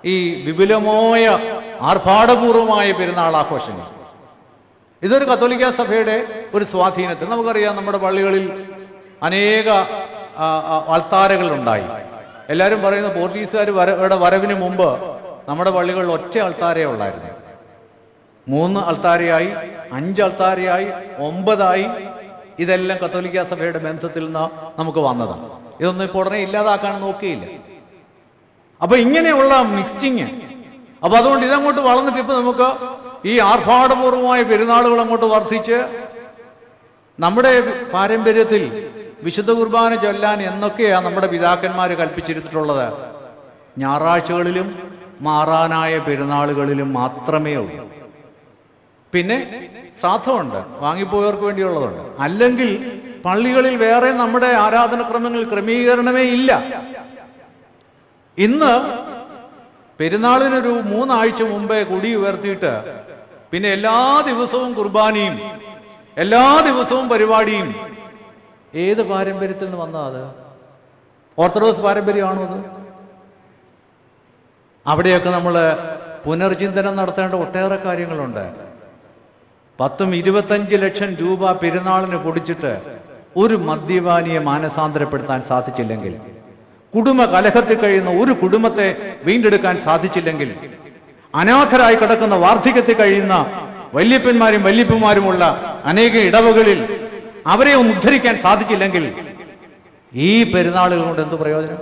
ഈ വിപുലമായ ആർഭാടപൂർവമായ പെരുന്നാൾ ആഘോഷങ്ങൾ ഇതൊരു കത്തോലിക്ക സഭയുടെ ഒരു സ്വാധീനത്തിൽ നമുക്കറിയാം നമ്മുടെ പള്ളികളിൽ അനേക ആ, ആ, അൾത്താരകൾ ഉണ്ടായി എല്ലാവരും പറയുന്ന പോർച്ചുഗീസുകാർ വരയുടെ വരവിന് മുമ്പ് നമ്മുടെ പള്ളികളിൽ ഒറ്റ അൾത്താരേ ഉള്ളായിരുന്നു മൂന്ന് അൾത്താരയായി അഞ്ച് അൾത്താരയായി ഒമ്പതായി ഇതെല്ലാം കത്തോലിക്ക സഭയുടെ ബന്ധത്തിൽ നിന്ന് നമുക്ക് വന്നതാണ് ഇതൊന്നും ഇപ്പോൾ ഉടനെ ഇല്ലാതാക്കാൻ നോക്കിയില്ല അപ്പൊ ഇങ്ങനെയുള്ള മിക്സിങ് അപ്പൊ അതുകൊണ്ട് ഇതങ്ങോട്ട് വളർന്നിട്ട് ഇപ്പൊ നമുക്ക് ഈ ആർഭാടപൂർവമായ പെരുന്നാളുകൾ അങ്ങോട്ട് വർദ്ധിച്ച് നമ്മുടെ പാരമ്പര്യത്തിൽ വിശുദ്ധ കുർബാന ചൊല്ലാൻ എന്നൊക്കെയാ നമ്മുടെ പിതാക്കന്മാർ കൽപ്പിച്ചിരുത്തിട്ടുള്ളത് ഞായറാഴ്ചകളിലും മാറാനായ പെരുന്നാളുകളിലും മാത്രമേ ഉള്ളൂ പിന്നെ ശ്രാദ്ധമുണ്ട് വാങ്ങിപ്പോയവർക്ക് വേണ്ടിയുള്ളതുണ്ട് അല്ലെങ്കിൽ പള്ളികളിൽ വേറെ നമ്മുടെ ആരാധനക്രമങ്ങൾ ക്രമീകരണമേ ഇല്ല ഇന്ന് പെരുന്നാളിനൊരു മൂന്നാഴ്ച മുമ്പേ കൊടി ഉയർത്തിയിട്ട് പിന്നെ എല്ലാ ദിവസവും കുർബാനയും എല്ലാ ദിവസവും പരിപാടിയും ഏത് പാരമ്പര്യത്തിൽ നിന്ന് വന്നാ അത് ഓർത്തഡോക്സ് പാരമ്പര്യമാണോ അത് അവിടെയൊക്കെ നമ്മൾ പുനർചിന്തനം നടത്തേണ്ട ഒട്ടേറെ കാര്യങ്ങളുണ്ട് പത്തും ഇരുപത്തഞ്ച് ലക്ഷം രൂപ പെരുന്നാളിന് പൊടിച്ചിട്ട് ഒരു മദ്യപാനിയെ മാനസാന്തരപ്പെടുത്താൻ സാധിച്ചില്ലെങ്കിൽ കുടുംബ കലഹത്തിൽ കഴിയുന്ന ഒരു കുടുംബത്തെ വീണ്ടെടുക്കാൻ സാധിച്ചില്ലെങ്കിൽ അനാഥരായി കിടക്കുന്ന വാർദ്ധക്യത്തിൽ കഴിയുന്ന വല്യപ്പന്മാരും വല്യപ്പന്മാരുമുള്ള അനേക ഇടവകളിൽ അവരെ ഒന്ന് ഉദ്ധരിക്കാൻ സാധിച്ചില്ലെങ്കിൽ ഈ പെരുന്നാളുകൾ കൊണ്ട് എന്ത് പ്രയോജനം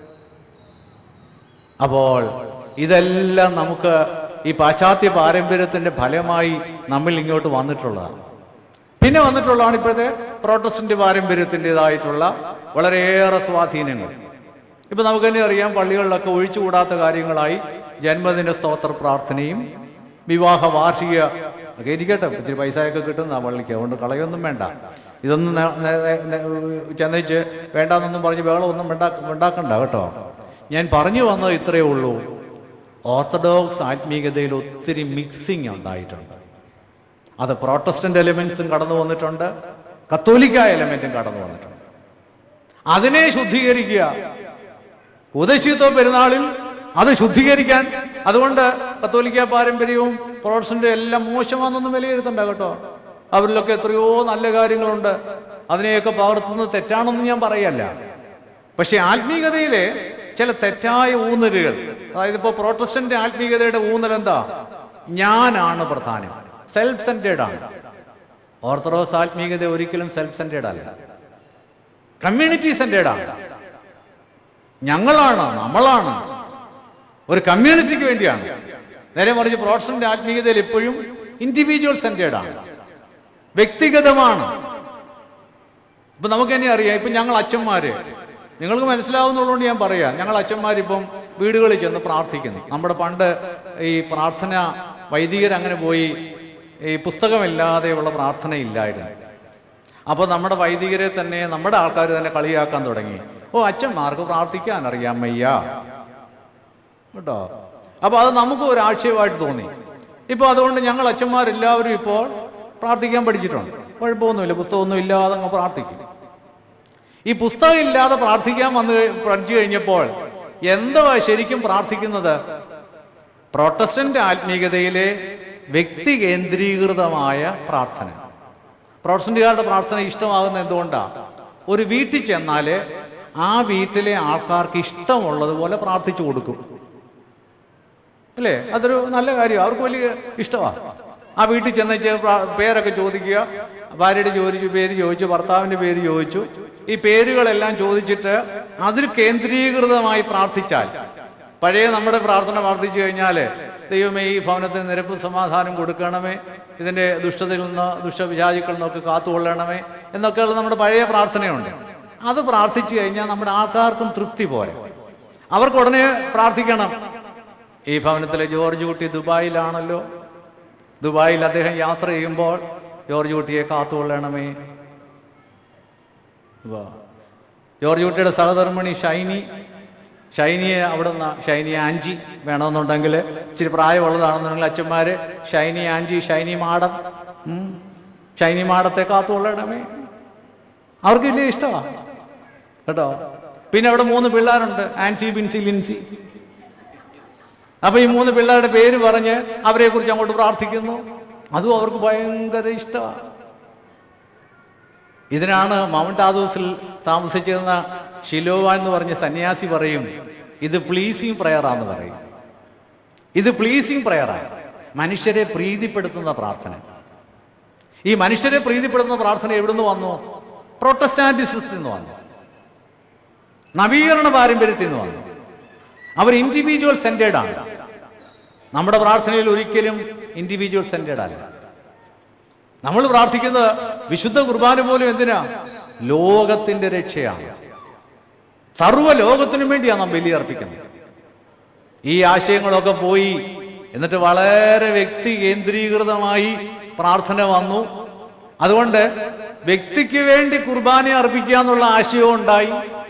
അപ്പോൾ ഇതെല്ലാം നമുക്ക് ഈ പാശ്ചാത്യ പാരമ്പര്യത്തിന്റെ ഫലമായി നമ്മൾ ഇങ്ങോട്ട് വന്നിട്ടുള്ളതാണ് പിന്നെ വന്നിട്ടുള്ളതാണ് ഇപ്പോഴത്തെ പ്രോട്ടസ്റ്റന്റ് പാരമ്പര്യത്തിൻ്റെതായിട്ടുള്ള വളരെയേറെ സ്വാധീനങ്ങൾ ഇപ്പൊ നമുക്ക് തന്നെ അറിയാം പള്ളികളിലൊക്കെ ഒഴിച്ചുകൂടാത്ത കാര്യങ്ങളായി ജന്മദിന സ്തോത്ര പ്രാർത്ഥനയും വിവാഹ വാർഷിക ഒക്കെ ഇരിക്കട്ടെ ഇച്ചിരി പൈസയൊക്കെ കിട്ടുന്ന പള്ളിക്ക് അതുകൊണ്ട് കളയൊന്നും വേണ്ട ഇതൊന്നും നേ- നേ- നേ- നേ- ചെന്നേച്ച് വേണ്ടാന്നൊന്നും പറഞ്ഞ് ബഹളമൊന്നും വേണ്ട ഉണ്ടാക്കണ്ട കേട്ടോ ഞാൻ പറഞ്ഞു വന്നത് ഇത്രയേ ഉള്ളൂ ഓർത്തഡോക്സ് ആത്മീയതയിൽ ഒത്തിരി മിക്സിങ് ഉണ്ടായിട്ടുണ്ട് അത് പ്രോട്ടസ്റ്റന്റ് എലിമെന്റ്സും കടന്നു വന്നിട്ടുണ്ട് കത്തോലിക്ക എലിമെന്റും കടന്നു വന്നിട്ടുണ്ട് അതിനെ ശുദ്ധീകരിക്കുക ഉദശിത്വ പെരുന്നാളിൽ അത് ശുദ്ധീകരിക്കാൻ അതുകൊണ്ട് കത്തോലിക്ക പാരമ്പര്യവും പ്രോട്ടസ്റ്റന്റും എല്ലാം മോശമാണെന്നൊന്നും വിലയിരുത്തണ്ട കേട്ടോ അവരിലൊക്കെ എത്രയോ നല്ല കാര്യങ്ങളുണ്ട് അതിനെയൊക്കെ പകർത്തുന്നത് തെറ്റാണെന്ന് ഞാൻ പറയല്ല പക്ഷെ ആത്മീയതയിലെ ചില തെറ്റായ ഊന്നലുകൾ അതായത് ഇപ്പോൾ പ്രോട്ടസ്റ്റന്റ് ആത്മീയതയുടെ ഊന്നൽ എന്താ ഞാനാണ് പ്രധാനം സെൽഫ് സെന്റേഡ് ആണ് ഓർത്തഡോക്സ് ആത്മീയത ഒരിക്കലും സെൽഫ് സെന്റേഡ് അല്ല കമ്മ്യൂണിറ്റി സെന്റേഡ് ആണ് ഞങ്ങളാണ് നമ്മളാണ് ഒരു കമ്മ്യൂണിറ്റിക്ക് വേണ്ടിയാണ് നേരെ മറിച്ച് പ്രോട്ടസ്റ്റന്റ് ആത്മീയതയിൽ എപ്പോഴും ഇൻഡിവിജ്വൽ സെന്റേഡ് ആണ് വ്യക്തിഗതമാണ് ഇപ്പൊ നമുക്ക് തന്നെ അറിയാം ഇപ്പൊ ഞങ്ങൾ അച്ഛന്മാര് നിങ്ങൾക്ക് മനസ്സിലാവുന്നുള്ളതുകൊണ്ട് ഞാൻ പറയാം ഞങ്ങൾ അച്ഛന്മാരിപ്പം വീടുകളിൽ ചെന്ന് പ്രാർത്ഥിക്കുന്നു നമ്മുടെ പണ്ട് ഈ പ്രാർത്ഥന വൈദികർ അങ്ങനെ പോയി ഈ പുസ്തകമില്ലാതെയുള്ള പ്രാർത്ഥന ഇല്ലായിരുന്നു അപ്പൊ നമ്മുടെ വൈദികരെ തന്നെ നമ്മുടെ ആൾക്കാർ തന്നെ കളിയാക്കാൻ തുടങ്ങി ഓ അച്ഛന്മാർക്ക് പ്രാർത്ഥിക്കാൻ അറിയാം വയ്യ കേട്ടോ അപ്പൊ അത് നമുക്ക് ഒരു ആക്ഷേപമായിട്ട് തോന്നി ഇപ്പൊ അതുകൊണ്ട് ഞങ്ങൾ അച്ഛന്മാരെല്ലാവരും ഇപ്പോൾ പ്രാർത്ഥിക്കാൻ പഠിച്ചിട്ടുണ്ട് കുഴപ്പമൊന്നുമില്ല പുസ്തകമൊന്നും ഇല്ലാതെ അങ്ങ് പ്രാർത്ഥിക്കും ഈ പുസ്തകം ഇല്ലാതെ പ്രാർത്ഥിക്കാൻ വന്ന് കഴി- പഠിച്ചു കഴിഞ്ഞപ്പോൾ എന്തുവാ ശരിക്കും പ്രാർത്ഥിക്കുന്നത് പ്രൊട്ടസ്റ്റന്റ് ആത്മീയതയിലെ വ്യക്തി കേന്ദ്രീകൃതമായ പ്രാർത്ഥന പ്രൊട്ടസ്റ്റന്റുകാരുടെ പ്രാർത്ഥന ഇഷ്ടമാകുന്ന എന്തുകൊണ്ടാ ഒരു വീട്ടിൽ ചെന്നാല് ആ വീട്ടിലെ ആൾക്കാർക്ക് ഇഷ്ടമുള്ളതുപോലെ പ്രാർത്ഥിച്ചു കൊടുക്കും അല്ലേ അതൊരു നല്ല കാര്യം അവർക്ക് വലിയ ഇഷ്ടമാണ് ആ വീട്ടിൽ ചെന്നേച്ച് പ്രാ- പേരൊക്കെ ചോദിക്കുക ഭാര്യയുടെ ചോദിച്ചു പേര് ചോദിച്ചു ഭർത്താവിന്റെ പേര് ചോദിച്ചു ഈ പേരുകളെല്ലാം ചോദിച്ചിട്ട് അതിൽ കേന്ദ്രീകൃതമായി പ്രാർത്ഥിച്ചാൽ പഴയ നമ്മുടെ പ്രാർത്ഥന പ്രാർത്ഥിച്ചു കഴിഞ്ഞാൽ ദൈവമേ ഈ ഭവനത്തിന് നിരപ്പ് സമാധാനം കൊടുക്കണമേ ഇതിന്റെ ദുഷ്ടതയിൽ നിന്ന് ദുഷ്ടവിചാരികളിൽ നിന്നൊക്കെ കാത്തുകൊള്ളണമേ എന്നൊക്കെയുള്ള നമ്മുടെ പഴയ പ്രാർത്ഥനയുണ്ട് അത് പ്രാർത്ഥിച്ചു കഴിഞ്ഞാൽ നമ്മുടെ ആൾക്കാർക്കും തൃപ്തി പോരെ അവർക്ക് ഉടനെ പ്രാർത്ഥിക്കണം ഈ ഭവനത്തിലെ ജോർജ് കുട്ടി ദുബായിലാണല്ലോ ദുബായിൽ അദ്ദേഹം യാത്ര ചെയ്യുമ്പോൾ ജോർജ് കുട്ടിയെ കാത്തുകൊള്ളണമേ വാ. ജോർജ് കുട്ടിയുടെ സഹധർമ്മിണി ഷൈനി ഷൈനിയെ അവിടെ നിന്ന് ഷൈനി ആൻജി വേണമെന്നുണ്ടെങ്കിൽ ഇച്ചിരി പ്രായമുള്ളതാണെന്നുണ്ടെങ്കിൽ അച്ഛന്മാര് ഷൈനി ആൻജി ഷൈനി മാടം ഉം. ഷൈനി മാടത്തെ കാത്തുകൊള്ളണമേ അവർക്ക് വലിയ ഇഷ്ടമാണ് കേട്ടോ പിന്നെ അവിടെ മൂന്ന് പിള്ളേരുണ്ട് ആൻസി ബിൻസി ലിൻസി അപ്പൊ ഈ മൂന്ന് പിള്ളേരുടെ പേര് പറഞ്ഞ് അവരെ കുറിച്ച് അങ്ങോട്ട് പ്രാർത്ഥിക്കുന്നു അതും അവർക്ക് ഭയങ്കര ഇഷ്ടമാണ് ഇതിനാണ് മൗണ്ട് ആദോസിൽ താമസിച്ചിരുന്ന ഷിലോവ എന്ന് പറഞ്ഞ സന്യാസി പറയും ഇത് പ്ലീസിങ് പ്രയറാന്ന് പറയും ഇത് പ്ലീസിങ് പ്രയറാണ് മനുഷ്യരെ പ്രീതിപ്പെടുത്തുന്ന പ്രാർത്ഥന ഈ മനുഷ്യരെ പ്രീതിപ്പെടുത്തുന്ന പ്രാർത്ഥന എവിടുന്ന് വന്നു പ്രൊട്ടസ്റ്റാന്റിസത്തിൽ നിന്ന് വന്നു നവീകരണ പാരമ്പര്യത്തിൽ നിന്ന് വന്നു അവർ ഇൻഡിവിജ്വൽ സെന്റേഡ് ആണ് നമ്മുടെ പ്രാർത്ഥനയിൽ ഒരിക്കലും ഇൻഡിവിജ്വൽ സെന്റേഡ് അല്ല നമ്മൾ പ്രാർത്ഥിക്കുന്നത് വിശുദ്ധ കുർബാന പോലും എന്തിനാ ലോകത്തിന്റെ രക്ഷയാണ് സർവ്വ ലോകത്തിനും വേണ്ടിയാണ് നാം ബലിയർപ്പിക്കുന്നത് ഈ ആശയങ്ങളൊക്കെ പോയി എന്നിട്ട് വളരെ വ്യക്തി കേന്ദ്രീകൃതമായി പ്രാർത്ഥന വന്നു അതുകൊണ്ട് വ്യക്തിക്ക് വേണ്ടി കുർബാന അർപ്പിക്കുക എന്നുള്ള ആശയവും ഉണ്ടായി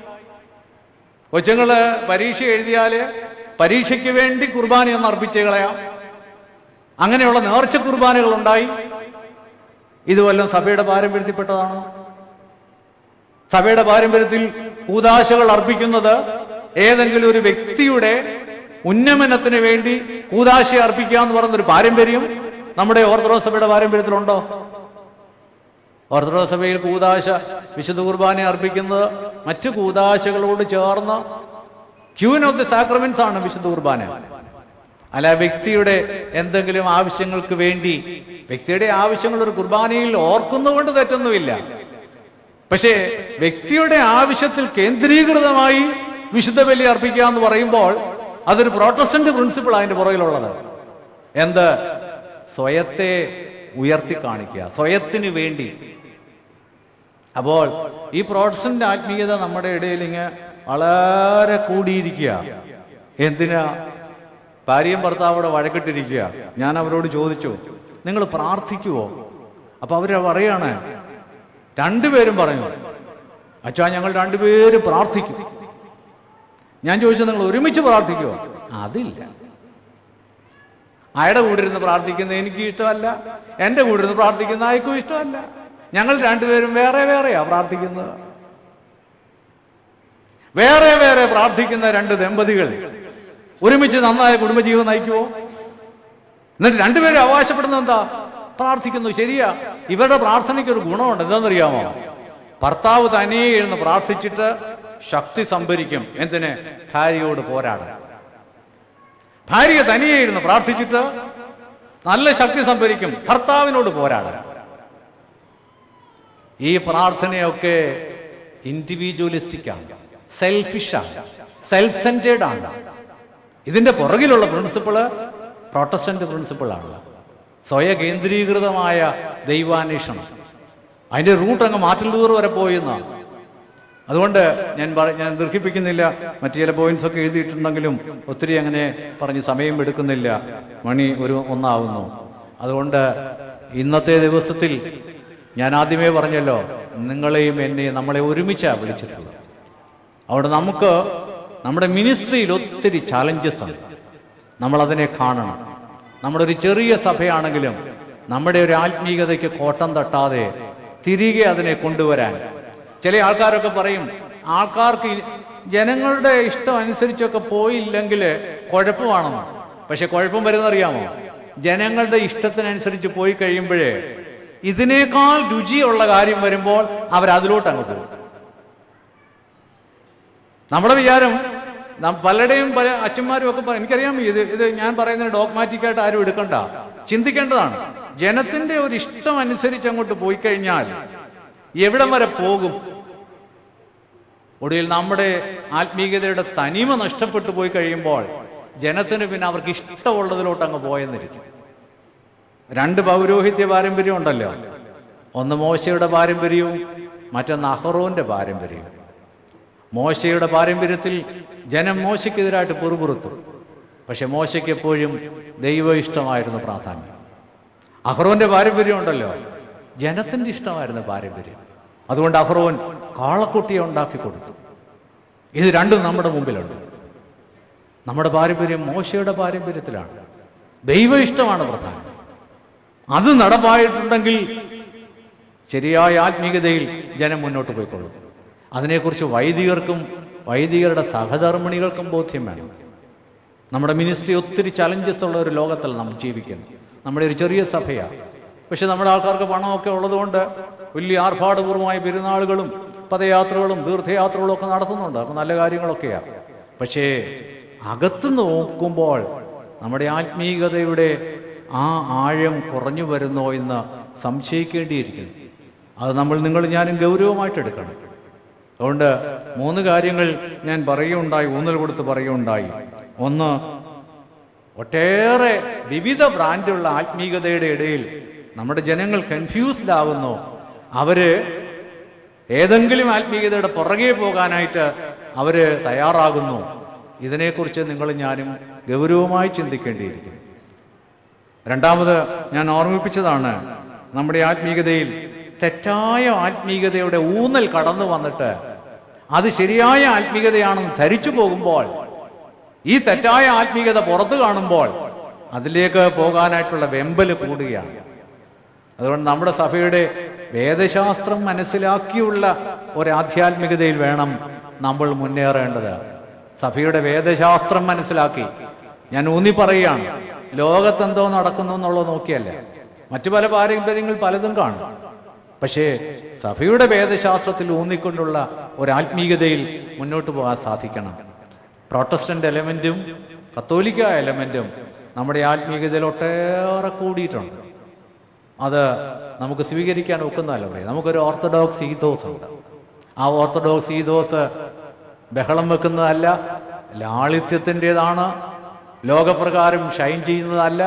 കൊച്ചുങ്ങള് പരീക്ഷ എഴുതിയാല് പരീക്ഷയ്ക്ക് വേണ്ടി കുർബാന ഒന്ന് അർപ്പിച്ച് കളയാം അങ്ങനെയുള്ള നേർച്ച കുർബാനകൾ ഉണ്ടായി ഇത് വല്ലതും സഭയുടെ പാരമ്പര്യത്തിൽപ്പെട്ടതാണോ സഭയുടെ പാരമ്പര്യത്തിൽ കൂതാശകൾ അർപ്പിക്കുന്നത് ഏതെങ്കിലും ഒരു വ്യക്തിയുടെ ഉന്നമനത്തിന് വേണ്ടി കൂതാശ അർപ്പിക്കുക എന്ന് പറയുന്നൊരു പാരമ്പര്യം നമ്മുടെ ഓർത്തഡോക്സ് സഭയുടെ പാരമ്പര്യത്തിലുണ്ടോ ഓർത്തഡോക്സ് സഭയിൽ കൂതാശ വിശുദ്ധ കുർബാന അർപ്പിക്കുന്നത് മറ്റു കൂതാശകളോട് ചേർന്ന് ക്യൂൻ ഓഫ് ദി സാക്രമെന്റ്സ് ആണ് വിശുദ്ധ കുർബാന അല്ല വ്യക്തിയുടെ എന്തെങ്കിലും ആവശ്യങ്ങൾക്ക് വേണ്ടി വ്യക്തിയുടെ ആവശ്യങ്ങൾ ഒരു കുർബാനയിൽ ഓർക്കുന്നതുകൊണ്ട് തെറ്റൊന്നുമില്ല പക്ഷേ വ്യക്തിയുടെ ആവശ്യത്തിൽ കേന്ദ്രീകൃതമായി വിശുദ്ധ ബലി അർപ്പിക്കുക എന്ന് പറയുമ്പോൾ അതൊരു പ്രോട്ടസ്റ്റന്റ് പ്രിൻസിപ്പിൾ അതിന്റെ പുറകിലുള്ളത് എന്ത് സ്വയത്തെ ഉയർത്തി കാണിക്കുക സ്വയത്തിന് വേണ്ടി അപ്പോൾ ഈ പ്രോട്ടസ്റ്റന്റ് ആത്മീയത നമ്മുടെ ഇടയിൽ ഇങ്ങനെ വളരെ കൂടിയിരിക്കുക എന്തിനാ ഭാര്യയും ഭർത്താവോടെ വഴക്കിട്ടിരിക്കുക ഞാൻ അവരോട് ചോദിച്ചു നിങ്ങൾ പ്രാർത്ഥിക്കുവോ അപ്പൊ അവര് പറയാണ് രണ്ടുപേരും പറഞ്ഞു അച്ഛാ ഞങ്ങൾ രണ്ടുപേരും പ്രാർത്ഥിക്കും ഞാൻ ചോദിച്ചത് നിങ്ങൾ ഒരുമിച്ച് പ്രാർത്ഥിക്കുമോ അതില്ല അയാളുടെ കൂടെ ഇരുന്ന് പ്രാർത്ഥിക്കുന്ന എനിക്ക് ഇഷ്ടമല്ല എൻ്റെ കൂടെ ഇരുന്ന് പ്രാർത്ഥിക്കുന്ന ആർക്കും ഇഷ്ടമല്ല ഞങ്ങൾ രണ്ടുപേരും വേറെ വേറെയാ പ്രാർത്ഥിക്കുന്നത് വേറെ വേറെ പ്രാർത്ഥിക്കുന്ന രണ്ട് ദമ്പതികൾ ഒരുമിച്ച് നന്നായ കുടുംബജീവിതം നയിക്കുമോ എന്നിട്ട് രണ്ടുപേരും അവകാശപ്പെടുന്നത് എന്താ പ്രാർത്ഥിക്കുന്നു ശരിയാ ഇവരുടെ പ്രാർത്ഥനയ്ക്ക് ഒരു ഗുണമുണ്ട് എന്താണെന്നറിയാമോ ഭർത്താവ് തനിയെ ഇരുന്ന് പ്രാർത്ഥിച്ചിട്ട് ശക്തി സംഭരിക്കും എന്തിന് ഭാര്യയോട് പോരാടാൻ ഭാര്യ തനിയെ ഇരുന്ന് പ്രാർത്ഥിച്ചിട്ട് നല്ല ശക്തി സംഭരിക്കും ഭർത്താവിനോട് പോരാടാൻ ഈ പ്രാർത്ഥനയൊക്കെ ഇൻഡിവിജ്വലിസ്റ്റിക് ആണ് സെൽഫിഷാണ് സെൽഫ് സെൻറ്റേഡ് ആണ് ഇതിന്റെ പുറകിലുള്ള പ്രിൻസിപ്പിള് പ്രൊട്ടസ്റ്റന്റ് പ്രിൻസിപ്പിളാണ് സ്വയ കേന്ദ്രീകൃതമായ ദൈവാന്വേഷണം അതിന്റെ റൂട്ട് അങ്ങ് മാറ്റിലൂർ വരെ പോയിന്നാണ് അതുകൊണ്ട് ഞാൻ പറ ഞാൻ ദീർഘിപ്പിക്കുന്നില്ല മറ്റു ചില പോയിന്റ്സ് ഒക്കെ എഴുതിയിട്ടുണ്ടെങ്കിലും ഒത്തിരി അങ്ങനെ പറഞ്ഞ് സമയം എടുക്കുന്നില്ല മണി ഒരു ഒന്നാവുന്നു അതുകൊണ്ട് ഇന്നത്തെ ദിവസത്തിൽ ഞാൻ ആദ്യമേ പറഞ്ഞല്ലോ നിങ്ങളെയും എന്നെയും നമ്മളെ ഒരുമിച്ചാണ് വിളിച്ചിട്ടുള്ളത് അവിടെ നമുക്ക് നമ്മുടെ മിനിസ്ട്രിയിൽ ഒത്തിരി ചാലഞ്ചസ് ഉണ്ട് നമ്മളതിനെ കാണണം നമ്മുടെ ഒരു ചെറിയ സഭയാണെങ്കിലും നമ്മുടെ ഒരു ആത്മീയതയ്ക്ക് കോട്ടം തട്ടാതെ തിരികെ അതിനെ കൊണ്ടുവരാൻ ചില ആൾക്കാരൊക്കെ പറയും ആൾക്കാർക്ക് ഈ ജനങ്ങളുടെ ഇഷ്ടം അനുസരിച്ചൊക്കെ പോയില്ലെങ്കിൽ കുഴപ്പമാണെന്ന് പക്ഷെ കുഴപ്പം വരുന്നറിയാമോ ജനങ്ങളുടെ ഇഷ്ടത്തിനനുസരിച്ച് പോയി കഴിയുമ്പോഴേ ഇതിനേക്കാൾ രുചിയുള്ള കാര്യം വരുമ്പോൾ അവർ അതിലോട്ട് അങ്ങ് പോകും നമ്മുടെ വിചാരം നം- പലരുടെയും പല അച്ഛന്മാരും ഒക്കെ പറയും എനിക്കറിയാം ഇത് ഇത് ഞാൻ പറയുന്നത് ഡോഗ്മാറ്റിക് ആയിട്ട് ആരും എടുക്കണ്ട ചിന്തിക്കേണ്ടതാണ് ജനത്തിന്റെ ഒരു ഇഷ്ടം അനുസരിച്ച് അങ്ങോട്ട് പോയി കഴിഞ്ഞാൽ എവിടം വരെ പോകും ഒടുവിൽ നമ്മുടെ ആത്മീയതയുടെ തനിമ നഷ്ടപ്പെട്ടു പോയി കഴിയുമ്പോൾ ജനത്തിന് പിന്നെ അവർക്ക് ഇഷ്ടമുള്ളതിലോട്ട് അങ്ങ് പോയെന്നിരിക്കും രണ്ട് പൗരോഹിത്യ പാരമ്പര്യം ഉണ്ടല്ലോ ഒന്ന് മോശയുടെ പാരമ്പര്യവും മറ്റൊന്ന് അഹറോന്റെ പാരമ്പര്യവും മോശയുടെ പാരമ്പര്യത്തിൽ ജനം മോശയ്ക്കെതിരായിട്ട് പൊറുപുറത്തു പക്ഷെ മോശയ്ക്ക് എപ്പോഴും ദൈവ ഇഷ്ടമായിരുന്നു പ്രാധാന്യം അഹ്റോന്റെ പാരമ്പര്യം ഉണ്ടല്ലോ ജനത്തിന്റെ ഇഷ്ടമായിരുന്നു പാരമ്പര്യം അതുകൊണ്ട് അഹ്റോൻ കാളക്കുട്ടിയെ ഉണ്ടാക്കി കൊടുത്തു ഇത് രണ്ടും നമ്മുടെ മുമ്പിലുണ്ട് നമ്മുടെ പാരമ്പര്യം മോശയുടെ പാരമ്പര്യത്തിലാണ് ദൈവ ഇഷ്ടമാണ് പ്രധാനം അത് നടപ്പായിട്ടുണ്ടെങ്കിൽ ശരിയായ ആത്മീയതയിൽ ജനം മുന്നോട്ട് പോയിക്കൊള്ളും അതിനെക്കുറിച്ച് വൈദികർക്കും വൈദികരുടെ സഹധർമ്മിണികൾക്കും ബോധ്യം വേണം നമ്മുടെ മിനിസ്ട്രി ഒത്തിരി ചലഞ്ചസ് ഉള്ള ഒരു ലോകത്തിൽ നാം ജീവിക്കുന്നു നമ്മുടെ ഒരു ചെറിയ സഭയാണ് പക്ഷെ നമ്മുടെ ആൾക്കാർക്ക് പണമൊക്കെ ഉള്ളതുകൊണ്ട് വലിയ ആർഭാടപൂർവമായ പെരുന്നാളുകളും പദയാത്രകളും തീർത്ഥയാത്രകളും ഒക്കെ നടത്തുന്നുണ്ട് അതൊക്കെ നല്ല കാര്യങ്ങളൊക്കെയാണ് പക്ഷേ അകത്ത് നോക്കുമ്പോൾ നമ്മുടെ ആത്മീയതയുടെ ആ ആഴം കുറഞ്ഞു വരുന്നോ എന്ന് സംശയിക്കേണ്ടിയിരിക്കുന്നു അത് നമ്മൾ നിങ്ങൾ ഞാനും ഗൗരവമായിട്ട് എടുക്കണം അതുകൊണ്ട് മൂന്ന് കാര്യങ്ങൾ ഞാൻ പറയുകയുണ്ടായി ഊന്നൽ കൊടുത്ത് പറയുകയുണ്ടായി ഒന്ന് ഒട്ടേറെ വിവിധ ബ്രാൻഡുള്ള ആത്മീയതയുടെ ഇടയിൽ നമ്മുടെ ജനങ്ങൾ കൺഫ്യൂസ്ഡ് ആവുന്നു അവര് ഏതെങ്കിലും ആത്മീയതയുടെ പുറകെ പോകാനായിട്ട് അവര് തയ്യാറാകുന്നു ഇതിനെക്കുറിച്ച് നിങ്ങൾ ഞാനും ഗൗരവമായി ചിന്തിക്കേണ്ടിയിരിക്കുന്നു രണ്ടാമത് ഞാൻ ഓർമ്മിപ്പിച്ചതാണ് നമ്മുടെ ആത്മീയതയിൽ തെറ്റായ ആത്മീയതയുടെ ഊന്നൽ കടന്നു വന്നിട്ട് അത് ശരിയായ ആത്മീയതയാണെന്ന് ധരിച്ചു പോകുമ്പോൾ ഈ തെറ്റായ ആത്മീയത പുറത്തു കാണുമ്പോൾ അതിലേക്ക് പോകാനായിട്ടുള്ള വെമ്പല് കൂടുകയാണ് അതുകൊണ്ട് നമ്മുടെ സഭയുടെ വേദശാസ്ത്രം മനസ്സിലാക്കിയുള്ള ഒരു ആധ്യാത്മികതയിൽ വേണം നമ്മൾ മുന്നേറേണ്ടത് സഭയുടെ വേദശാസ്ത്രം മനസ്സിലാക്കി ഞാൻ ഊന്നി പറയുകയാണ് ലോകത്തെന്തോ നടക്കുന്നു എന്നുള്ളത് നോക്കിയല്ല മറ്റു പല പാരമ്പര്യങ്ങൾ പലതും കാണും പക്ഷേ സഭയുടെ വേദശാസ്ത്രത്തിൽ ഊന്നിക്കൊണ്ടുള്ള ഒരു ആത്മീയതയിൽ മുന്നോട്ട് പോകാൻ സാധിക്കണം പ്രൊട്ടസ്റ്റന്റ് എലമെന്റും കത്തോലിക്ക എലമെന്റും നമ്മുടെ ആത്മീയതയിൽ ഒട്ടേറെ കൂടിയിട്ടുണ്ട് അത് നമുക്ക് സ്വീകരിക്കാൻ ഒക്കുന്നതല്ല പറയും നമുക്കൊരു ഓർത്തഡോക്സ് ഈതോസ് ഉണ്ട് ആ ഓർത്തഡോക്സ് ഈതോസ് ബഹളം വെക്കുന്നതല്ല ലാളിത്യത്തിൻ്റെതാണ് ലോകപ്രകാരം ഷൈൻ ചെയ്യുന്നതല്ല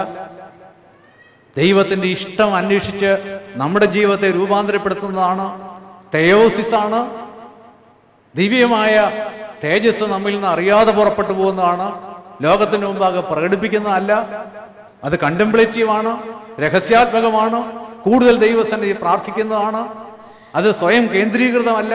ദൈവത്തിന്റെ ഇഷ്ടം അന്വേഷിച്ച് നമ്മുടെ ജീവിതത്തെ രൂപാന്തരപ്പെടുത്തുന്നതാണ് തെയോസിസ് ആണ് ദിവ്യമായ തേജസ് നമ്മിൽ നിന്ന് അറിയാതെ പുറപ്പെട്ടു പോകുന്നതാണ് ലോകത്തിന് മുമ്പാകെ പ്രകടിപ്പിക്കുന്നതല്ല അത് കണ്ടംപ്ലേറ്റീവാണ് രഹസ്യാത്മകമാണ് കൂടുതൽ ദൈവസന്നിധി പ്രാർത്ഥിക്കുന്നതാണ് അത് സ്വയം കേന്ദ്രീകൃതമല്ല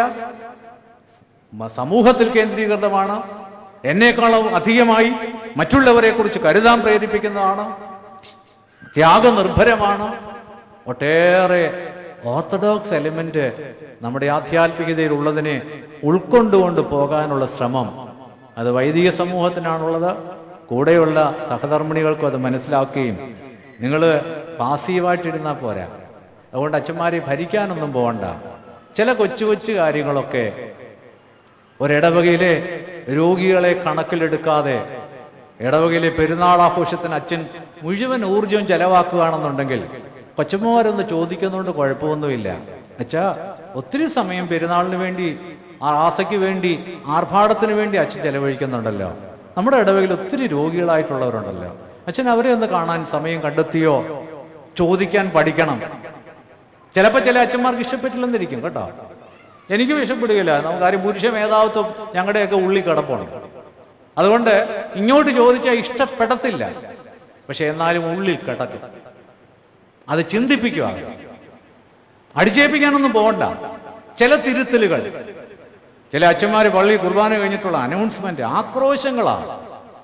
മ- സമൂഹത്തിൽ കേന്ദ്രീകൃതമാണ് എന്നേക്കാളും അധികമായി മറ്റുള്ളവരെ കുറിച്ച് കരുതാൻ പ്രേരിപ്പിക്കുന്നതാണ് ത്യാഗനിർഭരമാണ് ഒട്ടേറെ ഓർത്തഡോക്സ് എലിമെന്റ് നമ്മുടെ ആധ്യാത്മികതയിൽ ഉള്ളതിനെ ഉൾക്കൊണ്ടുകൊണ്ട് പോകാനുള്ള ശ്രമം അത് വൈദിക സമൂഹത്തിനാണുള്ളത് കൂടെയുള്ള സഹധർമ്മിണികൾക്കും അത് മനസ്സിലാക്കുകയും നിങ്ങൾ പാസീവായിട്ടിരുന്നാൽ പോരാ അതുകൊണ്ട് അച്ഛന്മാരെ ഭരിക്കാനൊന്നും പോകണ്ട ചില കൊച്ചു കൊച്ചു കാര്യങ്ങളൊക്കെ ഒരിടവകയിലെ രോഗികളെ കണക്കിലെടുക്കാതെ ഇടവകയിലെ പെരുന്നാൾ ആഘോഷത്തിന് അച്ഛൻ മുഴുവൻ ഊർജവും ചെലവാക്കുകയാണെന്നുണ്ടെങ്കിൽ കൊച്ചമ്മമാരൊന്ന് ചോദിക്കുന്നതുകൊണ്ട് കുഴപ്പമൊന്നുമില്ല അച്ഛാ ഒത്തിരി സമയം പെരുന്നാളിന് വേണ്ടി ആ ആസയ്ക്ക് വേണ്ടി ആർഭാടത്തിന് വേണ്ടി അച്ഛൻ ചെലവഴിക്കുന്നുണ്ടല്ലോ നമ്മുടെ ഇടവകയിൽ ഒത്തിരി രോഗികളായിട്ടുള്ളവരുണ്ടല്ലോ അച്ഛൻ അവരെ ഒന്ന് കാണാൻ സമയം കണ്ടെത്തിയോ ചോദിക്കാൻ പഠിക്കണം ചിലപ്പോൾ ചില അച്ഛന്മാർക്ക് ഇഷ്ടപ്പെട്ടില്ലെന്നിരിക്കും കേട്ടോ എനിക്കും ഇഷ്ടപ്പെടുകയില്ല നമുക്ക് കാര്യം പുരുഷ മേധാവിത്വം ഞങ്ങളുടെയൊക്കെ ഉള്ളിൽ കിടപ്പുണ്ട് അതുകൊണ്ട് ഇങ്ങോട്ട് ചോദിച്ചാൽ ഇഷ്ടപ്പെടത്തില്ല പക്ഷെ എന്നാലും ഉള്ളിൽ കിടക്കും അത് ചിന്തിപ്പിക്കുക അടിച്ചേൽപ്പിക്കാനൊന്നും പോകണ്ട ചില തിരുത്തലുകൾ ചില അച്ഛന്മാർ പള്ളി കുർബാന കഴിഞ്ഞിട്ടുള്ള അനൗൺസ്മെന്റ് ആക്രോശങ്ങളാണ്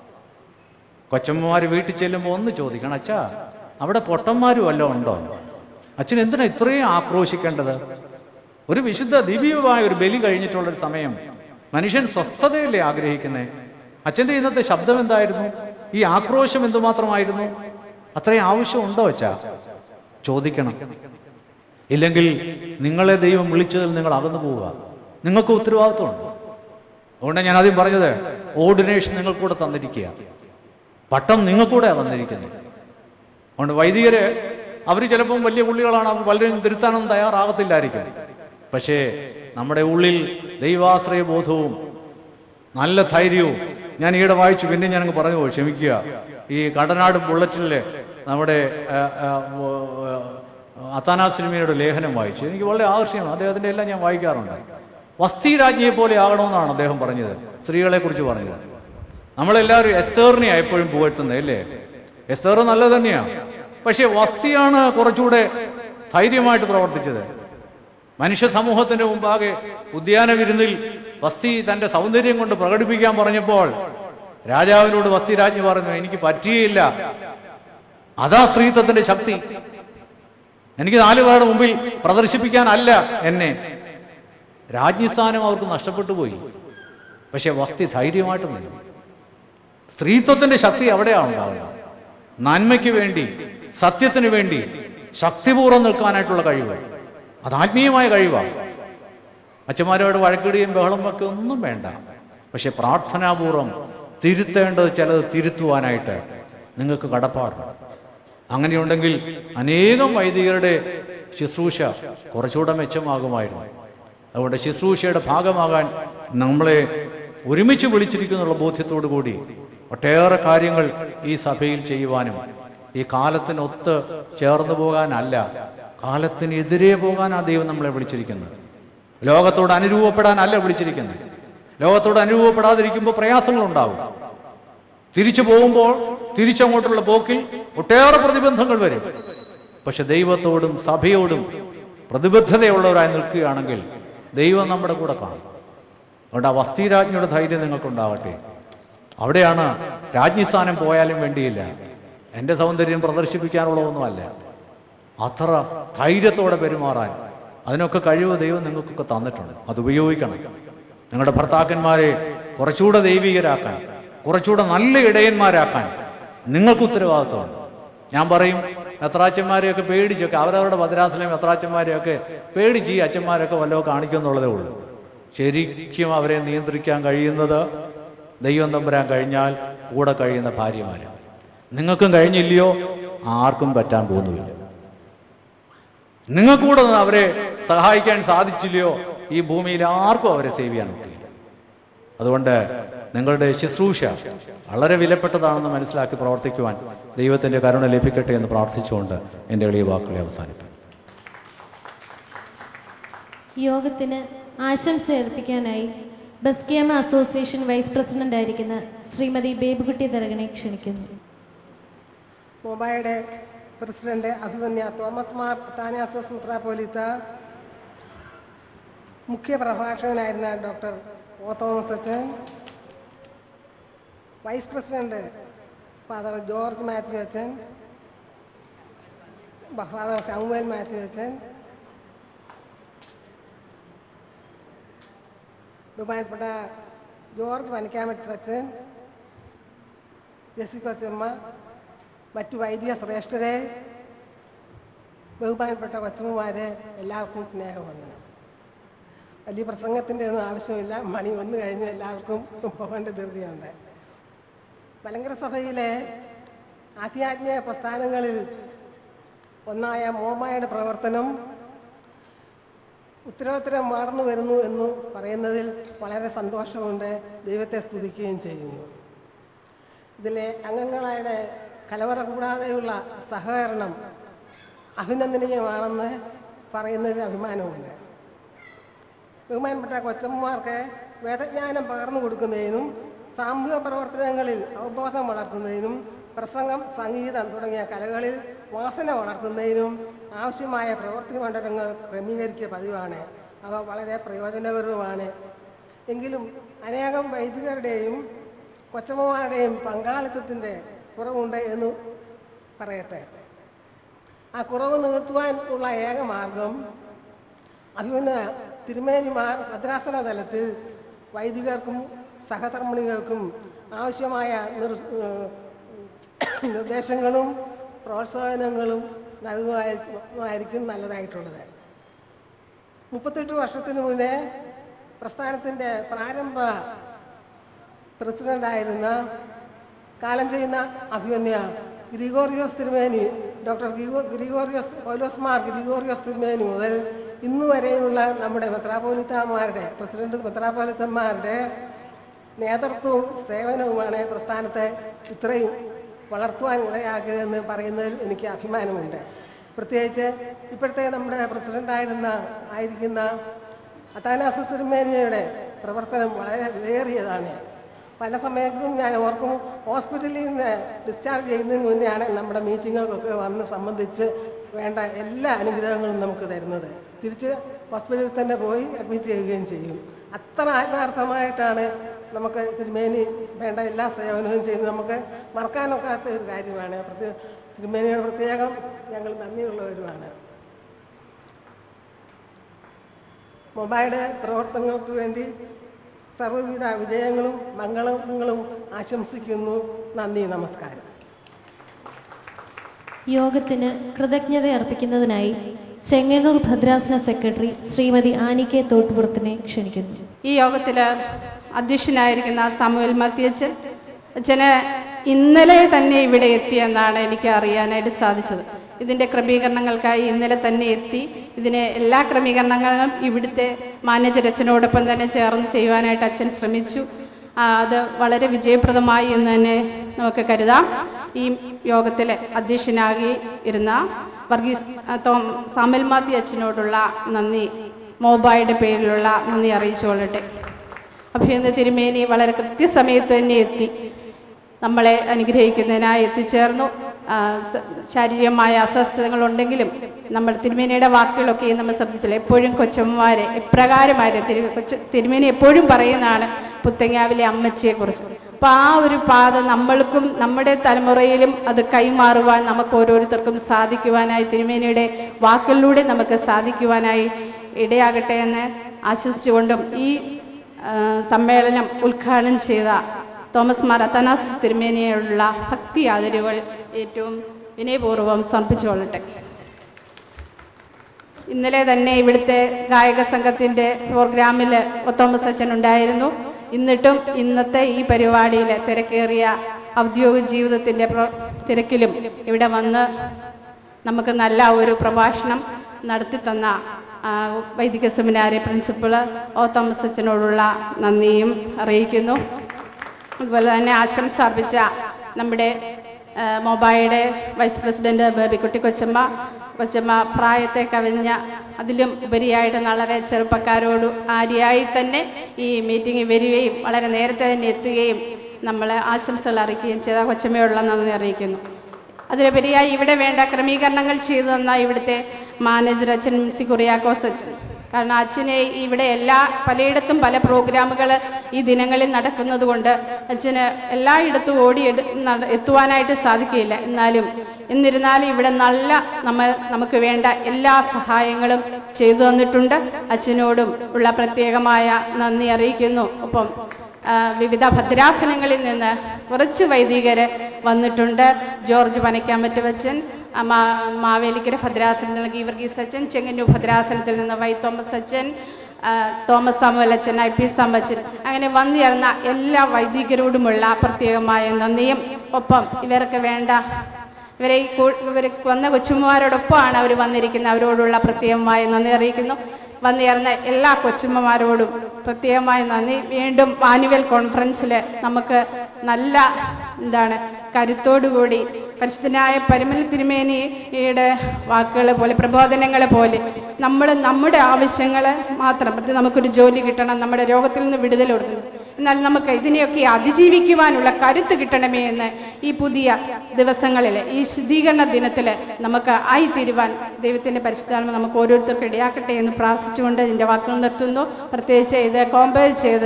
കൊച്ചമ്മമാർ വീട്ടിൽ ചെല്ലുമ്പോൾ ഒന്ന് ചോദിക്കണം അച്ഛാ അവിടെ പൊട്ടന്മാരും വല്ലതും ഉണ്ടോ അച്ഛൻ എന്തിനാ ഇത്രയും ആക്രോശിക്കേണ്ടത് ഒരു വിശുദ്ധ ദിവ്യമായ ഒരു ബലി കഴിഞ്ഞിട്ടുള്ളൊരു സമയം മനുഷ്യൻ സ്വസ്ഥതയല്ലേ ആഗ്രഹിക്കുന്നത് അച്ഛൻ്റെ ഇന്നത്തെ ശബ്ദം എന്തായിരുന്നു ഈ ആക്രോശം എന്തുമാത്രമായിരുന്നു അത്രയും ആവശ്യമുണ്ടോ അച്ഛാ ചോദിക്കണം ഇല്ലെങ്കിൽ നിങ്ങളെ ദൈവം വിളിച്ചതിൽ നിങ്ങൾ അകന്നു പോവുക നിങ്ങൾക്ക് ഉത്തരവാദിത്വമുണ്ട് അതുകൊണ്ട് ഞാൻ ആദ്യം പറഞ്ഞത് ഓർഡിനേഷൻ നിങ്ങൾക്കൂടെ തന്നിരിക്കുക പട്ടം നിങ്ങൾക്കൂടെ തന്നിരിക്കുന്നത് അതുകൊണ്ട് വൈദികര് അവർ ചിലപ്പം വലിയ പുള്ളികളാണ് അവർ പലരും തിരുത്താനൊന്നും തയ്യാറാകത്തില്ലായിരിക്കും പക്ഷേ നമ്മുടെ ഉള്ളിൽ ദൈവാശ്രയ ബോധവും നല്ല ധൈര്യവും ഞാൻ ഈയിടെ വായിച്ചു പിന്നെ ഞാനങ്ങ് പറഞ്ഞു പോയി ക്ഷമിക്കുക ഈ കടനാട് ബുള്ളറ്റിലെ നമ്മുടെ ആ, ആ, ഓ, ആ, അത്താനാ സിനിമയുടെ ലേഖനം വായിച്ചു എനിക്ക് വളരെ ആകർഷകമാണ് അദ്ദേഹത്തിൻ്റെ എല്ലാം ഞാൻ വായിക്കാറുണ്ട് വസ്തി രാജ്ഞിയെ പോലെ ആകണമെന്നാണ് അദ്ദേഹം പറഞ്ഞത് സ്ത്രീകളെ കുറിച്ച് പറഞ്ഞത് നമ്മളെല്ലാവരും എസ്തേറിനെ എപ്പോഴും പുകഴ്ത്തുന്നത് അല്ലേ എസ്തേർ നല്ലത് തന്നെയാണ് പക്ഷേ വസ്തിയാണ് കുറച്ചുകൂടെ ധൈര്യമായിട്ട് പ്രവർത്തിച്ചത് മനുഷ്യ സമൂഹത്തിന്റെ മുമ്പാകെ ഉദ്യാന വിരുന്നിൽ വസ്തി തന്റെ സൗന്ദര്യം കൊണ്ട് പ്രകടിപ്പിക്കാൻ പറഞ്ഞപ്പോൾ രാജാവിനോട് വസ്തി രാജ്ഞി പറഞ്ഞു എനിക്ക് പറ്റിയില്ല അതാ സ്ത്രീത്വത്തിന്റെ ശക്തി എനിക്ക് നാലു പേരുടെ മുമ്പിൽ പ്രദർശിപ്പിക്കാനല്ല എന്നെ രാജ്ഞിസ്ഥാനം അവർക്ക് നഷ്ടപ്പെട്ടു പോയി പക്ഷെ വസ്തി ധൈര്യമായിട്ട് നിന്നു സ്ത്രീത്വത്തിന്റെ ശക്തി അവിടെയാണ് ഉണ്ടാവുക നന്മയ്ക്ക് വേണ്ടി സത്യത്തിന് വേണ്ടി ശക്തിപൂർവ്വം നിൽക്കാനായിട്ടുള്ള കഴിവ് അത് ആത്മീയമായ കഴിവാണ് അച്ഛന്മാരോട് വഴക്കിടുകയും ബഹളം വെക്കുക ഒന്നും വേണ്ട പക്ഷെ പ്രാർത്ഥനാപൂർവം തിരുത്തേണ്ടത് ചിലത് തിരുത്തുവാനായിട്ട് നിങ്ങൾക്ക് കടപ്പാടുണ്ട് അങ്ങനെയുണ്ടെങ്കിൽ അനേകം വൈദികരുടെ ശുശ്രൂഷ കുറച്ചുകൂടെ മെച്ചമാകുമായിരുന്നു അതുകൊണ്ട് ശുശ്രൂഷയുടെ ഭാഗമാകാൻ നമ്മളെ ഒരുമിച്ച് വിളിച്ചിരിക്കുന്നുള്ള ബോധ്യത്തോടു കൂടി ഒട്ടേറെ കാര്യങ്ങൾ ഈ സഭയിൽ ചെയ്യുവാനും ഈ കാലത്തിനൊത്ത് ചേർന്നു പോകാനല്ല കാലത്തിനെതിരെ പോകാനാണ് ദൈവം നമ്മളെ വിളിച്ചിരിക്കുന്നത് ലോകത്തോട് അനുരൂപപ്പെടാനല്ല വിളിച്ചിരിക്കുന്നത് ലോകത്തോട് അനുരൂപപ്പെടാതിരിക്കുമ്പോൾ പ്രയാസങ്ങളുണ്ടാവും തിരിച്ചു പോകുമ്പോൾ തിരിച്ചങ്ങോട്ടുള്ള പോക്കിൽ ഒട്ടേറെ പ്രതിബന്ധങ്ങൾ വരും പക്ഷെ ദൈവത്തോടും സഭയോടും പ്രതിബദ്ധതയുള്ളവരായി നിൽക്കുകയാണെങ്കിൽ ദൈവം നമ്മുടെ കൂടെ കാണും അതുകൊണ്ട് ആ വസ്തിരാജ്ഞിയുടെ ധൈര്യം നിങ്ങൾക്കുണ്ടാവട്ടെ അവിടെയാണ് രാജ്ഞിസ്ഥാനം പോയാലും വേണ്ടിയില്ല എൻ്റെ സൗന്ദര്യം പ്രദർശിപ്പിക്കാനുള്ളതൊന്നുമല്ല അത്ര ധൈര്യത്തോടെ പെരുമാറാൻ അതിനൊക്കെ കഴിവ് ദൈവം നിങ്ങൾക്കൊക്കെ തന്നിട്ടുണ്ട് അത് ഉപയോഗിക്കണം നിങ്ങളുടെ ഭർത്താക്കന്മാരെ കുറച്ചുകൂടെ ദൈവികരാക്കാൻ കുറച്ചുകൂടെ നല്ല ഇടയന്മാരാക്കാൻ നിങ്ങൾക്ക് ഉത്തരവാദിത്വമുണ്ട് ഞാൻ പറയും എത്രാച്ചന്മാരെയൊക്കെ പേടിച്ചൊക്കെ അവരവരുടെ ഭദ്രാസനം എത്രാച്ചന്മാരെയൊക്കെ പേടിച്ച് ഈ അച്ഛന്മാരൊക്കെ വല്ലതും കാണിക്കുമെന്നുള്ളതേ ഉള്ളൂ ശരിക്കും അവരെ നിയന്ത്രിക്കാൻ കഴിയുന്നത് ദൈവം തമ്പുരാൻ കഴിഞ്ഞാൽ കൂടെ കഴിയുന്ന ഭാര്യമാരാണ് നിങ്ങൾക്കും കഴിഞ്ഞില്ലയോ ആർക്കും പറ്റാൻ പോകുന്നുമില്ല നിങ്ങൾക്ക് കൂടെ നിന്ന് അവരെ സഹായിക്കാൻ സാധിച്ചില്ലയോ ഈ ഭൂമിയിൽ ആർക്കും അവരെ സേവ് ചെയ്യാൻ ഒക്കില്ല അതുകൊണ്ട് നിങ്ങളുടെ ശുശ്രൂഷ വളരെ വിലപ്പെട്ടതാണെന്ന് മനസ്സിലാക്കി പ്രവർത്തിക്കുവാൻ ദൈവത്തിന്റെ കരുണ ലഭിക്കട്ടെ എന്ന് പ്രാർത്ഥിച്ചുകൊണ്ട് എൻ്റെ എളിയ വാക്കുകളെ അവസാനിപ്പിക്കും യോഗത്തിന് ആശംസ അർപ്പിക്കാനായി ബസ്കിയാമ അസോസിയേഷൻ വൈസ് പ്രസിഡന്റ് ആയിരിക്കുന്ന ശ്രീമതി ബേബുകുട്ടി തരകനെ ക്ഷണിക്കുന്നു മൊബൈയുടെ പ്രസിഡന്റ് അഭിമന്യ തോമസ് മാർ താനാസോസ് മെത്രാപ്പോലിത്ത മുഖ്യ പ്രഭാഷകനായിരുന്ന ഡോക്ടർ ഒ തോമസ് അച്ചൻ vice president father George Mathew അച്ചൻ ഫാദർ ശമുവേൽ മാത്യു അച്ചൻ ബഹുമാനപ്പെട്ട ജോർജ് പനിക്കാമറ്റച്ചൻ ജെസി കൊച്ചമ്മ മറ്റു വൈദിക ശ്രേഷ്ഠരെ ബഹുമാനപ്പെട്ട കൊച്ചമ്മമാരെ എല്ലാവർക്കും സ്നേഹവന്ദനം വലിയ പ്രസംഗത്തിൻ്റെ ഒന്നും ആവശ്യമില്ല മണി ഒന്ന് കഴിഞ്ഞ് എല്ലാവർക്കും പോകേണ്ട ധൃതിയുണ്ട് മലങ്കര സഭയിലെ ആധ്യാത്മിക പ്രസ്ഥാനങ്ങളിൽ ഒന്നായ മോമായുടെ പ്രവർത്തനം ഉത്തരോത്തരം വളർന്നു വരുന്നു എന്ന് പറയുന്നതിൽ വളരെ സന്തോഷമുണ്ട് ദൈവത്തെ സ്തുതിക്കുകയും ചെയ്യുന്നു ഇതിലെ അംഗങ്ങളായുടെ കലവറ കൂടാതെയുള്ള സഹകരണം അഭിനന്ദനീയമാണെന്ന് പറയുന്നതിൽ അഭിമാനമുണ്ട് ബഹുമാനപ്പെട്ട കൊച്ചമ്മമാർക്ക് വേദജ്ഞാനം പകർന്നു കൊടുക്കുന്നതിനും സാമൂഹിക പ്രവർത്തനങ്ങളിൽ അവബോധം വളർത്തുന്നതിനും പ്രസംഗം സംഗീതം തുടങ്ങിയ കലകളിൽ വാസന വളർത്തുന്നതിനും ആവശ്യമായ പ്രവൃത്തി മണ്ഡലങ്ങൾ ക്രമീകരിക്കുക പതിവാണ് അവ വളരെ പ്രയോജനകരവുമാണ് എങ്കിലും അനേകം വൈദികരുടെയും കൊച്ചമ്മമാരുടെയും പങ്കാളിത്തത്തിൻ്റെ കുറവുണ്ട് എന്ന് പറയട്ടെ ആ കുറവ് നികത്തുവാൻ ഉള്ള ഏക മാർഗം അഭിമന്യ തിരുമേനിമാർ ഭദ്രാസന തലത്തിൽ വൈദികർക്കും സഹധർമ്മിണികൾക്കും ആവശ്യമായ നിർ ഏഹ് നിർദ്ദേശങ്ങളും പ്രോത്സാഹനങ്ങളും നൽകുമായിരിക്കും നല്ലതായിട്ടുള്ളത് മുപ്പത്തെട്ട് വർഷത്തിന് മുന്നേ പ്രസ്ഥാനത്തിൻ്റെ പ്രാരംഭ പ്രസിഡൻ്റായിരുന്ന കാലം ചെയ്യുന്ന അഭിമന്യ ഗ്രിഗോറിയോസ് തിരുമേനി ഡോക്ടർ ഗ്രിഗോ ഗ്രിഗോറിയോസ് പൗലോസ് മാർ ഗ്രിഗോറിയോസ് തിരുമേനി മുതൽ ഇന്ന് വരെയുള്ള നമ്മുടെ മെത്രാപോലിത്തമാരുടെ പ്രസിഡന്റ് മെത്രാപോലിത്തന്മാരുടെ നേതൃത്വവും സേവനവുമാണ് പ്രസ്ഥാനത്തെ ഇത്രയും വളർത്തുവാൻ ഇടയാക്കിയതെന്ന് പറയുന്നതിൽ എനിക്ക് അഭിമാനമുണ്ട് പ്രത്യേകിച്ച് ഇപ്പോഴത്തെ നമ്മുടെ പ്രസിഡൻ്റായിരുന്ന ആയിരിക്കുന്ന അത്താനാസ് തിരുമേനിയുടെ പ്രവർത്തനം വളരെ വിലയേറിയതാണ് പല സമയത്തും ഞാൻ ഓർക്കും ഹോസ്പിറ്റലിൽ നിന്ന് ഡിസ്ചാർജ് ചെയ്യുന്നതിന് മുന്നെയാണ് നമ്മുടെ മീറ്റിങ്ങുകൾക്കൊക്കെ വന്ന് സംബന്ധിച്ച് വേണ്ട എല്ലാ അനുഗ്രഹങ്ങളും നമുക്ക് തരുന്നത് തിരിച്ച് ഹോസ്പിറ്റലിൽ തന്നെ പോയി അഡ്മിറ്റ് ചെയ്യുകയും ചെയ്യും അത്ര ആത്മാർത്ഥമായിട്ടാണ് നമുക്ക് തിരുമേനി വേണ്ട എല്ലാ സേവനവും ചെയ്ത് നമുക്ക് മറക്കാനൊക്കാത്ത ഒരു കാര്യമാണ് പ്രത്യേക തിരുമേനിയുടെ പ്രത്യേകം ഞങ്ങൾ നന്ദിയുള്ളവരുമാണ് മൊബൈലിൻ്റെ പ്രവർത്തനങ്ങൾക്ക് വേണ്ടി സർവ്വവിധ വിജയങ്ങളും മംഗളങ്ങളും ആശംസിക്കുന്നു നന്ദി നമസ്കാരം യോഗത്തിന് കൃതജ്ഞത അർപ്പിക്കുന്നതിനായി ചെങ്ങന്നൂർ ഭദ്രാസന സെക്രട്ടറി ശ്രീമതി ആനി കെ തോട്ടുപുറത്തിനെ ക്ഷണിക്കുന്നു ഈ യോഗത്തിൽ അധ്യക്ഷനായിരിക്കുന്ന സാമുവൽ മത്തിയച്ചൻ അച്ഛന് ഇന്നലെ തന്നെ ഇവിടെ എത്തിയെന്നാണ് എനിക്ക് അറിയാനായിട്ട് സാധിച്ചത് ഇതിൻ്റെ ക്രമീകരണങ്ങൾക്കായി ഇന്നലെ തന്നെ എത്തി ഇതിന് എല്ലാ ക്രമീകരണങ്ങളും ഇവിടുത്തെ മാനേജർ അച്ഛനോടൊപ്പം തന്നെ ചേർന്ന് ചെയ്യുവാനായിട്ട് അച്ഛൻ ശ്രമിച്ചു ആ, അത് വളരെ വിജയപ്രദമായി എന്ന് തന്നെ നമുക്ക് കരുതാം ഈ യോഗത്തിൽ അധ്യക്ഷനാകി ഇരുന്ന വർഗീസ് ആ, തോം സാമൽ മാത്തി അച്ഛനോടുള്ള നന്ദി മോബായുടെ പേരിലുള്ള നന്ദി അറിയിച്ചുകൊള്ളട്ടെ അഭിനന്ദ തിരുമേനി വളരെ കൃത്യസമയത്ത് തന്നെ എത്തി നമ്മളെ അനുഗ്രഹിക്കുന്നതിനായി എത്തിച്ചേർന്നു ആ, സ- ശാരീരികമായ അസ്വസ്ഥതകളുണ്ടെങ്കിലും നമ്മൾ തിരുമേനിയുടെ വാക്കുകളൊക്കെ നമ്മൾ ശ്രദ്ധിച്ചില്ല എപ്പോഴും കൊച്ചമ്മമാരെ എപ്രകാരമായിരുന്നു തിരു കൊച്ചു തിരുമേനി എപ്പോഴും പറയുന്നതാണ് പുത്തങ്ങാവിലെ അമ്മച്ചിയെക്കുറിച്ച് അപ്പോൾ ആ ഒരു പാത നമ്മൾക്കും നമ്മുടെ തലമുറയിലും അത് കൈമാറുവാൻ നമുക്ക് ഓരോരുത്തർക്കും സാധിക്കുവാനായി തിരുമേനിയുടെ വാക്കുകളിലൂടെ നമുക്ക് സാധിക്കുവാനായി ഇടയാകട്ടെ എന്ന് ആശംസിച്ചുകൊണ്ടും ഈ ആ, സമ്മേളനം ഉദ്ഘാടനം ചെയ്ത തോമസ് മാർ അത്തനാസ് തിരുമേനിയോടുള്ള ഭക്തി ആദരവുകൾ ഏറ്റവും വിനയപൂർവ്വം സമർപ്പിച്ചുകൊള്ളട്ടെ ഇന്നലെ തന്നെ ഇവിടുത്തെ ഗായക സംഘത്തിൻ്റെ പ്രോഗ്രാമിൽ തോമസ് അച്ഛൻ ഉണ്ടായിരുന്നു എന്നിട്ടും ഇന്നത്തെ ഈ പരിപാടിയിൽ തിരക്കേറിയ ഔദ്യോഗിക ജീവിതത്തിൻ്റെ പ്ര- തിരക്കിലും ഇവിടെ വന്ന് നമുക്ക് നല്ല ഒരു പ്രഭാഷണം നടത്തി തന്ന ആ, വൈദിക സെമിനാരി പ്രിൻസിപ്പൾ ഒ തോമസ് അച്ഛനോടുള്ള നന്ദിയും അറിയിക്കുന്നു അതുപോലെ തന്നെ ആശംസ അർപ്പിച്ച നമ്മുടെ ആ, മൊബായുടെ വൈസ് പ്രസിഡന്റ് ബേബിക്കുട്ടി കൊച്ചമ്മ കൊച്ചമ്മ പ്രായത്തെ കവിഞ്ഞ അതിലും ഉപരിയായിട്ട് വളരെ ചെറുപ്പക്കാരോട് ആരിയായി തന്നെ ഈ മീറ്റിംഗിൽ വരികയും വളരെ നേരത്തെ തന്നെ എത്തുകയും നമ്മളെ ആശംസകൾ അറിയിക്കുകയും ചെയ്ത കൊച്ചമ്മയോടുള്ള നന്ദി അറിയിക്കുന്നു അതിലുപരിയായി ഇവിടെ വേണ്ട ക്രമീകരണങ്ങൾ ചെയ്തു തന്ന ഇവിടുത്തെ മാനേജർ അച്ഛൻ സി കുറിയാക്കോസ് അച്ഛൻ കാരണം അച്ഛനെ ഇവിടെ എല്ലാ പലയിടത്തും പല പ്രോഗ്രാമുകൾ ഈ ദിനങ്ങളിൽ നടക്കുന്നത് കൊണ്ട് അച്ഛന് എല്ലായിടത്തും ഓടി എടു നട- എത്തുവാനായിട്ട് സാധിക്കില്ല എന്നാലും എന്നിരുന്നാലും ഇവിടെ നല്ല നമ്മൾ നമുക്ക് വേണ്ട എല്ലാ സഹായങ്ങളും ചെയ്തു തന്നിട്ടുണ്ട് അച്ഛനോടും ഉള്ള പ്രത്യേകമായ നന്ദി അറിയിക്കുന്നു ഒപ്പം ആ, വിവിധ ഭദ്രാസനങ്ങളിൽ നിന്ന് കുറച്ച് വൈദികർ വന്നിട്ടുണ്ട് ജോർജ് പനക്കാമറ്റവച്ചൻ ആ, മാ- മാവേലിക്കര ഭദ്രാസനത്തിൽ നിന്ന് ഗീവർഗീസ് അച്ഛൻ ചെങ്ങന്നൂർ ഭദ്രാസനത്തിൽ നിന്ന് വൈ തോമസ് അച്ഛൻ ആ, തോമസ് സാമുവൽ അച്ഛൻ ഐ പി സാമച്ചൻ അങ്ങനെ വന്നിരുന്ന എല്ലാ വൈദികരോടുമുള്ള പ്രത്യേകമായ നന്ദിയും ഒപ്പം ഇവർക്ക് വേണ്ട ഇവരെ ഈ കൂ- ഇവർ വന്ന കൊച്ചുമ്മമാരോടൊപ്പമാണ് അവർ വന്നിരിക്കുന്നത് അവരോടുള്ള പ്രത്യേകമായ നന്ദി അറിയിക്കുന്നു വന്നുചേർന്ന എല്ലാ കൊച്ചുമ്മമാരോടും പ്രത്യേകമായ നന്ദി വീണ്ടും ആനുവൽ കോൺഫറൻസിൽ നമുക്ക് നല്ല എന്താണ് കരുത്തോടുകൂടി പരിശുദ്ധനായ പരിമല തിരുമേനിയുടെ വാക്കുകൾ പോലെ പ്രബോധനങ്ങൾ പോലെ നമ്മൾ നമ്മുടെ ആവശ്യങ്ങൾ മാത്രം പ്രത്യേകം നമുക്കൊരു ജോലി കിട്ടണം നമ്മുടെ രോഗത്തിൽ നിന്ന് വിടുതൽ കൊടുക്കണം എന്നാൽ നമുക്ക് ഇതിനെയൊക്കെ അതിജീവിക്കുവാനുള്ള കരുത്ത് കിട്ടണമേ എന്ന് ഈ പുതിയ ദിവസങ്ങളിൽ ഈ ശുദ്ധീകരണ ദിനത്തിൽ നമുക്ക് ആയിത്തീരുവാൻ ദൈവത്തിൻ്റെ പരിശുദ്ധാത്മ നമുക്ക് ഓരോരുത്തർക്കും ഇടയാക്കട്ടെ എന്ന് പ്രാർത്ഥിച്ചുകൊണ്ട് ഇതിൻ്റെ വാക്കുകൾ നിർത്തുന്നു പ്രത്യേകിച്ച് ഇത് കോമ്പയർ ചെയ്ത്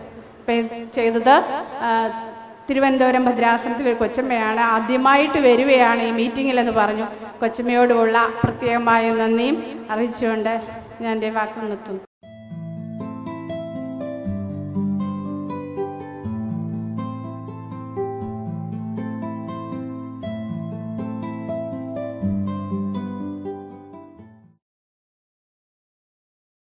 പേ- ചെയ്തത് ആ, തിരുവനന്തപുരം ഭദ്രാസനത്തിൽ ഒരു കൊച്ചമ്മയാണ് ആദ്യമായിട്ട് വരികയാണ് ഈ മീറ്റിങ്ങിലെന്ന് പറഞ്ഞു കൊച്ചമ്മയോടുള്ള പ്രത്യേകമായ നന്ദിയും അറിയിച്ചുകൊണ്ട് ഞാൻ എൻ്റെ വാക്കുകൾ നിർത്തുന്നു